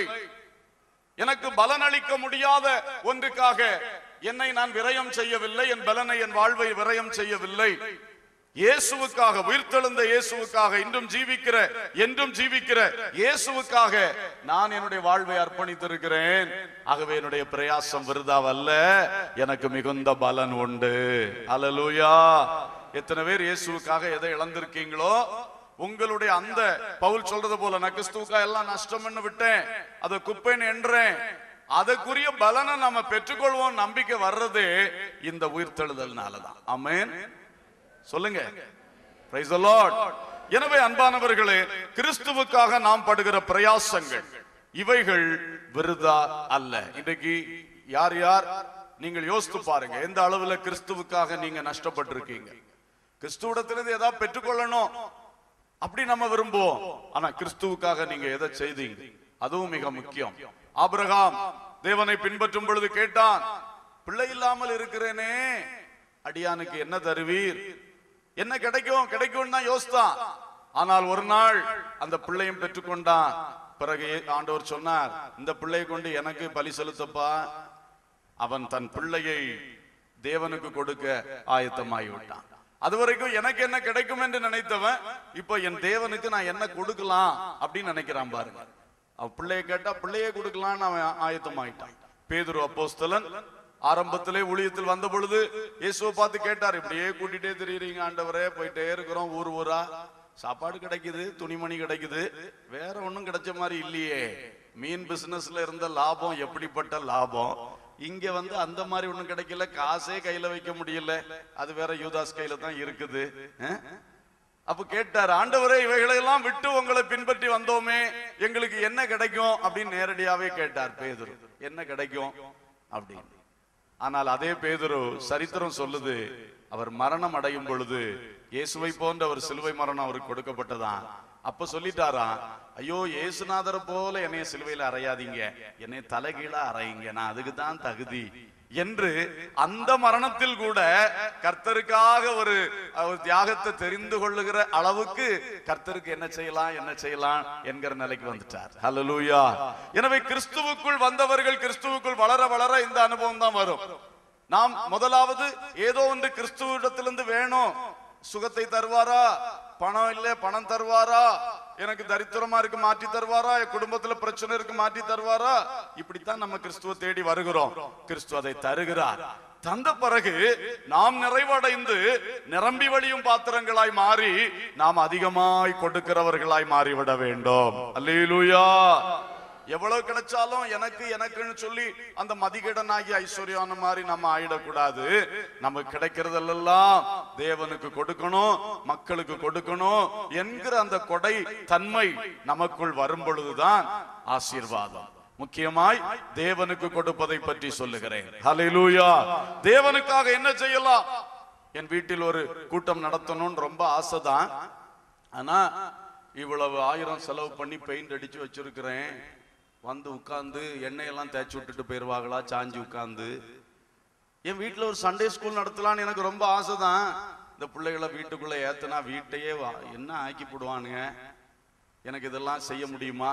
[SPEAKER 1] எனக்கு பலனளிக்க முடியாத ஒன்றுக்காக என்னை நான் விரயம் செய்யவில்லை என் பலனை என் வாழ்வை விரயம் செய்யவில்லை இயேசுவுக்காக உயிர்த்தெழுந்த இயேசுவுக்காக இன்றும் ஜீவிக்கிற என்றும் ஜீவிக்கிற இயேசுவுக்காக நான் என்னுடைய வாழ்வை அர்ப்பணித்திருக்கிறேன் ஆகவே என்னுடைய பிரயாசம் விருதாவல்ல எனக்கு மிகுந்த பலன் உண்டு அல்லேலூயா எத்தனை பேர் இயேசுவுக்காக எதை இழந்திருக்கீங்களோ உங்களுடைய அந்த பவுல் சொல்றது போல நான் கிறிஸ்துவுக்கா எல்லாம் நஷ்டம்னு விட்டேன் அதை குப்பைன்னு என்றேன் அதற்குரிய பலனை நம்ம பெற்றுக்கொள்வோம் நம்பிக்கை வர்றதே இந்த உயிர்த்தெழுதல்னாலதான் ஆமென் சொல்லுங்க Praise the Lord. எனவே அன்பானவர்களே கிறிஸ்துவுக்காக நாம் படுகிற பிரயாசங்கள் இவைகள் விருதா அல்ல இன்றைக்கு யார் யார் நீங்கள் யோசித்து பாருங்க எந்த அளவுல கிறிஸ்துவுக்காக நீங்க நஷ்டப்பட்டிருக்கீங்க கிறிஸ்துவிடத்திலிருந்து ஏதாவது பெற்றுக்கொள்ளணும் அப்படி நம்ம விரும்புவோம் ஆனா கிறிஸ்துவுக்காக நீங்க எதை செய்தீங்க அதுவும் மிக முக்கியம் ஆபிரகாம் தேவனை பின்பற்றும் பொழுது கேட்டான் பிள்ளை இல்லாமல் இருக்கிறேனே அடியானுக்கு என்ன தருவீர் என்ன கிடைக்கும் கிடைக்கும் தான் யோசித்தான் ஆனால் ஒரு நாள் அந்த பிள்ளையும் பெற்றுக்கொண்டான் பிறகு ஆண்டவர் சொன்னார் இந்த பிள்ளையை கொண்டு எனக்கு பலி செலுத்தப்பா அவன் தன் பிள்ளையை தேவனுக்கு கொடுக்க ஆயத்தமாகி விட்டான் அது வரைக்கும் எனக்கு என்ன கிடைக்கும் என்று நினைத்தவன் இப்ப என் தேவனுக்கு நான் என்ன கொடுக்கலாம் அப்படின்னு நினைக்கிறான் பாருங்க அவன் பிள்ளைய கேட்டா பிள்ளையே கொடுக்கலாம்னு அவன் ஆயத்தமாயிட்டான் பேதுரு அப்போஸ்தலன் ஆரம்பத்திலே ஊழியத்தில் வந்த பொழுது இயேசுவை பார்த்து கேட்டார் இப்படியே கூட்டிட்டே திரியுறீங்க ஆண்டவரே போயிட்டே இருக்கிறோம் ஊர் ஊரா சாப்பாடு கிடைக்குது துணிமணி கிடைக்குது வேற ஒண்ணும் கிடைச்ச மாதிரி இல்லையே மீன் பிசினஸ்ல இருந்த லாபம் எப்படிப்பட்ட லாபம் இங்க வந்து அந்த மாதிரி ஒண்ணும் கிடைக்கல காசே கையில வைக்க முடியல அது வேற யூதாஸ் கையில தான் இருக்குது அஹ்? அப்ப கேட்டார் ஆண்டவரே இவைகளை எல்லாம் விட்டு உங்களை பின்பற்றி வந்தோமே எங்களுக்கு என்ன கிடைக்கும் அப்படின்னு நேரடியாவே கேட்டார் பேதுரு என்ன கிடைக்கும் அப்படின்னு ஆனால் அதே பேதுரு சரித்திரம் சொல்லுது அவர் மரணம் அடையும் பொழுது இயேசுவை போன்ற ஒரு சிலுவை மரணம் அவருக்கு கொடுக்கப்பட்டதான் அப்ப சொல்லிட்டாராம் ஐயோ இயேசுநாதரை போல என்னைய சிலுவையில அறையாதீங்க என்னை தலைகீழா அறையுங்க நான் அதுக்கு தான் தகுதி என்று அந்த மரணத்தில் கூட கர்த்தருக்காக ஒரு ஒரு தியாகத்தை தெரிந்து கொள்ளுகிற அளவுக்கு கர்த்தருக்கு என்ன செய்யலாம் என்ன செய்யலாம் என்கிற நிலைக்கு வந்துட்டார் ஹalleluya எனவே கிறிஸ்துவுக்குள் வந்தவர்கள் கிறிஸ்துவுக்குள் வளர வளர இந்த அனுபவம் தான் வரும் நாம் முதலாவது ஏதோ ஒன்று கிறிஸ்துவிடத்திலிருந்து வேணும் சுகத்தை தருவாரா பணம் இல்ல பணம் தருவாரா எனக்கு தரித்திரமா இருக்கு மாற்றி தருவாரா என் குடும்பத்துல பிரச்சனை இருக்கு மாற்றி தருவாரா இப்படித்தான் நம்ம கிறிஸ்துவ தேடி வருகிறோம் கிறிஸ்து அதை தருகிறார் தந்த பிறகு நாம் நிறைவடைந்து நிரம்பி வழியும் பாத்திரங்களாய் மாறி நாம் அதிகமாய் கொடுக்கிறவர்களாய் மாறிவிட வேண்டும் அல்லேலூயா எவ்வளவு கிடைச்சாலும் எனக்கு எனக்குன்னு சொல்லி அந்த மதிகடனாகி ஐஸ்வர்யான மாதிரி நம்ம ஆயிடக்கூடாது நமக்கு கிடைக்கிறதெல்லாம் தேவனுக்கு கொடுக்கணும் மக்களுக்கு கொடுக்கணும் என்கிற அந்த கொடை தன்மை நமக்குள் வரும் பொழுதுதான் ஆசீர்வாதம் முக்கியமாய் தேவனுக்கு கொடுப்பதை பற்றி சொல்லுகிறேன் ஹalleluya தேவனுக்காக என்ன செய்யலாம் என் வீட்டில் ஒரு கூட்டம் நடத்தணும்னு ரொம்ப ஆசைதான் ஆனா இவ்வளவு ஆயிரம் செலவு பண்ணி பெயிண்ட் அடிச்சு வச்சிருக்கிறேன் வந்து உட்கார்ந்து எண்ணெயெல்லாம் தேய்ச்சி விட்டுட்டு போயிருவாங்களா சாஞ்சி உட்கார்ந்து என் வீட்டில் ஒரு சண்டே ஸ்கூல் நடத்தலாம்னு எனக்கு ரொம்ப ஆசை தான் இந்த பிள்ளைகளை வீட்டுக்குள்ள ஏத்துனா வீட்டையே வா என்ன ஆக்கி போடுவானுங்க எனக்கு இதெல்லாம் செய்ய முடியுமா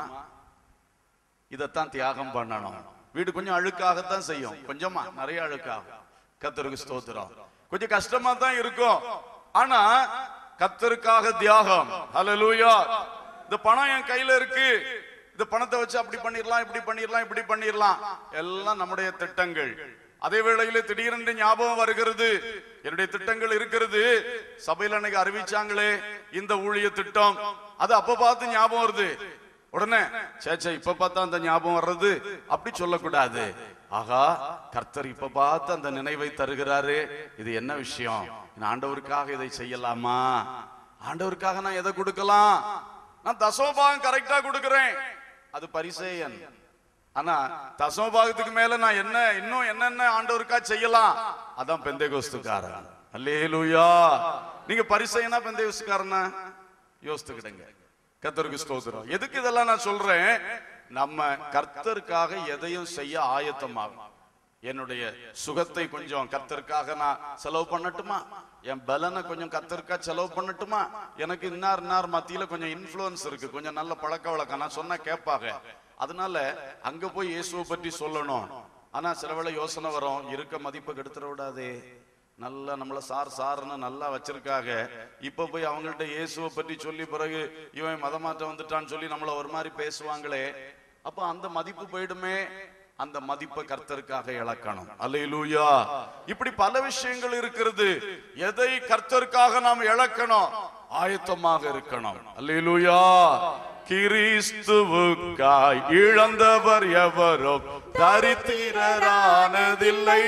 [SPEAKER 1] இதைத்தான் தியாகம் பண்ணணும் வீடு கொஞ்சம் அழுக்காகத்தான் செய்யும் கொஞ்சமா நிறைய அழுக்காகும் கத்தருக்கு ஸ்தோத்திரம் கொஞ்சம் கஷ்டமா தான் இருக்கும் ஆனா கத்தருக்காக தியாகம் ஹalleluya இந்த பணம் என் கையில இருக்கு இந்த பணத்தை வச்சு அப்படி பண்ணிரலாம் இப்படி பண்ணிரலாம் இப்படி பண்ணிரலாம் எல்லாம் நம்முடைய திட்டங்கள் அதே வேளையில திடீரென்று ஞாபகம் வருகிறது என்னுடைய திட்டங்கள் இருக்கிறது சபையில அன்னைக்கு அறிவிச்சாங்களே இந்த ஊழிய திட்டம் அது அப்ப பார்த்து ஞாபகம் வருது உடனே சேச்சே இப்ப பார்த்தா அந்த ஞாபகம் வர்றது அப்படி சொல்லக்கூடாது ஆகா கர்த்தர் இப்ப பார்த்து அந்த நினைவை தருகிறாரு இது என்ன விஷயம் நான் ஆண்டவருக்காக இதை செய்யலாமா ஆண்டவருக்காக நான் எதை கொடுக்கலாம் நான் தசோபாகம் கரெக்டா கொடுக்கிறேன் அது பரிசேயன் ஆனா தசமபாகத்துக்கு மேல நான் என்ன இன்னும் என்னென்ன ஆண்டவருக்கா செய்யலாம் அதான் பெந்தைகோஸ்துக்காரன் அல்லேலூயா நீங்க பரிசையனா பெந்தைகோஸ்துக்காரனா யோசித்துக்கிடுங்க கர்த்தருக்கு ஸ்தோத்திரம் எதுக்கு இதெல்லாம் நான் சொல்றேன் நம்ம கர்த்தருக்காக எதையும் செய்ய ஆயத்தமாகும் என்னுடைய சுகத்தை கொஞ்சம் கர்த்தருக்காக நான் செலவு பண்ணட்டுமா என் பலனை கொஞ்சம் கர்த்தருக்கா செலவு பண்ணட்டுமா எனக்கு இன்னார் இன்னார் மத்தியில கொஞ்சம் இன்ஃப்ளூயன்ஸ் இருக்கு கொஞ்சம் நல்ல பழக்க வழக்கம் நான் சொன்னா கேட்பாங்க அதனால அங்க போய் இயேசுவை பற்றி சொல்லணும் ஆனா சில வேளை யோசனை வரும் இருக்க மதிப்பை கெடுத்துட விடாதே நல்லா நம்மள சார் சார்னு நல்லா வச்சிருக்காங்க இப்ப போய் அவங்கள்ட்ட இயேசுவை பற்றி சொல்லி பிறகு இவன் மதமாற்றம் வந்துட்டான்னு சொல்லி நம்மள ஒரு மாதிரி பேசுவாங்களே அப்ப அந்த மதிப்பு போயிடுமே அந்த மதிப்பை கர்த்தருக்காக இழக்கணும் அல்லேலூயா இப்படி பல விஷயங்கள் இருக்கிறது எதை கர்த்தருக்காக நாம் இழக்கணும் ஆயத்தமாக இருக்கணும் அல்லேலூயா கிறிஸ்துவுக்காய் இழந்தவர் எவரும் தரித்திரரானதில்லை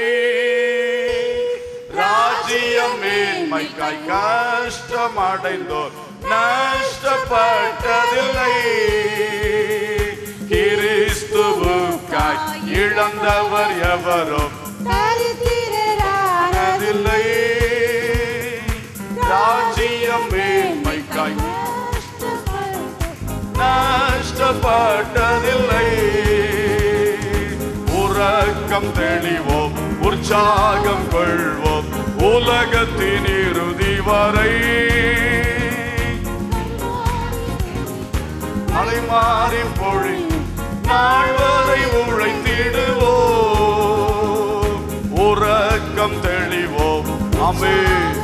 [SPEAKER 1] ராஜ்யம் மேன்மைக்காய் கஷ்டம் அடைந்தோர் நஷ்டப்பட்டதில்லை கிறிஸ்துவுக்காய் இழந்தவர் எவரும் அதில்லை ராஜ்யம் மேன்மைக்காய் நஷ்டப்பட்டதில்லை உறக்கம் தெளிவோம் உற்சாகம் கொள்வோம் உலகத்தின் இறுதி வரை மலை மாறி பொழி நாள் வரை உழைத்திடுவோம் உறக்கம் தெளிவோம் அமே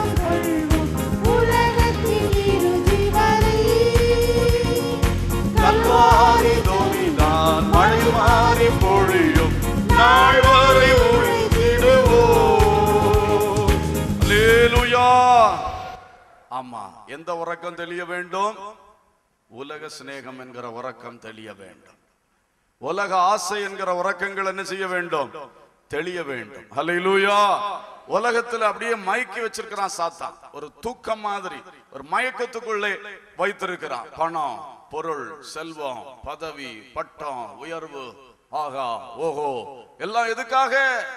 [SPEAKER 1] கல்வாரி தோனிதான் மழை மாறி பொழியும் நாள் வரை உழைத்திடுவோம் அல்லேலூயா ஆமா எந்த உறக்கம் தெளிய வேண்டும் உலக சிநேகம் என்கிற உறக்கம் தெளிய வேண்டும் உலக ஆசை என்கிற உறக்கங்கள் என்ன செய்ய வேண்டும் தெளிய வேண்டும் ஹalleluya உலகத்துல அப்படியே மயக்கி வச்சிருக்கிறான் சாத்தான் ஒரு தூக்கம் மாதிரி ஒரு மயக்கத்துக்குள்ளே வைத்திருக்கிறான் பணம் பொருள் செல்வம் பதவி பட்டம் உயர்வு ஆகா ஓஹோ எல்லாம் எதுக்காக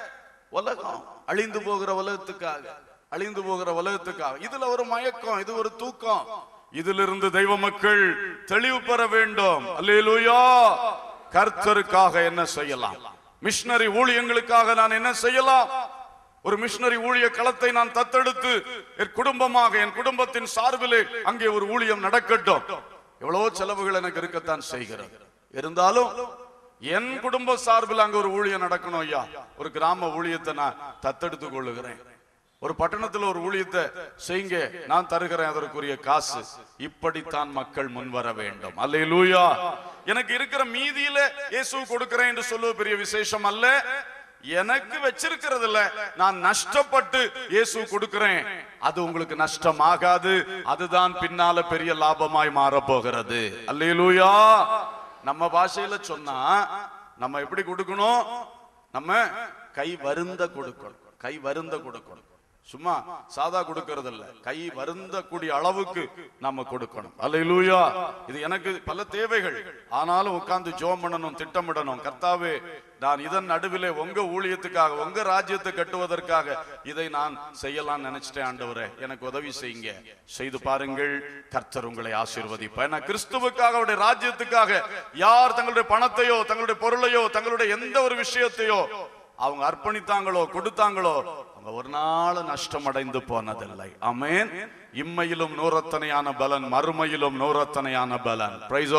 [SPEAKER 1] உலகம் அழிந்து போகிற உலகத்துக்காக அழிந்து போகிற உலகத்துக்காக இதுல ஒரு மயக்கம் இது ஒரு தூக்கம் இதிலிருந்து தெய்வ மக்கள் தெளிவு பெற வேண்டும் அல்லேலூயா கர்த்தருக்காக என்ன செய்யலாம் மிஷனரி ஊழியங்களுக்காக நான் என்ன செய்யலாம் ஒரு மிஷனரி ஊழிய களத்தை நான் தத்தெடுத்து என் குடும்பமாக என் குடும்பத்தின் சார்பிலே அங்கே ஒரு ஊழியம் நடக்கட்டும் எவ்வளவோ செலவுகள் எனக்கு இருக்கத்தான் செய்கிறது இருந்தாலும் என் குடும்ப சார்பில் அங்க ஒரு ஊழியம் நடக்கணும் ஐயா ஒரு கிராம ஊழியத்தை நான் தத்தெடுத்துக் கொள்ளுகிறேன் ஒரு பட்டணத்துல ஒரு ஊழியத்தை செய்யுங்க நான் தருகிறேன் அதற்குரிய காசு இப்படித்தான் மக்கள் முன் வர வேண்டும் அல்லேலூயா எனக்கு இருக்கிற மீதியில இயேசு கொடுக்கிறேன் என்று சொல்லுவது பெரிய விசேஷம் அல்ல எனக்கு வச்சிருக்கிறது இல்ல நான் நஷ்டப்பட்டு இயேசு கொடுக்கிறேன் அது உங்களுக்கு நஷ்டமாகாது அதுதான் பின்னால பெரிய லாபமாய் மாறப் போகிறது அல்லேலூயா நம்ம பாஷையில சொன்னா நம்ம எப்படி கொடுக்கணும் நம்ம கை வருந்த கொடுக்கணும் கை வருந்த கொடுக்கணும் சும்மா சாதா கொடுக்கறது இல்ல கை வருந்த கூடிய அளவுக்கு நாம கொடுக்கணும் அல்லேலூயா இது எனக்கு பல தேவைகள் ஆனாலும் உட்கார்ந்து ஜோம் பண்ணணும் திட்டமிடணும் கர்த்தாவே நான் இதன் நடுவிலே உங்க ஊழியத்துக்காக உங்க ராஜ்யத்தை கட்டுவதற்காக இதை நான் செய்யலாம் நினைச்சிட்டேன் ஆண்டவரே எனக்கு உதவி செய்யுங்க செய்து பாருங்கள் கர்த்தர் உங்களை ஆசீர்வதிப்பார் ஏன்னா கிறிஸ்துவுக்காக அவருடைய ராஜ்யத்துக்காக யார் தங்களுடைய பணத்தையோ தங்களுடைய பொருளையோ தங்களுடைய எந்த ஒரு விஷயத்தையோ அவங்க அர்ப்பணித்தாங்களோ கொடுத்தாங்களோ அவங்க ஒரு நாள் நஷ்டம் அடைந்து போனதில்லை ஆமென் இம்மையிலும் நூறத்தனையான பலன் மறுமையிலும் நூறத்தனையான பலன் பிரைஸ்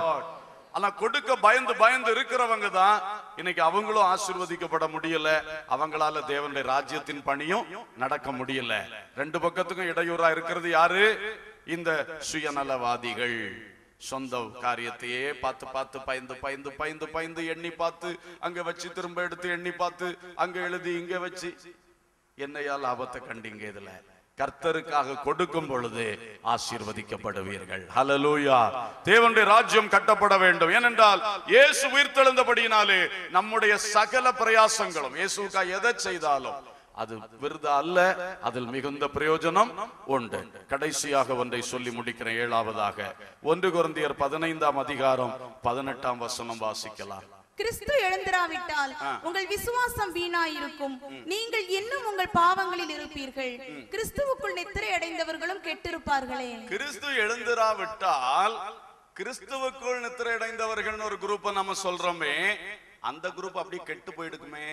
[SPEAKER 1] ஆனா கொடுக்க பயந்து பயந்து இருக்கிறவங்க தான் இன்னைக்கு அவங்களும் ஆசீர்வதிக்கப்பட முடியல அவங்களால தேவனுடைய ராஜ்யத்தின் பணியும் நடக்க முடியல ரெண்டு பக்கத்துக்கும் இடையூறா இருக்கிறது யாரு இந்த சுயநலவாதிகள் சொந்த காரியத்தையே பார்த்து பார்த்து பயந்து பயந்து பயந்து பயந்து எண்ணி பார்த்து அங்க வச்சு திரும்ப எடுத்து எண்ணி பார்த்து அங்க எழுதி இங்க வச்சு என்னையா லாபத்தை கண்டீங்க இதுல கர்த்தருக்காக கொடுக்கும் பொழுது ஆசீர்வதிக்கப்படுவீர்கள் ஹalleluya தேவனுடைய ராஜ்யம் கட்டப்பட வேண்டும் ஏனென்றால் இயேசு உயிர்த்தெழுந்தபடியினாலே நம்முடைய சகல பிரயாசங்களும் இயேசுக்காக எதை செய்தாலும் அது விருது அல்ல அதில் மிகுந்த பிரயோஜனம் உண்டு கடைசியாக ஒன்றை சொல்லி முடிக்கிறேன் ஏழாவதாக ஒன்று குருந்தியர் பதினைந்தாம் அதிகாரம் பதினெட்டாம் வசனம் வாசிக்கலாம்
[SPEAKER 2] கிறிஸ்து எழுந்திராவிட்டால் உங்கள் விசுவாசம் வீணாயிருக்கும் நீங்கள் இன்னும் உங்கள் பாவங்களில் இருப்பீர்கள் கிறிஸ்துவுக்குள் நித்திரை அடைந்தவர்களும் கெட்டிருப்பார்களே
[SPEAKER 1] கிறிஸ்து எழுந்திராவிட்டால் கிறிஸ்துவுக்குள் நித்திரை அடைந்தவர்கள் ஒரு குரூப்பை நம்ம சொல்றோமே அந்த குரூப் அப்படியே கெட்டு போயிடுக்குமே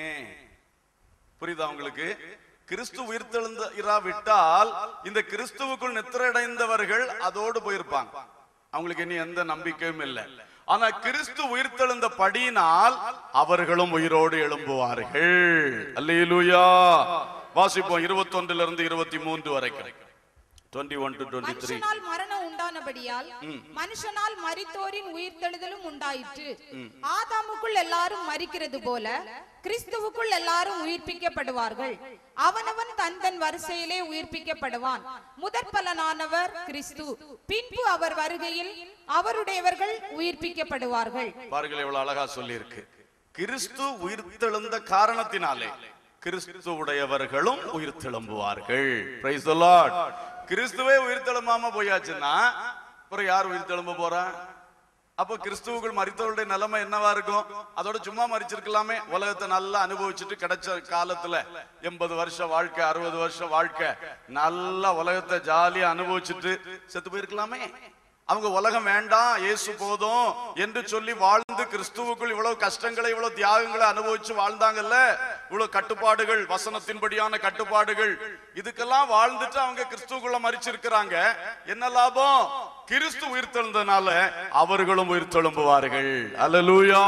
[SPEAKER 1] புரியுதா உங்களுக்கு கிறிஸ்து உயிர்த்தெழுந்த இராவிட்டால் இந்த கிறிஸ்துவுக்குள் நித்திரை அடைந்தவர்கள் அதோடு போயிருப்பாங்க அவங்களுக்கு இனி எந்த நம்பிக்கையும் இல்லை ஆனா கிறிஸ்து உயிர்த்தெழுந்த படியினால் அவர்களும் உயிரோடு எழும்புவார்கள் அல்லேலூயா வாசிப்போம் இருபத்தொன்னுல இருந்து இருபத்தி மூன்று வரைக்கும் twenty one to twenty three
[SPEAKER 3] மனுஷனால் மரணம் உண்டானபடியால் மனுஷனால் மரித்தோரின் உயிர்த்தெழுதலும் உண்டாயிற்று ஆதாமுக்குள் எல்லாரும் மரிக்கிறது போல கிறிஸ்துவுக்குள் எல்லாரும் உயிர்ப்பிக்கப்படுவார்கள் அவனவன் தன் தன் வரிசையிலே உயிர்ப்பிக்கப்படுவான் முதற் பலனானவர் கிறிஸ்து பின்பு அவர் வருகையில் அவருடையவர்கள் உயிர்ப்பிக்கப்படுவார்கள்
[SPEAKER 1] பாருங்கள் எவ்வளவு அழகா சொல்லியிருக்கு கிறிஸ்து உயிர்த்தெழுந்த காரணத்தினாலே கிறிஸ்துவுடையவர்களும் உயிர்த்தெழும்புவார்கள் Praise the Lord. கிறிஸ்துவே உயிர்த்தெழும்பாம போயாச்சுன்னா அப்புறம் யார் உயிர்த்தெழும்ப போறா அப்போ கிறிஸ்துவுக்குள் மரித்தவருடைய நிலைமை என்னவா இருக்கும் அதோட சும்மா மறிச்சிருக்கலாமே உலகத்தை நல்லா அனுபவிச்சுட்டு கிடைச்ச காலத்துல எண்பது வருஷம் வாழ்க்கை அறுபது வருஷம் வாழ்க்கை நல்லா உலகத்தை ஜாலியா அனுபவிச்சுட்டு செத்து போயிருக்கலாமே அவங்க உலகம் வேண்டாம் இயேசு போதும் என்று சொல்லி வாழ்ந்து கிறிஸ்துவுக்குள் இவ்வளவு கஷ்டங்களை இவ்வளவு தியாகங்களை அனுபவிச்சு வாழ்ந்தாங்கல்ல இவ்வளவு கட்டுப்பாடுகள் வசனத்தின்படியான கட்டுப்பாடுகள் இதுக்கெல்லாம் வாழ்ந்துட்டு அவங்க கிறிஸ்துவுக்குள்ள மறிச்சிருக்கிறாங்க என்ன லாபம் கிறிஸ்து உயிர்த்தெழுந்தனால அவர்களும் உயிர்த்தெழும்புவார்கள் அல்லேலூயா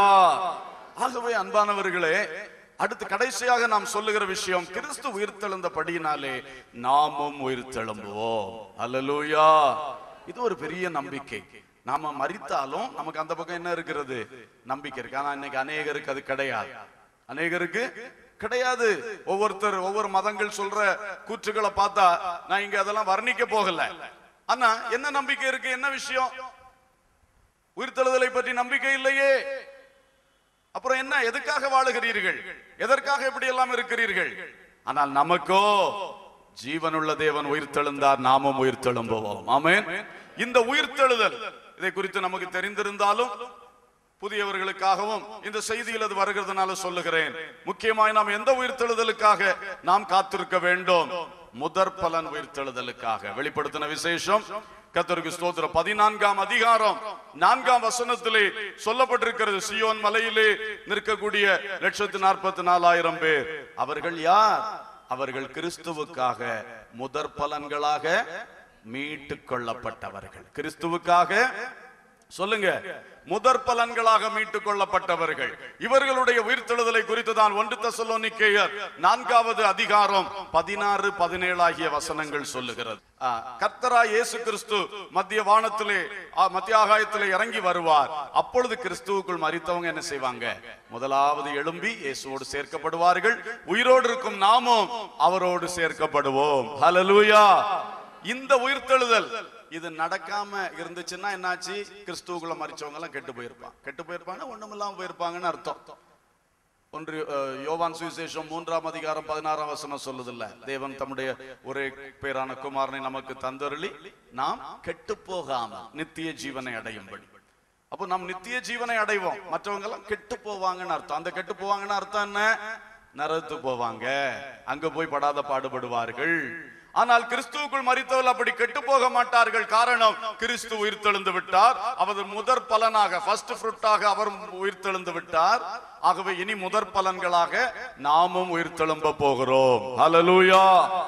[SPEAKER 1] ஆகவே அன்பானவர்களே அடுத்து கடைசியாக நாம் சொல்லுகிற விஷயம் கிறிஸ்து உயிர்த்தெழுந்தபடியினாலே நாமும் உயிர்த்தெழும்புவோம் அல்லேலூயா இது ஒரு பெரிய நம்பிக்கை நாம மறித்தாலும் நமக்கு அந்த பக்கம் என்ன இருக்கிறது நம்பிக்கை இருக்கு ஆனா இன்னைக்கு அநேகருக்கு அது கிடையாது அநேகருக்கு கிடையாது ஒவ்வொருத்தர் ஒவ்வொரு மதங்கள் சொல்ற கூற்றுகளை பார்த்தா நான் இங்க அதெல்லாம் வர்ணிக்க போகல ஆனா என்ன நம்பிக்கை இருக்கு என்ன விஷயம் உயிர்த்தெழுதலை பற்றி நம்பிக்கை இல்லையே அப்புறம் என்ன எதுக்காக வாழுகிறீர்கள் எதற்காக இப்படி எல்லாம் இருக்கிறீர்கள் ஆனால் நமக்கோ ஜீவனுள்ள தேவன் உயிர்த்தெழுந்தார் நாமும் உயிர்த்தெழும்புவோம் ஆமென் இந்த உயிர்த்தெழுதல் இதை குறித்து நமக்கு தெரிந்திருந்தாலும் புதியவர்களுக்காகவும் இந்த செய்தியில் அது வருகிறதுனால சொல்லுகிறேன் முக்கியமாய் நாம் எந்த உயிர்த்தெழுதலுக்காக நாம் காத்திருக்க வேண்டும் முதற் பலன் உயிர்த்தெழுதலுக்காக வெளிப்படுத்தின விசேஷம் கத்தருக்கு ஸ்தோத்திர பதினான்காம் அதிகாரம் நான்காம் வசனத்திலே சொல்லப்பட்டிருக்கிறது சியோன் மலையிலே நிற்கக்கூடிய லட்சத்து நாற்பத்தி நாலாயிரம் பேர் அவர்கள் யார் அவர்கள் கிறிஸ்துவுக்காக முதற் பலன்களாக மீட்டு கொள்ளப்பட்டவர்கள் கிறிஸ்துவுக்காக சொல்லுங்க முதற் பலன்களாக மீட்டுக் கொள்ளப்பட்டவர்கள் இவர்களுடைய உயிர்த்தெழுதலை குறித்து தான் ஒன்று தசலோனிக்கேயர் நான்காவது அதிகாரம் பதினாறு பதினேழு ஆகிய வசனங்கள் சொல்லுகிறது ஆ, கர்த்தராய் இயேசு கிறிஸ்து மத்திய வானத்திலே ஆ, மத்திய ஆகாயத்திலே இறங்கி வருவார் அப்பொழுது கிறிஸ்துவுக்குள் மரித்தவங்க என்ன செய்வாங்க முதலாவது எழும்பி இயேசுவோடு சேர்க்கப்படுவார்கள் உயிரோடு இருக்கும் நாமும் அவரோடு சேர்க்கப்படுவோம் ஹalleluya இந்த உயிர்த்தெழுதல் இது நடக்காம இருந்துச்சுன்னா என்னாச்சு கிறிஸ்துவுக்குள்ள மறிச்சவங்க எல்லாம் கெட்டு போயிருப்பாங்க கெட்டு போயிருப்பாங்க ஒண்ணுமில்லாம போயிருப்பாங்கன்னு அர்த்தம் ஒன்று அஹ், யோவான் சுவிசேஷம் மூன்றாம் அதிகாரம் பதினாறாம் வசனம் சொல்லுதில்ல தேவன் தம்முடைய ஒரே பேரான குமாரனை நமக்கு தந்தருளி நாம் கெட்டு போகாம நித்திய ஜீவனை அடையும்படி அப்போ நாம் நித்திய ஜீவனை அடைவோம் மற்றவங்க எல்லாம் கெட்டு போவாங்கன்னு அர்த்தம் அந்த கெட்டு போவாங்கன்னு அர்த்தம் என்ன நரத்து போவாங்க அங்க போய் படாத பாடுபடுவார்கள் ஆனால் கிறிஸ்துவுக்குள் மறித்தவர்கள் அப்படி கெட்டு போக மாட்டார்கள் காரணம் கிறிஸ்து உயிர்த்தெழுந்து விட்டார் அவர் முதற் பலனாக ஃபர்ஸ்ட் ஃப்ரூட்டாக அவர் உயிர்த்தெழுந்து விட்டார் ஆகவே இனி முதற் பலன்களாக நாமும் உயிர்த்தெழும்ப போகிறோம் ஹalleluya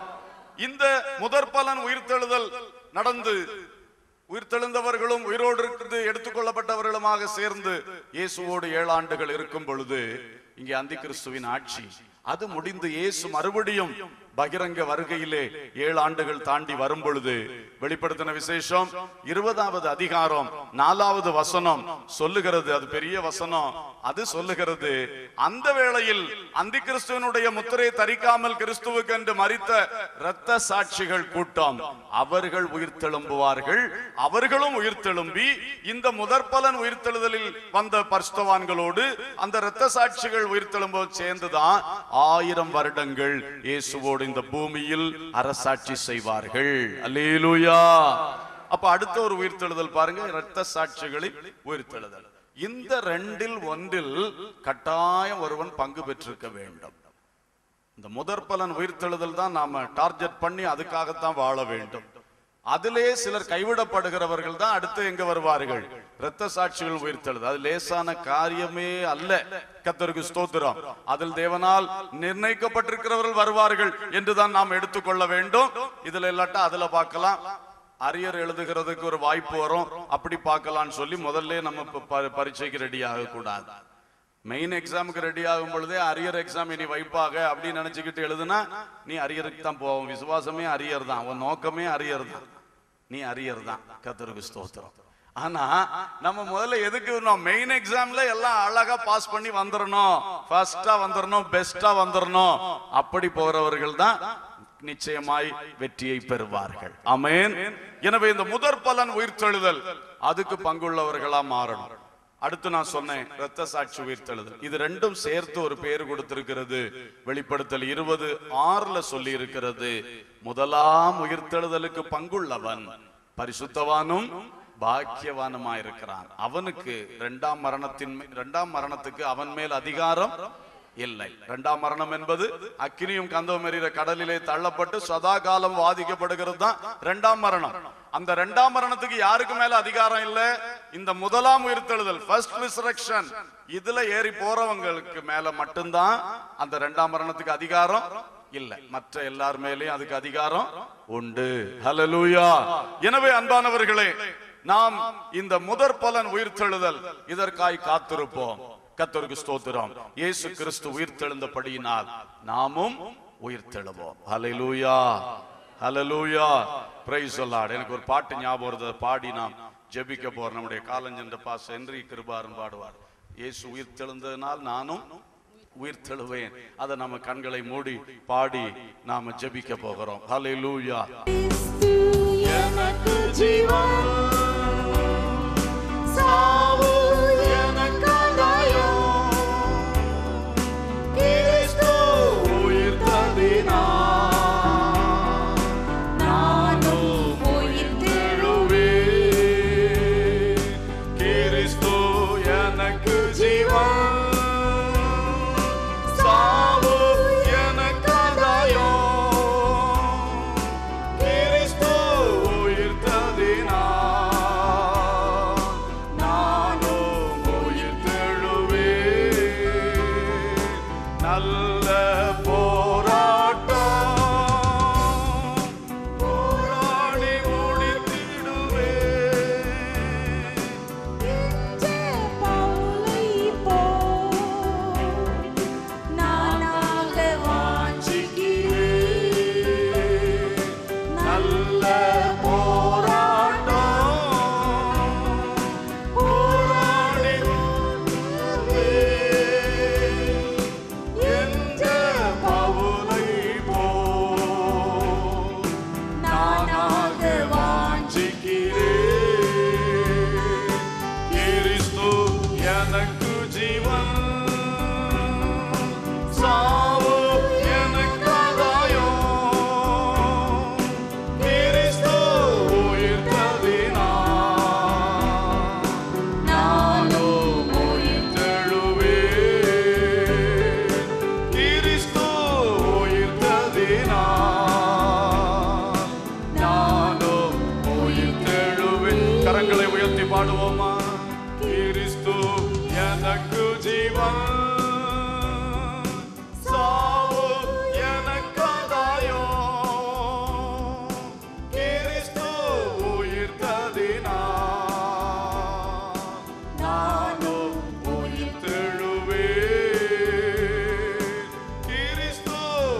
[SPEAKER 1] இந்த முதற் பலன் உயிர்த்தெழுதல் நடந்து உயிர்த்தெழுந்தவர்களும் உயிரோடு இருந்து எடுத்துக்கொள்ளப்பட்டவர்களுமாக சேர்ந்து இயேசுவோடு ஏழு ஆண்டுகள் இருக்கும் பொழுது இங்கே அந்தி கிறிஸ்துவின் ஆட்சி அது முடிந்து இயேசு மறுபடியும் பகிரங்க வருகையிலே ஏழு ஆண்டுகள் தாண்டி வரும் பொழுது வெளிப்படுத்தின விசேஷம் இருபதாவது அதிகாரம் நாலாவது வசனம் சொல்லுகிறது அது பெரிய வசனம் அது சொல்லுகிறது அந்த வேளையில் அந்தி கிறிஸ்துவனுடைய முத்திரை தரிக்காமல் கிறிஸ்துவுக்கு என்று மறித்த இரத்த சாட்சிகள் கூட்டம் அவர்கள் உயிர்த்தெழும்புவார்கள் அவர்களும் உயிர்த்தெழும்பி இந்த முதற்பலன் உயிர்த்தெழுதலில் வந்த பரிசுத்தவான்களோடு அந்த இரத்த சாட்சிகள் உயிர்த்தெழும்ப சேர்ந்துதான் ஆயிரம் வருடங்கள் இயேசுவோடு இந்த பூமியில் அரசாட்சி செய்வார்கள் அல்லேலூயா அப்ப அடுத்த ஒரு உயிர்த்தெழுதல் பாருங்க இரத்த சாட்சிகளில் உயிர்த்தெழுதல் இந்த ரெண்டில் ஒன்றில் கட்டாயம் ஒருவன் பங்கு பெற்றிருக்க வேண்டும் இந்த முதற் பலன் உயிர்த்தெழுதல் தான் நாம டார்கெட் பண்ணி அதுக்காகத்தான் வாழ வேண்டும் அதிலே சிலர் கைவிடப்படுகிறவர்கள் தான் அடுத்து எங்க வருவார்கள் இரத்த சாட்சிகள் உயிர்த்தெழுது அது லேசான காரியமே அல்ல கத்தருக்கு ஸ்தோத்திரம் அதில் தேவனால் நிர்ணயிக்கப்பட்டிருக்கிறவர்கள் வருவார்கள் என்றுதான் நாம் எடுத்துக்கொள்ள வேண்டும் இதுல இல்லாட்டா அதுல பார்க்கலாம் அரியர் எழுதுகிறதுக்கு ஒரு வாய்ப்பு வரும் அப்படி பார்க்கலாம்னு சொல்லி முதல்ல நம்ம ப- ப- பரீட்சைக்கு ரெடி ஆகக்கூடாது மெயின் எக்ஸாமுக்கு ரெடி ஆகும் பொழுதே அரியர் எக்ஸாம் இனி வைப்பாக அப்படின்னு நினைச்சுக்கிட்டு எழுதுனா நீ அரியருக்கு தான் போவோம் விசுவாசமே அரியர் தான் உன் நோக்கமே அரியர் தான் நீ அரியர் தான் கத்தருக்கு ஸ்தோத்திரம் ஆனா நம்ம முதல்ல எதுக்கு மெயின் எக்ஸாம்ல எல்லாம் அழகா பாஸ் பண்ணி வந்துடணும் ஃபர்ஸ்டா வந்துடணும் பெஸ்டா வந்துடணும் அப்படி போறவர்கள் தான் நிச்சயமாய் வெற்றியை பெறுவார்கள் ஆமென் எனவே இந்த முதற் பலன் உயிர்த்தெழுதல் அதுக்கு பங்குள்ளவர்களா மாறணும் அடுத்து நான் சொன்னேன் இரத்த சாட்சி உயிர்த்தெழுதல் இது ரெண்டும் சேர்த்து ஒரு பேர் கொடுத்திருக்கிறது வெளிப்படுத்தல் இருபது ஆறுல சொல்லி இருக்கிறது முதலாம் உயிர்த்தெழுதலுக்கு பங்குள்ளவன் பரிசுத்தவானும் பாக்கியவானுமா இருக்கிறான் அவனுக்கு இரண்டாம் மரணத்தின் மே- இரண்டாம் மரணத்துக்கு அவன் மேல் அதிகாரம் இல்லை இரண்டாம் மரணம் என்பது அக்கினியும் கந்தவும் எறிகிற கடலிலே தள்ளப்பட்டு சதா காலம் வாதிக்கப்படுகிறது தான் இரண்டாம் மரணம் அந்த இரண்டாம் மரணத்துக்கு யாருக்கு மேல அதிகாரம் இல்ல இந்த முதலாம் உயிர்த்தெழுதல் ஃபர்ஸ்ட் ரிசரக்ஷன் இதுல ஏறி போறவங்களுக்கு மேல மட்டும்தான் அந்த இரண்டாம் மரணத்துக்கு அதிகாரம் இல்ல மற்ற எல்லார் மேலயும் அதுக்கு அதிகாரம் உண்டு ஹalleluya எனவே அன்பானவர்களே நாம் இந்த முதற் பலன் உயிர்த்தெழுதல் இதற்காய் காத்திருப்போம் கத்தருக்கு ஸ்தோத்திரம் இயேசு கிறிஸ்து உயிர்த்தெழுந்தபடியினால் நாமும் உயிர்த்தெழுவோம் ஹalleluya ஹalleluya பிரைஸ் சொல்லாட் எனக்கு ஒரு பாட்டு ஞாபகம் வருது அதை பாடி நாம் ஜெபிக்க போறோம் நம்முடைய காலஞ்சென்ற பாஸ் என்றி கிருபாரன் பாடுவார் இயேசு உயிர்த்தெழுந்ததினால் நானும் உயிர்த்தெழுவேன் அதை நம்ம கண்களை மூடி பாடி நாம ஜெபிக்க போகிறோம் ஹalleluya
[SPEAKER 2] எனக்கு ஜீவன் சாவு எனக்கு ஆதாயம். கிறிஸ்து நானும் உயிர்த்தெழுவேன்.
[SPEAKER 1] கிறிஸ்து எனக்கு ஜீவன் சாவு எனக்கு ஆதாயம். கிறிஸ்து உயிர்த்ததினால் நானும் உயிர்த்தெழுவேன். நல்ல போராட்டம் போராடி முடித்திடுவேன்
[SPEAKER 2] பவுலை போல் நானாக வாஞ்சிக்கிறேன்.
[SPEAKER 1] நல்ல போராட்டம் போராடி என்ற பவுலை போல் நானாக வாஞ்சிக்கிறேன் கிறிஸ்து எனக்கு ஜீவன் சாவு எனக்கு ஆதாயம் கிறிஸ்து உயிர்த்ததினால் நானும் உயிர்த்தெழுவேன் கிறிஸ்து உயிர்த்ததினால் நானும் உயிர்த்தெழுவேன் கரங்களை உயர்த்தி பாடுவோமா கிறிஸ்து எனக்கு ஜீவன் சாவு எனக்கு ஆதாயம் கிறிஸ்து உயிர்த்ததினால் நானும் உயிர்த்தெழுவேன் கிறிஸ்து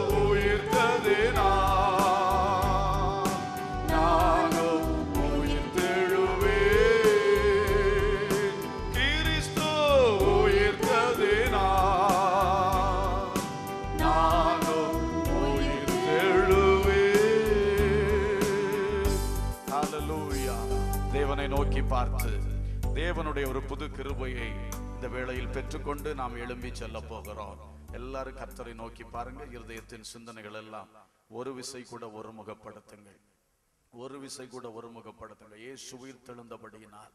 [SPEAKER 1] உயிர்த்ததினால் நானும் உயிர்த்தெழுவேன் கிறிஸ்து உயிர்த்ததினால் நானும் உயிர்த்தெழுவேன் ஹalleluya தேவனை நோக்கி பார்த்து தேவனுடைய ஒரு புது கிருபையை இந்த வேளையில் பெற்றுக்கொண்டு நாம் எழும்பி செல்ல போகிறோம் எல்லாரும் கர்த்தரை நோக்கி பாருங்க இருதயத்தின் சிந்தனைகள் எல்லாம் ஒரு விசை கூட ஒருமுகப்படுத்துங்கள் ஒரு விசை கூட ஒருமுகப்படுத்துங்கள் இயேசு உயிர் தெழுந்தபடியினால்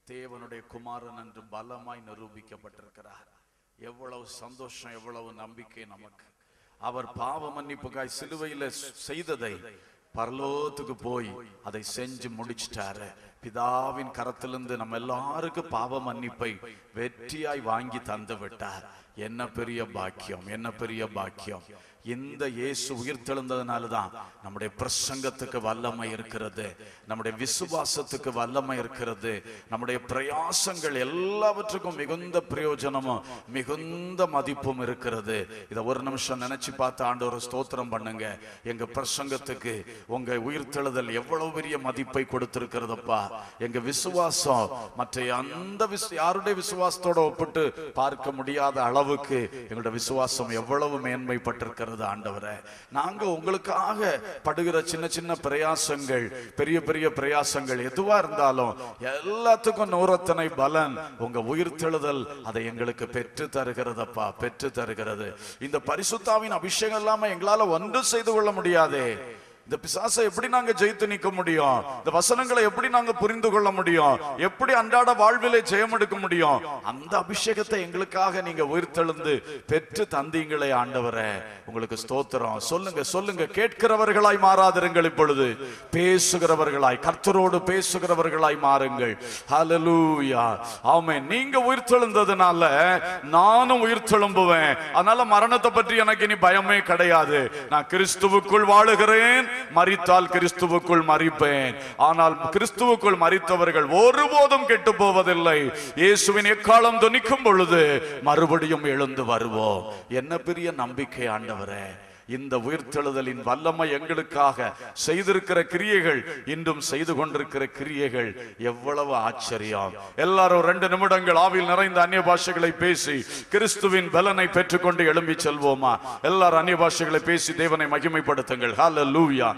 [SPEAKER 1] தேவனுடைய குமாரன் என்று பலமாய் நிரூபிக்கப்பட்டிருக்கிறார் எவ்வளவு சந்தோஷம் எவ்வளவு நம்பிக்கை நமக்கு அவர் பாவ மன்னிப்புக்காய் சிலுவையில செய்ததை பரலோகத்துக்கு போய் அதை செஞ்சு முடிச்சிட்டாரு பிதாவின் கரத்திலிருந்து நம்ம எல்லாருக்கும் பாவ மன்னிப்பை வெற்றியாய் வாங்கி தந்து விட்டார் என்ன பெரிய பாக்கியம் என்ன பெரிய பாக்கியம் இந்த இயேசு உயிர்த்தெழுந்ததுனால தான் நம்முடைய பிரசங்கத்துக்கு வல்லமை இருக்கிறது நம்முடைய விசுவாசத்துக்கு வல்லமை இருக்கிறது நம்முடைய பிரயாசங்கள் எல்லாவற்றுக்கும் மிகுந்த பிரயோஜனமும் மிகுந்த மதிப்பும் இருக்கிறது இதை ஒரு நிமிஷம் நினைச்சு பார்த்து ஆண்டவர் ஸ்தோத்திரம் பண்ணுங்க எங்க பிரசங்கத்துக்கு உங்க உயிர்த்தெழுதல் எவ்வளவு பெரிய மதிப்பை கொடுத்திருக்கிறதப்பா எங்க விசுவாசம் மற்ற அந்த விசு யாருடைய விசுவாசத்தோட ஒப்பிட்டு பார்க்க முடியாத அளவுக்கு எங்களுடைய விசுவாசம் எவ்வளவு மேன்மைப்பட்டிருக்கிறது ஆண்டவரே நாங்க உங்களுக்காக படுகிற சின்ன சின்ன பிரயாசங்கள் பெரிய பெரிய பிரயாசங்கள் எதுவா இருந்தாலும் எல்லாத்துக்கும் நூறத்தனை பலன் உங்க உயிர்த்தெழுதல் அதை எங்களுக்கு பெற்று தருகிறதப்பா பெற்று தருகிறது இந்த பரிசுத்தாவின் அபிஷேகம் இல்லாம எங்களால ஒன்றும் செய்து கொள்ள முடியாதே இந்த பிசாசை எப்படி நாங்க ஜெயித்து நிற்க முடியும் இந்த வசனங்களை எப்படி நாங்க புரிந்து கொள்ள முடியும் எப்படி அன்றாட வாழ்விலே ஜெயம் எடுக்க முடியும் அந்த அபிஷேகத்தை எங்களுக்காக நீங்க உயிர்த்தெழுந்து பெற்று தந்தீங்களே ஆண்டவரே உங்களுக்கு ஸ்தோத்திரம் சொல்லுங்க சொல்லுங்க கேட்கிறவர்களாய் மாறாதிருங்கள் இப்பொழுது பேசுகிறவர்களாய் கர்த்தரோடு பேசுகிறவர்களாய் மாறுங்கள் ஹalleluya ஆமென் நீங்க உயிர்த்தெழுந்ததுனால நானும் உயிர்த்தெழும்புவேன் அதனால மரணத்தை பற்றி எனக்கு இனி பயமே கிடையாது நான் கிறிஸ்துவுக்குள் வாழுகிறேன் மரித்தால் கிறிஸ்துவுக்குள் மரிப்பேன் ஆனால் கிறிஸ்துவுக்குள் மரித்தவர்கள் ஒருபோதும் கெட்டு போவதில்லை இயேசுவின் எக்காலம் துணிக்கும் பொழுது மறுபடியும் எழுந்து வருவோம் என்ன பெரிய நம்பிக்கை ஆண்டவரே இந்த உயிர்த்தெழுதலின் வல்லமை எங்களுக்காக செய்திருக்கிற கிரியைகள் இன்றும் செய்து கொண்டிருக்கிற கிரியைகள் எவ்வளவு ஆச்சரியம் எல்லாரும் ரெண்டு நிமிடங்கள் ஆவில் நிறைந்த அந்நிய பாஷைகளை பேசி கிறிஸ்துவின் பலனை பெற்றுக்கொண்டு எழும்பி செல்வோமா எல்லாரும் அந்நிய பாஷைகளை பேசி தேவனை மகிமைப்படுத்துங்கள் ஹalleluya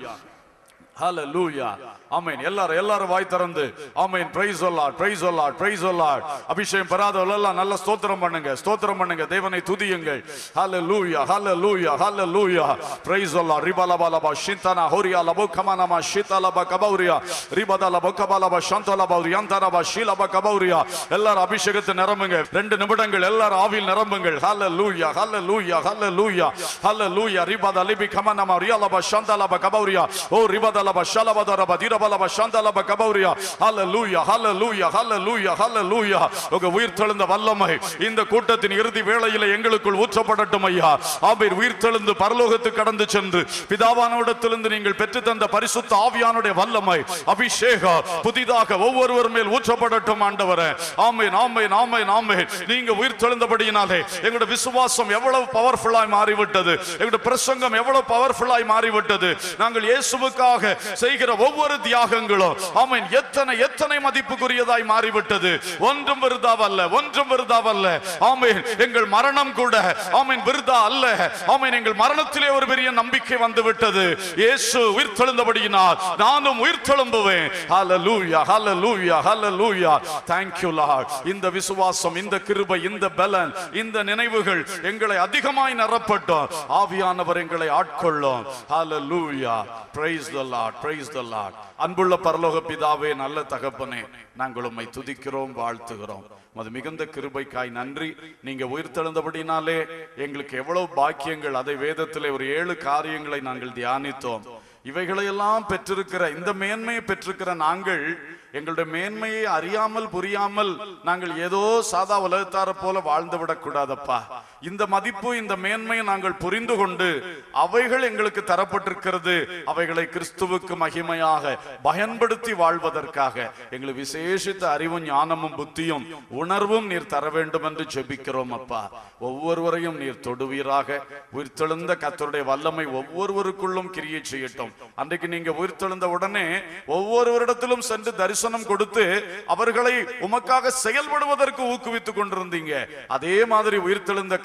[SPEAKER 1] ஹalleluya ஆமென் எல்லாரும் எல்லாரும் வாய் திறந்து amen praise Allah praise Allah praise Allah அபிஷேகம் பெறாதவர்கள் எல்லாம் நல்ல ஸ்தோத்திரம் பண்ணுங்க ஸ்தோத்திரம் பண்ணுங்க தேவனை துதியுங்கள் ஹalleluya ஹalleluya ஹalleluya பிரைஸ் அல்லாஹ் ரிபலபலப ஷிந்தனா ஹோரியா லபோ கமனமா ஷிதலப கபௌரியா ரிபதலப கபலப ஷந்தலப யந்தரப ஷிலப கபௌரியா எல்லாரும் அபிஷேகத்தை நிரம்புங்க ரெண்டு நிமிடங்கள் எல்லாரும் ஆவில் நிரம்புங்கள் ஹalleluya ஹalleluya ஹalleluya ஹalleluya ரிபதலிபி கமனமா ரியலப ஷந்தலப கபௌரியா ஓ ரிபதலப ஷலபதரப திரபலப ஷந்தலப கபௌரியா ஹalleluya ஹalleluya ஹalleluya ஹalleluya உங்க உயிர்த்தெழுந்த வல்லமை இந்த கூட்டத்தின் இறுதி வேளையில எங்களுக்குள் ஊற்றப்படட்டும் ஐயா ஆபீர் உயிர்த்தெழுந்து பரலோகத்துக்கு கடந்து சென்று பிதாவானோடத்திலிருந்து நீங்கள் பெற்று தந்த பரிசுத்த ஆவியானுடைய வல்லமை அபிஷேகம் புதிதாக ஒவ்வொருவர் மேல் ஊற்றப்படட்டும் ஆண்டவரே ஆமென் ஆமென் ஆமென் ஆமென் நீங்க உயிர்த்தெழுந்தபடியினாலே எங்களுடைய விசுவாசம் எவ்வளவு பவர்ஃபுல்லாய் மாறிவிட்டது எங்களுடைய பிரசங்கம் எவ்வளவு பவர்ஃபுல்லாய் மாறிவிட்டது நாங்கள் இயேசுவுக்காக செய்கிற ஒவ்வொரு தியாகங்களும் ஆமென் எத்தனை எத்தனை மதிப்புக்குரியதாய் மாறிவிட்டது ஒன்றும் விருதாவல்ல ஒன்றும் விருதாவல்ல ஆமென் எங்கள் மரணம் கூட ஆமென் விருதா அல்ல ஆமென் எங்கள் மரணத்திலே ஒரு பெரிய நம்பிக்கை வந்து விட்டது இயேசு உயிர்த்தெழுந்தபடியினால் நானும் உயிர்த்தெழும்புவேன் ஹalleluya ஹalleluya ஹalleluya thank you lord இந்த விசுவாசம் இந்த கிருபை இந்த பலன் இந்த நினைவுகள் எங்களை அதிகமாய் நிரப்பட்டும் ஆவியானவர் எங்களை ஆட்கொள்ளும் ஹalleluya praise the lord praise the lord அன்புள்ள பரலோக பிதாவே நல்ல தகப்பனே நாங்கள் உம்மை துதிக்கிறோம் வாழ்த்துகிறோம் அது மிகுந்த கிருபைக்காய் நன்றி நீங்க உயிர்த்தெழுந்தபடினாலே எங்களுக்கு எவ்வளவு பாக்கியங்கள் அதை வேதத்திலே ஒரு ஏழு காரியங்களை நாங்கள் தியானித்தோம் இவைகளையெல்லாம் பெற்றிருக்கிற இந்த மேன்மையை பெற்றிருக்கிற நாங்கள் எங்களுடைய மேன்மையை அறியாமல் புரியாமல் நாங்கள் ஏதோ சாதா உலகத்தார போல வாழ்ந்து விடக்கூடாதப்பா இந்த மதிப்பு இந்த மேன்மையை நாங்கள் புரிந்து கொண்டு அவைகள் எங்களுக்கு தரப்பட்டிருக்கிறது அவைகளை கிறிஸ்துவுக்கு மகிமையாக பயன்படுத்தி வாழ்வதற்காக எங்களுக்கு விசேஷித்த அறிவும் ஞானமும் புத்தியும் உணர்வும் நீர் தர வேண்டும் என்று ஜெபிக்கிறோம் அப்பா ஒவ்வொருவரையும் நீர் தொடுவீராக உயிர்த்தெழுந்த கத்தருடைய வல்லமை ஒவ்வொருவருக்குள்ளும் கிரியை செய்யட்டும் அன்றைக்கு நீங்க உயிர்த்தெழுந்த உடனே ஒவ்வொருவரிடத்திலும் சென்று தரிசனம் கொடுத்து அவர்களை உமக்காக செயல்படுவதற்கு ஊக்குவித்துக் கொண்டிருந்தீங்க அதே மாதிரி உயிர்த்தெழுந்த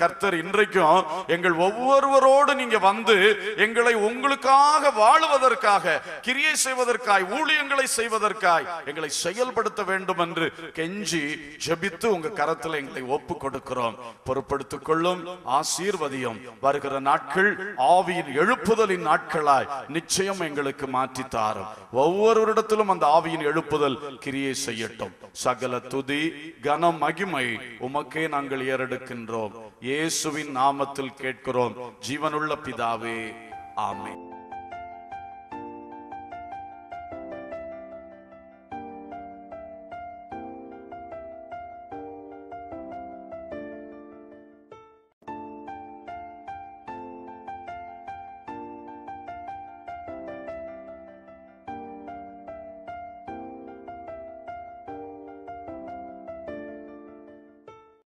[SPEAKER 1] கர்த்தர் இன்றைக்கும் எங்கள் ஒவ்வொருவரோடு நீங்க வந்து எங்களை உங்களுக்காக வாழுவதற்காக கிரியை செய்வதற்காய் ஊழியங்களை செய்வதற்காய் எங்களை செயல்படுத்த வேண்டும் என்று கெஞ்சி ஜெபித்து உங்க கரத்தில் எங்களை ஒப்பு கொடுக்கிறோம் பொறுப்படுத்திக் கொள்ளும் ஆசீர்வதியும் வருகிற நாட்கள் ஆவியின் எழுப்புதலின் நாட்களாய் நிச்சயம் எங்களுக்கு மாற்றி தாரும் ஒவ்வொருவரிடத்திலும் அந்த ஆவியின் எழுப்புதல் கிரியை செய்யட்டும் சகல துதி கன மகிமை உமக்கே நாங்கள் ஏறெடுக்கின்றோம் இயேசுவின் நாமத்தில் கேட்கிறோம் ஜீவனுள்ள பிதாவே ஆமென்